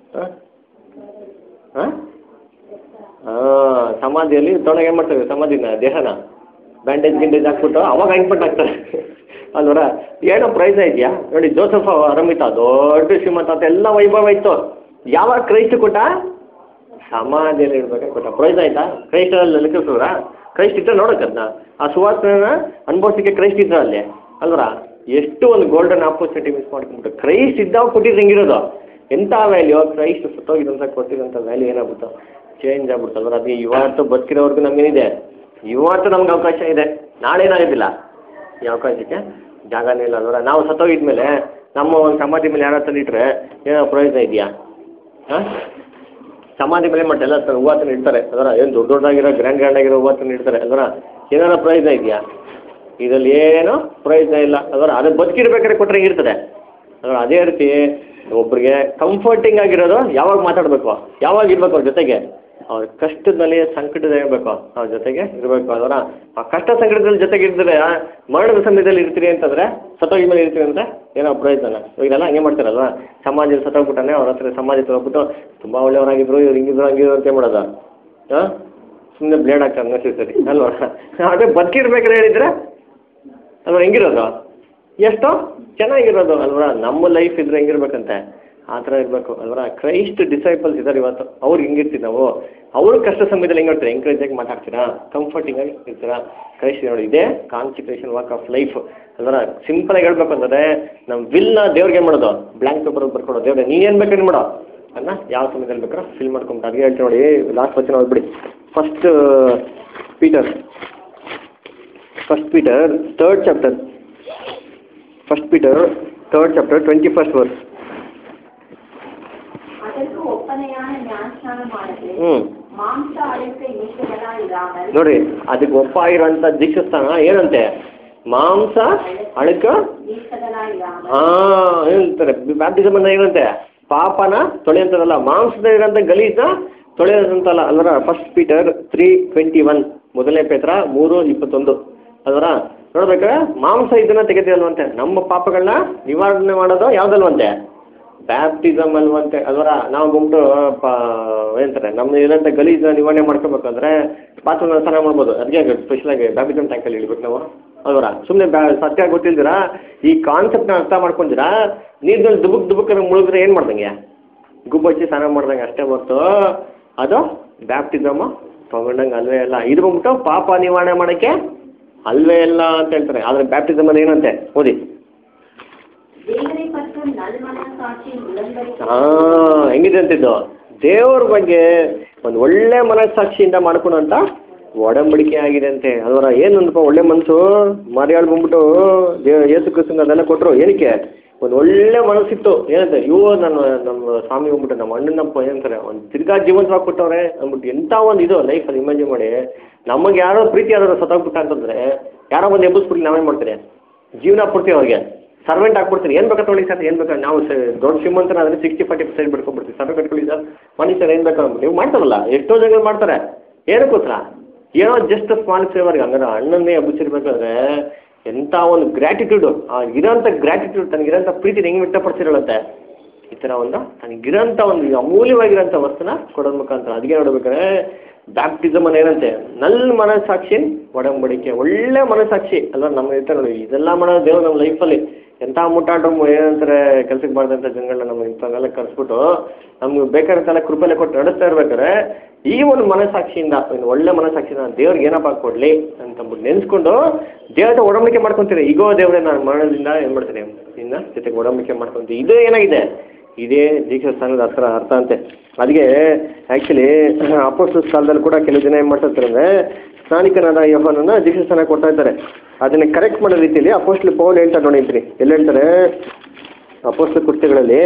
ಹಾಂ ಹಾಂ ಹಾಂ ಸಮಾಧಿಯಲ್ಲಿ ತೊಗೊಂಡಾಗ ಏನು ಮಾಡ್ತಾರೆ ಸಮಾಧಿನ ದೇಹನ ಬ್ಯಾಂಡೇಜ್ ಗಿಂಡೇಜ್ ಹಾಕ್ಬಿಟ್ಟು ಅವಾಗ ಆಯಿಂಟ್ಮೆಂಟ್ ಹಾಕ್ತಾರೆ ಅಲ್ವರ ಏನೋ ಪ್ರೈಸ್ ಇದೆಯಾ ನೋಡಿ ಜೋಸಫ್ ಆರಂಭಿತ ದೊಡ್ಡ ಶ್ರೀಮಂತ ಅಂತ ಎಲ್ಲ ವೈಭವ ಇತ್ತು ಯಾವಾಗ ಕ್ರೈಸ್ಟ್ ಕೊಟ್ಟ ಸಮಾಧಿಯಲ್ಲಿ ಇಡ್ಬೇಕಾದ್ರೆ ಕೊಟ್ಟ ಪ್ರೈಸ್ ಆಯ್ತಾ ಕ್ರೈಸ್ಟಲ್ಲಿ ಲೆಕ್ಕಿಸೋರ ಕ್ರೈಸ್ಟ್ ಇಟ್ಟ ನೋಡೋಕ್ಕದ್ನ ಆ ಸುವಾಸನ ಅನುಭವಿಸಕ್ಕೆ ಕ್ರೈಸ್ಟ್ ಇದ್ರ ಅಲ್ಲಿ ಅಲ್ವರ ಎಷ್ಟು ಒಂದು ಗೋಲ್ಡನ್ ಆಪರ್ಚುನಿಟಿ ಮಿಸ್ ಮಾಡ್ಕೊಂಡ್ಬಿಟ್ಟು ಕ್ರೈಸ್ಟ್ ಇದ್ದಾಗ ಕೊಟ್ಟಿದ್ದು ಹೆಂಗಿರೋದು ಎಂಥ ವ್ಯಾಲ್ಯೂ ಕ್ರೈಸ್ಟ್ ಸುತ್ತೋಗಿದಂತ ಕೊಟ್ಟಿರೋಂಥ ವ್ಯಾಲ್ಯೂ ಏನಾಗ್ಬಿಡ್ತು ಚೇಂಜ್ ಆಗ್ಬಿಡ್ತು ಅಲ್ವರ ಅದಕ್ಕೆ ಇವತ್ತು ಬದುಕಿರೋವರೆಗೂ ನಮಗೇನಿದೆ ಇವತ್ತು ನಮ್ಗೆ ಅವಕಾಶ ಇದೆ ನಾಳೆ ಏನಾಗೋದಿಲ್ಲ ಈ ಅವಕಾಶಕ್ಕೆ ಜಾಗನೇ ಇಲ್ಲ ಅಲ್ವರ ನಾವು ಸತ್ತೋಗಿದ್ಮೇಲೆ ನಮ್ಮ ಒಂದು ಸಮಾಧಿ ಮೇಲೆ ಯಾರು ತಂದಿಟ್ರೆ ಏನೋ ಪ್ರಯೋಜನ ಇದೆಯಾ ಹಾಂ ಸಮಾಧಿ ಮೇಲೆ ಮತ್ತೆ ಎಲ್ಲ ತ- ಹೂವು ತಂದು ಇಡ್ತಾರೆ ಅದರ ಏನು ದೊಡ್ಡ ದೊಡ್ಡದಾಗಿರೋ ಗ್ರ್ಯಾಂಡ್ ಗ್ರ್ಯಾಂಡ್ ಆಗಿರೋ ಹೂವು ತಂದು ಇಡ್ತಾರೆ ಅದರ ಏನಾರ ಪ್ರಯೋಜನ ಇದೆಯಾ ಇದರಲ್ಲಿ ಏನು ಪ್ರಯೋಜನ ಇಲ್ಲ ಅದರ ಅದು ಬದುಕಿರ್ಬೇಕಾದ್ರೆ ಕೊಟ್ಟರೆ ಇರ್ತದೆ ಅದರ ಅದೇ ರೀತಿ ಒಬ್ರಿಗೆ ಕಂಫರ್ಟಿಂಗ್ ಆಗಿರೋದು ಯಾವಾಗ ಮಾತಾಡಬೇಕು ಯಾವಾಗ ಇರ್ಬೇಕು ಅವ್ರ ಜೊತೆಗೆ ಅವ್ರ ಕಷ್ಟದಲ್ಲಿ ಸಂಕಟದಲ್ಲಿ ಇರಬೇಕು ಅವ್ರ ಜೊತೆಗೆ ಇರಬೇಕು ಅದರ ಆ ಕಷ್ಟ ಸಂಕಟದಲ್ಲಿ ಜೊತೆಗೆ ಇದ್ದರೆ ಮರಣದ ಸಮಯದಲ್ಲಿ ಇರ್ತೀರಿ ಅಂತಂದರೆ ಸತ್ತೋಗಿ ಮೇಲೆ ಇರ್ತೀರಿ ಅಂದರೆ ಏನೋ ಪ್ರಯೋಜನ ಇವೆಲ್ಲ ಹಂಗೆ ಮಾಡ್ತಾರಲ್ವ ಸಮಾಜದಲ್ಲಿ ಸತ್ತೋಗ್ಬಿಟ್ಟಾನೆ ಅವ್ರ ಹತ್ರ ಸಮಾಜ ತಗೋಬಿಟ್ಟು ತುಂಬ ಒಳ್ಳೆಯವರಾಗಿದ್ರು ಇವ್ರು ಹಿಂಗಿದ್ರು ಹಂಗಿದ್ರು ಅಂತ ಮಾಡೋದು ಹಾಂ ಸುಮ್ಮನೆ ಬ್ಲೇಡ್ ಹಾಕ್ತಾರೆ ನೆಸೆಸರಿ ಅಲ್ವಾ ಅದೇ ಬದುಕಿರ್ಬೇಕಾದ್ರೆ ಹೇಳಿದ್ರೆ ಅಲ್ವಾ ಹೆಂಗಿರೋದು ಎಷ್ಟು ಚೆನ್ನಾಗಿರೋದು ಅಲ್ವಾ ನಮ್ಮ ಲೈಫ್ ಇದ್ರೆ ಹೆಂಗಿರ್ಬೇಕಂತೆ ಆ ಥರ ಇರಬೇಕು ಅಲ್ವಾ ಕ್ರೈಸ್ಟ್ ಡಿಸೈಪಲ್ಸ್ ಇದ್ದಾರೆ ಇವತ್ತು ಅವ್ರು ಹೆಂಗಿರ್ತೀವಿ ನಾವು ಅವ್ರ ಕಷ್ಟ ಸಮಯದಲ್ಲಿ ಹೆಂಗೆ ಹೇಳ್ತಾರೆ ಎಂಕರೇಜ್ ಆಗಿ ಮಾತಾಡ್ತೀರಾ ಕಂಫರ್ಟಿಂಗ್ ಆಗಿ ಇರ್ತೀರಾ ಕ್ರೈಸ್ಟ್ ನೋಡಿ ಇದೇ ಕಾನ್ಸಿಕ್ರೇಷನ್ ವಾಕ್ ಆಫ್ ಲೈಫ್ ಅಲ್ವಾ ಸಿಂಪಲ್ ಆಗಿ ಹೇಳ್ಬೇಕು ಅಂತಂದ್ರೆ ನಮ್ಮ ವಿಲ್ನ ದೇವ್ರಿಗೆ ಏನು ಮಾಡೋದು ಬ್ಲ್ಯಾಂಕ್ ಪೇಪರ್ ಬರ್ಕೊಡೋ ದೇವ್ರೆ ನೀನೇನು ಬೇಕಾದ್ರೆ ಮಾಡೋ ಅನ್ನ ಯಾವ ಸಮಯದಲ್ಲಿ ಬೇಕಾದ್ರೆ ಫಿಲ್ ಮಾಡ್ಕೊಂಡು ಅದಕ್ಕೆ ಹೇಳ್ತೀನಿ ನೋಡಿ ಲಾಸ್ಟ್ ವಚನ ಓದ್ಬಿಡಿ first Peter first Peter third chapter first Peter third chapter twenty first verse அதற்கு ஒப்பனையான ஞானஸ்நானம் ஆனது ಹ್ಞೂ மாம்ச அழைப்பை நீக்குதலாய் இராமல் ನೋಡಿ ಅದಕ್ಕೆ ಒಪ್ಪ ಆಗಿರೋಂಥ ದೀಕ್ಷಾಸ್ಥಾನ ಏನಂತೆ ಮಾಂಸ ಅಳಕ நீக்குதலாய் இராமல் ಹಾಂ ಏನಂತಾರೆ ಬ್ಯಾಪ್ಟಿಸಮ್ ಅಂದ್ರೆ ಏನಂತೆ ಪಾಪನ ತೊಳೆಯಂತದಲ್ಲ ಮಾಂಸದ ಇರೋಂಥ ಗಲೀಜ ತೊಳೆಯೋದಂತಲ್ಲ ಅಲ್ವರ first Peter three twenty one ಮೊದಲನೇ ಪೇತ್ರ ಮೂರು ಇಪ್ಪತ್ತೊಂದು ಅಲ್ವರ ನೋಡ್ಬೇಕಾದ್ರೆ ಮಾಂಸ ಇದನ್ನ ತೆಗೆದಿಲ್ವಂತೆ ನಮ್ಮ ಪಾಪಗಳನ್ನ ನಿವಾರಣೆ ಮಾಡೋದು ಯಾವ್ದಲ್ವಂತೆ ಬ್ಯಾಪ್ಟಿಸಮ್ ಅಲ್ವಂತೆ ಅಲ್ವರ ನಾವು ಬಂದ್ಬಿಟ್ಟು ಪ ಏನಂತಾರೆ ನಮ್ಮ ಇರೋಂಥ ಗಲೀಜ್ ನಿವಾರಣೆ ಮಾಡ್ಕೋಬೇಕಂದ್ರೆ ಬಾತ್ರೂಮ್ ಸ್ನಾನ ಮಾಡ್ಬೋದು ಅದಕ್ಕೆ ಸ್ಪೆಷಲಾಗಿ ಬ್ಯಾಪ್ಟಿಸಮ್ ಟ್ಯಾಂಕಲ್ಲಿ ಇಳ್ಬೇಕು ನಾವು ಅಲ್ವರ ಸುಮ್ಮನೆ ಬ್ಯಾ ಸತ್ಯ ಗೊತ್ತಿಲ್ದಿರಾ ಈ ಕಾನ್ಸೆಪ್ಟ್ನ ಅರ್ಥ ಮಾಡ್ಕೊಂಡಿರಾ ನೀರಿನಲ್ಲಿ ದುಬುಕ್ ದುಬುಕ್ ಮುಳುಗಿದ್ರೆ ಏನು ಮಾಡ್ದಂಗೆ ಗುಬ್ಬಚ್ಚಿ ಸ್ನಾನ ಮಾಡ್ದಂಗೆ ಅಷ್ಟೇ ಹೊರ್ತು ಅದು ಬ್ಯಾಪ್ಟಿಸಮ್ ತಗೊಂಡಂಗೆ ಅಲ್ವೇ ಅಲ್ಲ ಇದು ಬಂದ್ಬಿಟ್ಟು ಪಾಪ ನಿವಾರಣೆ ಮಾಡೋಕ್ಕೆ ಅಲ್ವೇ ಇಲ್ಲ ಅಂತ ಹೇಳ್ತಾರೆ ಆದರೆ ಬ್ಯಾಪ್ಟಿಸಮ್ ಅಲ್ಲಿ ಏನಂತೆ ಓದಿ தேவனை பற்றும் நல்மனசாட்சியின் உடன்படிக்கை ಹಾಂ ಹೆಂಗಿದೆ ಅಂತಿದ್ದು ದೇವ್ರ ಬಗ್ಗೆ ಒಂದು ಒಳ್ಳೆ ಮನಸ್ಸಾಕ್ಷಿಯಿಂದ ಮಾಡ್ಕೊಳಂತ ಒಡಂಬಡಿಕೆ ಆಗಿದೆ ಅಂತೆ ಅದರ ಏನಂದಪ್ಪ ಒಳ್ಳೆ ಮನಸ್ಸು ಮರ್ಯಾಳು ಬಂದ್ಬಿಟ್ಟು ದೇವ್ ಯೇಸು ಕ್ರಿಸ್ತನ ಅದೆಲ್ಲ ಕೊಟ್ಟರು ಏನಕ್ಕೆ ಒಂದು ಒಳ್ಳೆ ಮನಸ್ಸಿತ್ತು ಏನಂತೆ ಇವು ನನ್ನ ನಮ್ಮ ಸ್ವಾಮಿ ಬಂದ್ಬಿಟ್ಟು ನಮ್ಮ ಅಣ್ಣನಪ್ಪ ಏನಂತಾರೆ ಒಂದು ತಿರ್ಗಾ ಜೀವಂತವಾಗಿ ಕೊಟ್ಟವ್ರೆ ಅಂದ್ಬಿಟ್ಟು ಎಂಥ ಒಂದು ಇದು ಲೈಫಲ್ಲಿ ಇಮ್ಯಾಜಿನ್ ಮಾಡಿ ನಮಗೆ ಯಾರೋ ಪ್ರೀತಿ ಯಾರೋ ಸತ್ತೋಗ್ಬಿಟ್ಟ ಅಂತಂದ್ರೆ ಯಾರೋ ಒಂದು ಎಬ್ಬಿಸ್ಬಿಟ್ಟು ನಾವೇನು ಮಾಡ್ತೀರಿ ಜೀವನ ಪೂರ್ತಿ ಅವ್ರಿಗೆ ಸರ್ವೆಂಟ್ ಹಾಕ್ಬಿಡ್ತೀನಿ ಏನು ಬೇಕಾ ತೊಗೊಳ್ಳಿ ಸರ್ ಏನು ಬೇಕಾ ನಾವು ಸ- ದೊಡ್ಡ ಶ್ರೀಮಂತನ ಆದರೆ ಸಿಕ್ಸ್ಟಿ ಫಾರ್ಟಿ ಪರ್ಸೆಂಟ್ ಬಿಡ್ಕೊಂಡ್ಬಿಡ್ತೀವಿ ಸರ್ವೆ ಕಟ್ಕೊಳ್ಳಿ ಸರ್ ಮನಿ ಸರ್ ಏನು ಬೇಕಾ ನೀವು ಮಾಡ್ತಾರಲ್ಲ ಎಷ್ಟೋ ಜನ ಮಾಡ್ತಾರೆ ಏನಕ್ಕೋಸ್ಕರ ಏನೋ ಜಸ್ಟ್ ಸ್ಮಾಲ್ ಫೇವರ್ಗೆ ಹಂಗಾರೆ ಅಣ್ಣನ್ನೇ ಹಬ್ಬಿಸಿರ್ಬೇಕಾದ್ರೆ ಎಂಥ ಒಂದು ಗ್ರ್ಯಾಟಿಟ್ಯೂಡು ಆ ಇರೋಂಥ ಗ್ರ್ಯಾಟಿಟ್ಯೂಡ್ ತನಗಿರೋಂಥ ಪ್ರೀತಿನ ಹೆಂಗೆ ವ್ಯಕ್ತಪಡಿಸಿರೋಳಂತೆ ಈ ಥರ ಒಂದು ತನಗಿರೋಂಥ ಒಂದು ಅಮೂಲ್ಯವಾಗಿರೋಂಥ ವಸ್ತುನ ಕೊಡೋದ್ ಮುಖಾಂತರ ಅದಕ್ಕೆ ನೋಡ್ಬೇಕಾದ್ರೆ ಬ್ಯಾಪ್ಟಿಸಮ್ ಅನ್ನೋ ಏನಂತೆ ನಲ್ ಮನಸ್ಸಾಕ್ಷಿ ಒಡಂಬಡಿಕೆ ಒಳ್ಳೆ ಮನಸ್ಸಾಕ್ಷಿ ಅಲ್ವಾ ನಮ್ಮ ಇರ್ತಾರೆ ನೋಡಿ ಇದೆಲ್ಲ ಮಾಡೋದು ದೇವ್ರು ನಮ್ಮ ಲೈಫಲ್ಲಿ ಎಂಥ ಮುಟ್ಟಾಟ ಏನಂತಾರೆ ಕೆಲ್ಸಕ್ಕೆ ಮಾಡಿದಂಥ ಜನಗಳನ್ನ ನಮ್ಮ ಇಂಥವೆಲ್ಲ ಕರೆಸ್ಬಿಟ್ಟು ನಮ್ಗೆ ಬೇಕಾದಂತೆಲ್ಲ ಕೃಪೆಲೆ ಕೊಟ್ಟು ನಡೆಸ್ತಾ ಇರ್ಬೇಕಾದ್ರೆ ಈ ಒಂದು ಮನಸ್ಸಾಕ್ಷಿಯಿಂದ ಒಂದು ಒಳ್ಳೆ ಮನಸ್ಸಾಕ್ಷಿಯಿಂದ ದೇವ್ರಿಗೆ ಏನಪ್ಪ ಕೊಡಲಿ ಅಂತಂದ್ಬಿಟ್ಟು ನೆನೆಸ್ಕೊಂಡು ದೇವರ ಒಡಂಬಡಿಕೆ ಮಾಡ್ಕೊತೀರಿ ಈಗೋ ದೇವರೇ ನಾನು ಮರಣದಿಂದ ಏನು ಮಾಡ್ತೀನಿ ಇನ್ನ ಜೊತೆಗೆ ಒಡಂಬಡಿಕೆ ಮಾಡ್ಕೊತೀವಿ ಇದು ಏನಾಗಿದೆ ಇದೇ ದೀಕ್ಷಾ ಸ್ಥಾನದ ಅರ್ಥ ಅರ್ಥ ಅಂತೆ ಅದಕ್ಕೆ ಆ್ಯಕ್ಚುಲಿ ಅಪೋಸ್ಟಲ್ಸ್ ಕಾಲದಲ್ಲಿ ಕೂಡ ಕೆಲವು ಜನ ಏನು ಮಾಡ್ತಾ ಇರ್ತಾರೆ ಅಂದರೆ ಸ್ನಾನಿಕನಾದ ಯೋಹನನ್ನ ದೀಕ್ಷಾ ಸ್ಥಾನ ಕೊಡ್ತಾ ಇದ್ದಾರೆ ಅದನ್ನ ಕರೆಕ್ಟ್ ಮಾಡೋ ರೀತಿಯಲ್ಲಿ ಅಪೋಸ್ಟ್ಲ್ ಪೌಲ್ ಹೇಳ್ತಾರೆ ನೋಡಿ ಅಂತೀನಿ ಎಲ್ಲಿ ಹೇಳ್ತಾರೆ ಅಪೋಸ್ಟ್ಲ ಕೃತ್ಯಗಳಲ್ಲಿ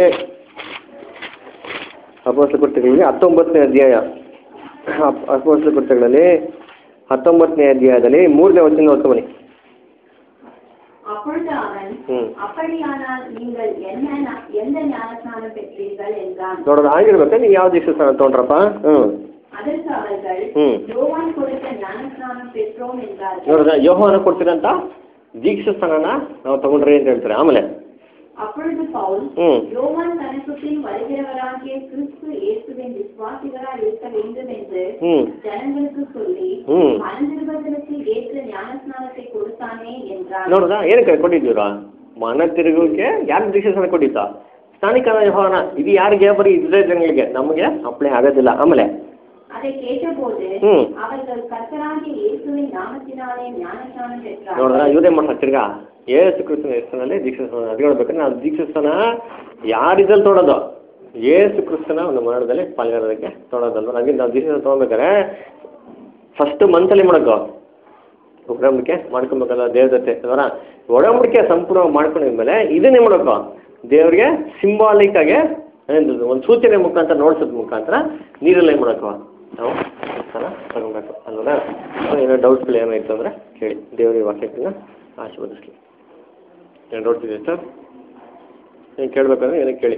ಅಪೋಸ್ಟ್ಲ ಕೃತ್ಯಗಳಲ್ಲಿ ಹತ್ತೊಂಬತ್ತನೇ ಅಧ್ಯಾಯ ಅಪ್- ಅಪೋಸ್ಟ್ಲ ಕೃತ್ಯಗಳಲ್ಲಿ ಹತ್ತೊಂಬತ್ತನೇ ಅಧ್ಯಾಯದಲ್ಲಿ ಮೂರನೇ ವಚನ ಓದ್ಕೊಂಬನಿ அப்பொழுது அவன் ம். அப்படியானால் நீங்கள் என்ன ஞா- எந்த ஞானஸ்நானம் பெற்றீர்கள் என்றான் ನೋಡೋದು ಆಗಿರ್ಬೇಕಾ ನೀವು ಯಾವ ದೀಕ್ಷಾ ಸ್ಥಾನ ತೊಗೊಂಡ್ರಪ್ಪ ಹ್ಞೂ அதற்கு அவர்கள் ம். யோவான் கொடுத்த ஞானஸ்நானம் பெற்றோம் என்றார்கள் ನೋಡಿದ್ರೆ ಯೋಹನ ಕೊಡ್ತೀರಂತ ದೀಕ್ಷಾ ಸ್ಥಾನನ ನಾವು ತಗೊಂಡ್ರಿ ಅಂತ ಹೇಳ್ತಾರೆ ಆಮೇಲೆ அப்பொழுது பவுல் ம் யோவான் தனக்கு பின் வருகிறவராகிய கிறிஸ்து இயேசுவின் விசுவாசிகளாய் இருக்க வேண்டும் என்று ம் ஜனங்களுக்கு சொல்லி ம் மனந்திருபதற்கு ஏற்ற ஞானஸ்நானத்தை கொடுத்தானே என்றார் ನೋಡ್ದಾ ಏನಕ್ಕೆ ಕೊಟ್ಟಿದ್ದೀರಾ ಮನ ತಿರುಗೋಕೆ ಯಾರು ದೀಕ್ಷಾಸನ ಕೊಟ್ಟಿದ್ದ ಸ್ಥಾನಿಕನ ಯೋಹಾನ ಇದು ಯಾರಿಗೆ ಬರೀ ಇಸ್ರೇಲ್ ಜನಗಳಿಗೆ ನಮಗೆ ಅಪ್ಲೈ ಆಗೋದಿಲ್ಲ ಆಮೇಲೆ அதை கேட்டபோது ಹ್ಮ್ அவர்கள் கர்த்தராகிய இயேசுவின் நாமத்தினாலே ஞானஸ்நானம் பெற்றார்கள் ನೋಡಿದ್ರ ಇವ್ರೇ ಮಾಡ್ತಾರೆ ತಿರ್ಗಾ ಏಸು ಕ್ರಿಸ್ತನ ಹೆಸರಿನಲ್ಲಿ ದೀಕ್ಷಾಸ್ನಾನ ಅದು ಹೇಳ್ಬೇಕಂದ್ರೆ ನಾವು ದೀಕ್ಷಾಸ್ನಾನ ಯಾರ ಇದ್ರಲ್ಲಿ ತೊಡೋದು ಏಸು ಕ್ರಿಸ್ತನ ಒಂದು ಮರಣದಲ್ಲಿ ಪಾಲ್ಗೊಳ್ಳೋದಕ್ಕೆ ತೊಡೋದಲ್ವ ನಮಗೆ ನಾವು ದೀಕ್ಷಾಸ್ನಾನ ತೊಗೊಬೇಕಾರೆ ಫಸ್ಟ್ ಮನ್ಸಲ್ಲಿ ಮಾಡೋದು ಒಡಂಬಡಿಕೆ ಮಾಡ್ಕೊಬೇಕಲ್ಲ ದೇವ್ರ ಜೊತೆ ಅದರ ಒಡಂಬಡಿಕೆ ಸಂಪೂರ್ಣ ಮಾಡ್ಕೊಂಡಿದ್ಮೇಲೆ ಇದನ್ನೇ ಮಾಡಬೇಕು ದೇವ್ರಿಗೆ ಸಿಂಬಾಲಿಕ್ ಆಗಿ ಏನಂತದ್ದು ಒಂದು ಸೂಚನೆ ಮುಖಾಂತರ ನೋಡ್ಸೋದ್ ಮುಖಾಂತರ ನೀರಲ್ಲಿ ಏನು ಮಾಡಬೇಕು ನಾವು ಸ್ನಾನ ತಗೊಬೇಕು ಅಲ್ವಲ್ಲ ಸೊ ಏನೋ ಡೌಟ್ಸ್ಗಳು ಏನೋ ಇತ್ತು ಅಂದರೆ ಕೇಳಿ ದೇವ್ರ ವಾಕ್ಯಗಳನ್ನ ಆಶೀರ್ವದಿಸ್ಲಿ ಏನು ಡೌಟ್ಸ್ ಇದೆ ಸರ್ ಏನು ಕೇಳಬೇಕಂದ್ರೆ ಏನೋ ಕೇಳಿ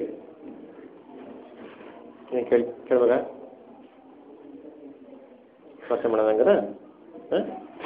ಏನು ಕೇಳಿ ಕೇಳ್ಬೇಕಾ ಪ್ರಾರ್ಥನೆ ಮಾಡೋಣ ಹಂಗಾರೆ ಹಾಂ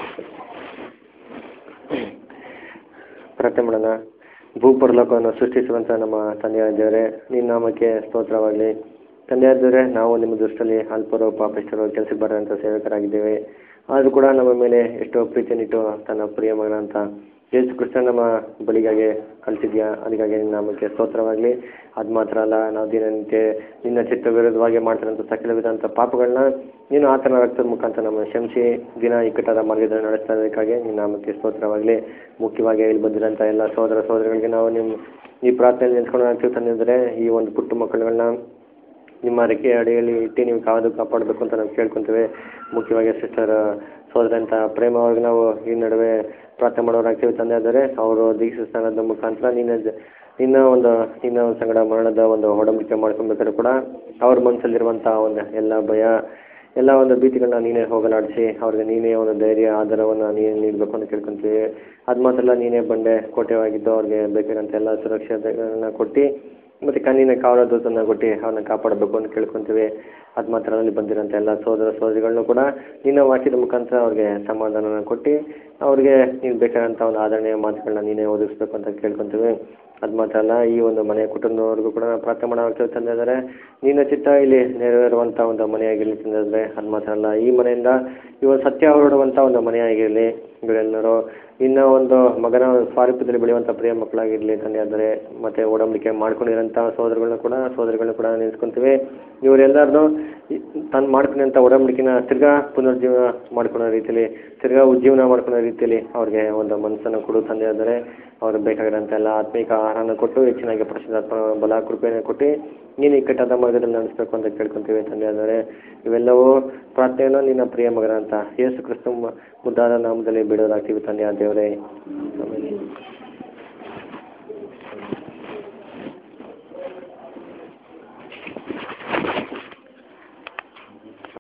ಪ್ರಾರ್ಥನೆ ಮಾಡೋಣ ಭೂಪರಲೋಕವನ್ನು ಸೃಷ್ಟಿಸುವಂಥ ನಮ್ಮ ತಂದೆಯಾದ ದೇವರೇ ನಿನ್ನ ನಾಮಕ್ಕೆ ಸ್ತೋತ್ರವಾಗಲಿ ತಂದೆಯಾದ ದೇವರೇ ನಾವು ನಿಮ್ಮ ದೃಷ್ಟಿಯಲ್ಲಿ ಅಲ್ಪರು ಪಾಪಿಷ್ಟರು ಕೆಲಸಕ್ಕೆ ಬರೋಂಥ ಸೇವಕರಾಗಿದ್ದೇವೆ ಆದರೂ ಕೂಡ ನಮ್ಮ ಮೇಲೆ ಎಷ್ಟೋ ಪ್ರೀತಿಯನ್ನಿಟ್ಟು ತನ್ನ ಪ್ರಿಯ ಮಗನಂತ ಯೇಸು ಕೃಷ್ಣ ನಮ್ಮ ಬಲಿಗಾಗಿ ಕಳಿಸಿದ್ಯಾ ಅದಕ್ಕಾಗಿ ನಿನ್ನ ನಾಮಕ್ಕೆ ಸ್ತೋತ್ರವಾಗಲಿ ಅದು ಮಾತ್ರ ಅಲ್ಲ ನಾವು ದಿನನಿತ್ಯ ನಿನ್ನ ಚಿತ್ತ ವಿರುದ್ಧವಾಗಿ ಮಾಡ್ತಿರೋಂಥ ಸಕಲ ವಿಧಂಥ ಪಾಪಗಳನ್ನ ನೀನು ಆತನ ರಕ್ತದ ಮುಖಾಂತರ ನಮ್ಮ ಕ್ಷಮಿಸಿ ದಿನ ಇಕ್ಕಟ್ಟಾದ ಮಾರ್ಗದಲ್ಲಿ ನಡೆಸ್ತಾ ಇರೋದಕ್ಕಾಗಿ ನಿನ್ನ ನಾಮಕ್ಕೆ ಸ್ತೋತ್ರವಾಗಲಿ ಮುಖ್ಯವಾಗಿ ಇಲ್ಲಿ ಬಂದಿರೋಂಥ ಎಲ್ಲ ಸಹೋದರ ಸಹೋದರಿಗಳಿಗೆ ನಾವು ನಿಮ್ಮ ಈ ಪ್ರಾರ್ಥನೆಯಲ್ಲಿ ನಿಂತ್ಕೊಂಡು ನಾವು ತಂದಿದ್ದರೆ ಈ ಒಂದು ಪುಟ್ಟ ಮಕ್ಕಳುಗಳನ್ನ ನಿಮ್ಮ ರೆಕ್ಕೆ ಅಡಿಯಲ್ಲಿ ಇಟ್ಟು ನೀವು ಕಾದು ಕಾಪಾಡಬೇಕು ಅಂತ ನಾವು ಕೇಳ್ಕೊತೀವಿ ಮುಖ್ಯವಾಗಿ ಸಿಸ್ಟರ್ ಸೋದರ ಅಂತ ಪ್ರೇಮ ಅವ್ರಿಗೆ ನಾವು ಈ ನಡುವೆ ಪ್ರಾರ್ಥನೆ ಮಾಡೋರಾಗ್ತೀವಿ ತಂದೆ ಆದರೆ ಅವರು ದೀಕ್ಷಾ ಸ್ಥಾನದ ಮುಖಾಂತರ ನಿನ್ನ ಜ- ನಿನ್ನ ಒಂದು ನಿನ್ನ ಒಂದು ಸಂಗಡ ಮರಣದ ಒಂದು ಒಡಂಬಡಿಕೆ ಮಾಡ್ಕೊಬೇಕಾದ್ರೆ ಕೂಡ ಅವ್ರ ಮನಸ್ಸಲ್ಲಿರುವಂಥ ಒಂದು ಎಲ್ಲ ಭಯ ಎಲ್ಲ ಒಂದು ಭೀತಿಗಳನ್ನ ನೀನೇ ಹೋಗಲಾಡಿಸಿ ಅವ್ರಿಗೆ ನೀನೇ ಒಂದು ಧೈರ್ಯ ಆಧಾರವನ್ನು ನೀನೇ ನೀಡಬೇಕು ಅಂತ ಕೇಳ್ಕೊತೀವಿ ಅದು ಮಾತ್ರ ಅಲ್ಲ ನೀನೇ ಬಂಡೆ ಕೋಟೆವಾಗಿದ್ದು ಅವ್ರಿಗೆ ಬೇಕಾದಂಥ ಎಲ್ಲ ಸುರಕ್ಷತೆಗಳನ್ನ ಕೊಟ್ಟು ಮತ್ತು ಕಣ್ಣಿನ ಕಾವಲ ದೂತನ್ನ ಕೊಟ್ಟು ಅವ್ರನ್ನ ಕಾಪಾಡಬೇಕು ಅಂತ ಕೇಳ್ಕೊತೀವಿ ಅದು ಮಾತ್ರ ಅಲ್ಲಿ ಬಂದಿರೋಂಥ ಎಲ್ಲ ಸೋದರ ಸೋದರಿಗಳನ್ನು ಕೂಡ ನಿನ್ನ ವಾಕ್ಯದ ಮುಖಾಂತರ ಅವ್ರಿಗೆ ಸಮಾಧಾನನ ಕೊಟ್ಟು ಅವ್ರಿಗೆ ನೀನು ಬೇಕಾದಂಥ ಒಂದು ಆದರಣೆಯ ಮಾತುಗಳನ್ನ ನೀನೇ ಓದಿಸ್ಬೇಕು ಅಂತ ಕೇಳ್ಕೊತೀವಿ ಅದು ಮಾತ್ರ ಅಲ್ಲ ಈ ಒಂದು ಮನೆಯ ಕುಟುಂಬದವರೆಗೂ ಕೂಡ ನಾವು ಪ್ರಾರ್ಥನೆ ಮಾಡೋ ತಂದಿದ್ದಾರೆ ನಿನ್ನ ಚಿತ್ತ ಇಲ್ಲಿ ನೆರವೇರುವಂಥ ಒಂದು ಮನೆಯಾಗಿರಲಿ ತಂದಿದ್ದಾರೆ ಅದು ಮಾತ್ರ ಅಲ್ಲ ಈ ಮನೆಯಿಂದ ಈ ಒಂದು ಸತ್ಯ ಹೊರಡುವಂಥ ಒಂದು ಮನೆಯಾಗಿರಲಿ ಇವರೆಲ್ಲರೂ ಇನ್ನು ಒಂದು ಮಗನ ಸ್ವಾರೂಪ್ಯದಲ್ಲಿ ಬೆಳೆಯುವಂಥ ಪ್ರಿಯ ಮಕ್ಕಳಾಗಿರಲಿ ತಂದೆಯಾದರೆ ಮತ್ತು ಒಡಂಬಡಿಕೆ ಮಾಡ್ಕೊಂಡಿರೋಂಥ ಸೋದರಗಳನ್ನ ಕೂಡ ಸೋದರಿಗಳನ್ನ ಕೂಡ ನೆನೆಸ್ಕೊಂತೀವಿ ಇವರೆಲ್ಲರನ್ನೂ ತಾನು ಮಾಡ್ಕೊಂಡಂಥ ಒಡಂಬಡಿಕೆನ ತಿರ್ಗಾ ಪುನರ್ಜೀವನ ಮಾಡ್ಕೊಳ್ಳೋ ರೀತಿಯಲ್ಲಿ ತಿರ್ಗಾ ಉಜ್ಜೀವನ ಮಾಡ್ಕೊಳ್ಳೋ ರೀತಿಯಲ್ಲಿ ಅವ್ರಿಗೆ ಒಂದು ಮನಸ್ಸನ್ನು ಕೊಡು ತಂದೆಯಾದರೆ ಅವ್ರಿಗೆ ಬೇಕಾಗಿರೋಂಥ ಎಲ್ಲ ಆತ್ಮಿಕ ಆಹಾರನ ಕೊಟ್ಟು ಹೆಚ್ಚಿನಾಗಿ ಪರಿಶುದ್ಧಾತ್ಮ ಬಲ ಕೃಪೆಯನ್ನು ಕೊಟ್ಟು ನೀನು ಇಕ್ಕಟ್ಟಾದ ಮಾರ್ಗದಲ್ಲಿ ನಡೆಸಬೇಕು ಅಂತ ಕೇಳ್ಕೊತೀವಿ ತಂದೆಯಾದರೆ ಇವೆಲ್ಲವೂ ಪ್ರಾರ್ಥನೆಯನ್ನು ನಿನ್ನ ಪ್ರಿಯ ಮಗನಂತ ಯೇಸು ಕ್ರಿಸ್ತು ಮುದ್ದಾದ ನಾಮದಲ್ಲಿ ಬಿಡೋದಾಗ್ತೀವಿ ತಂದೆಯ ದೇವರೇ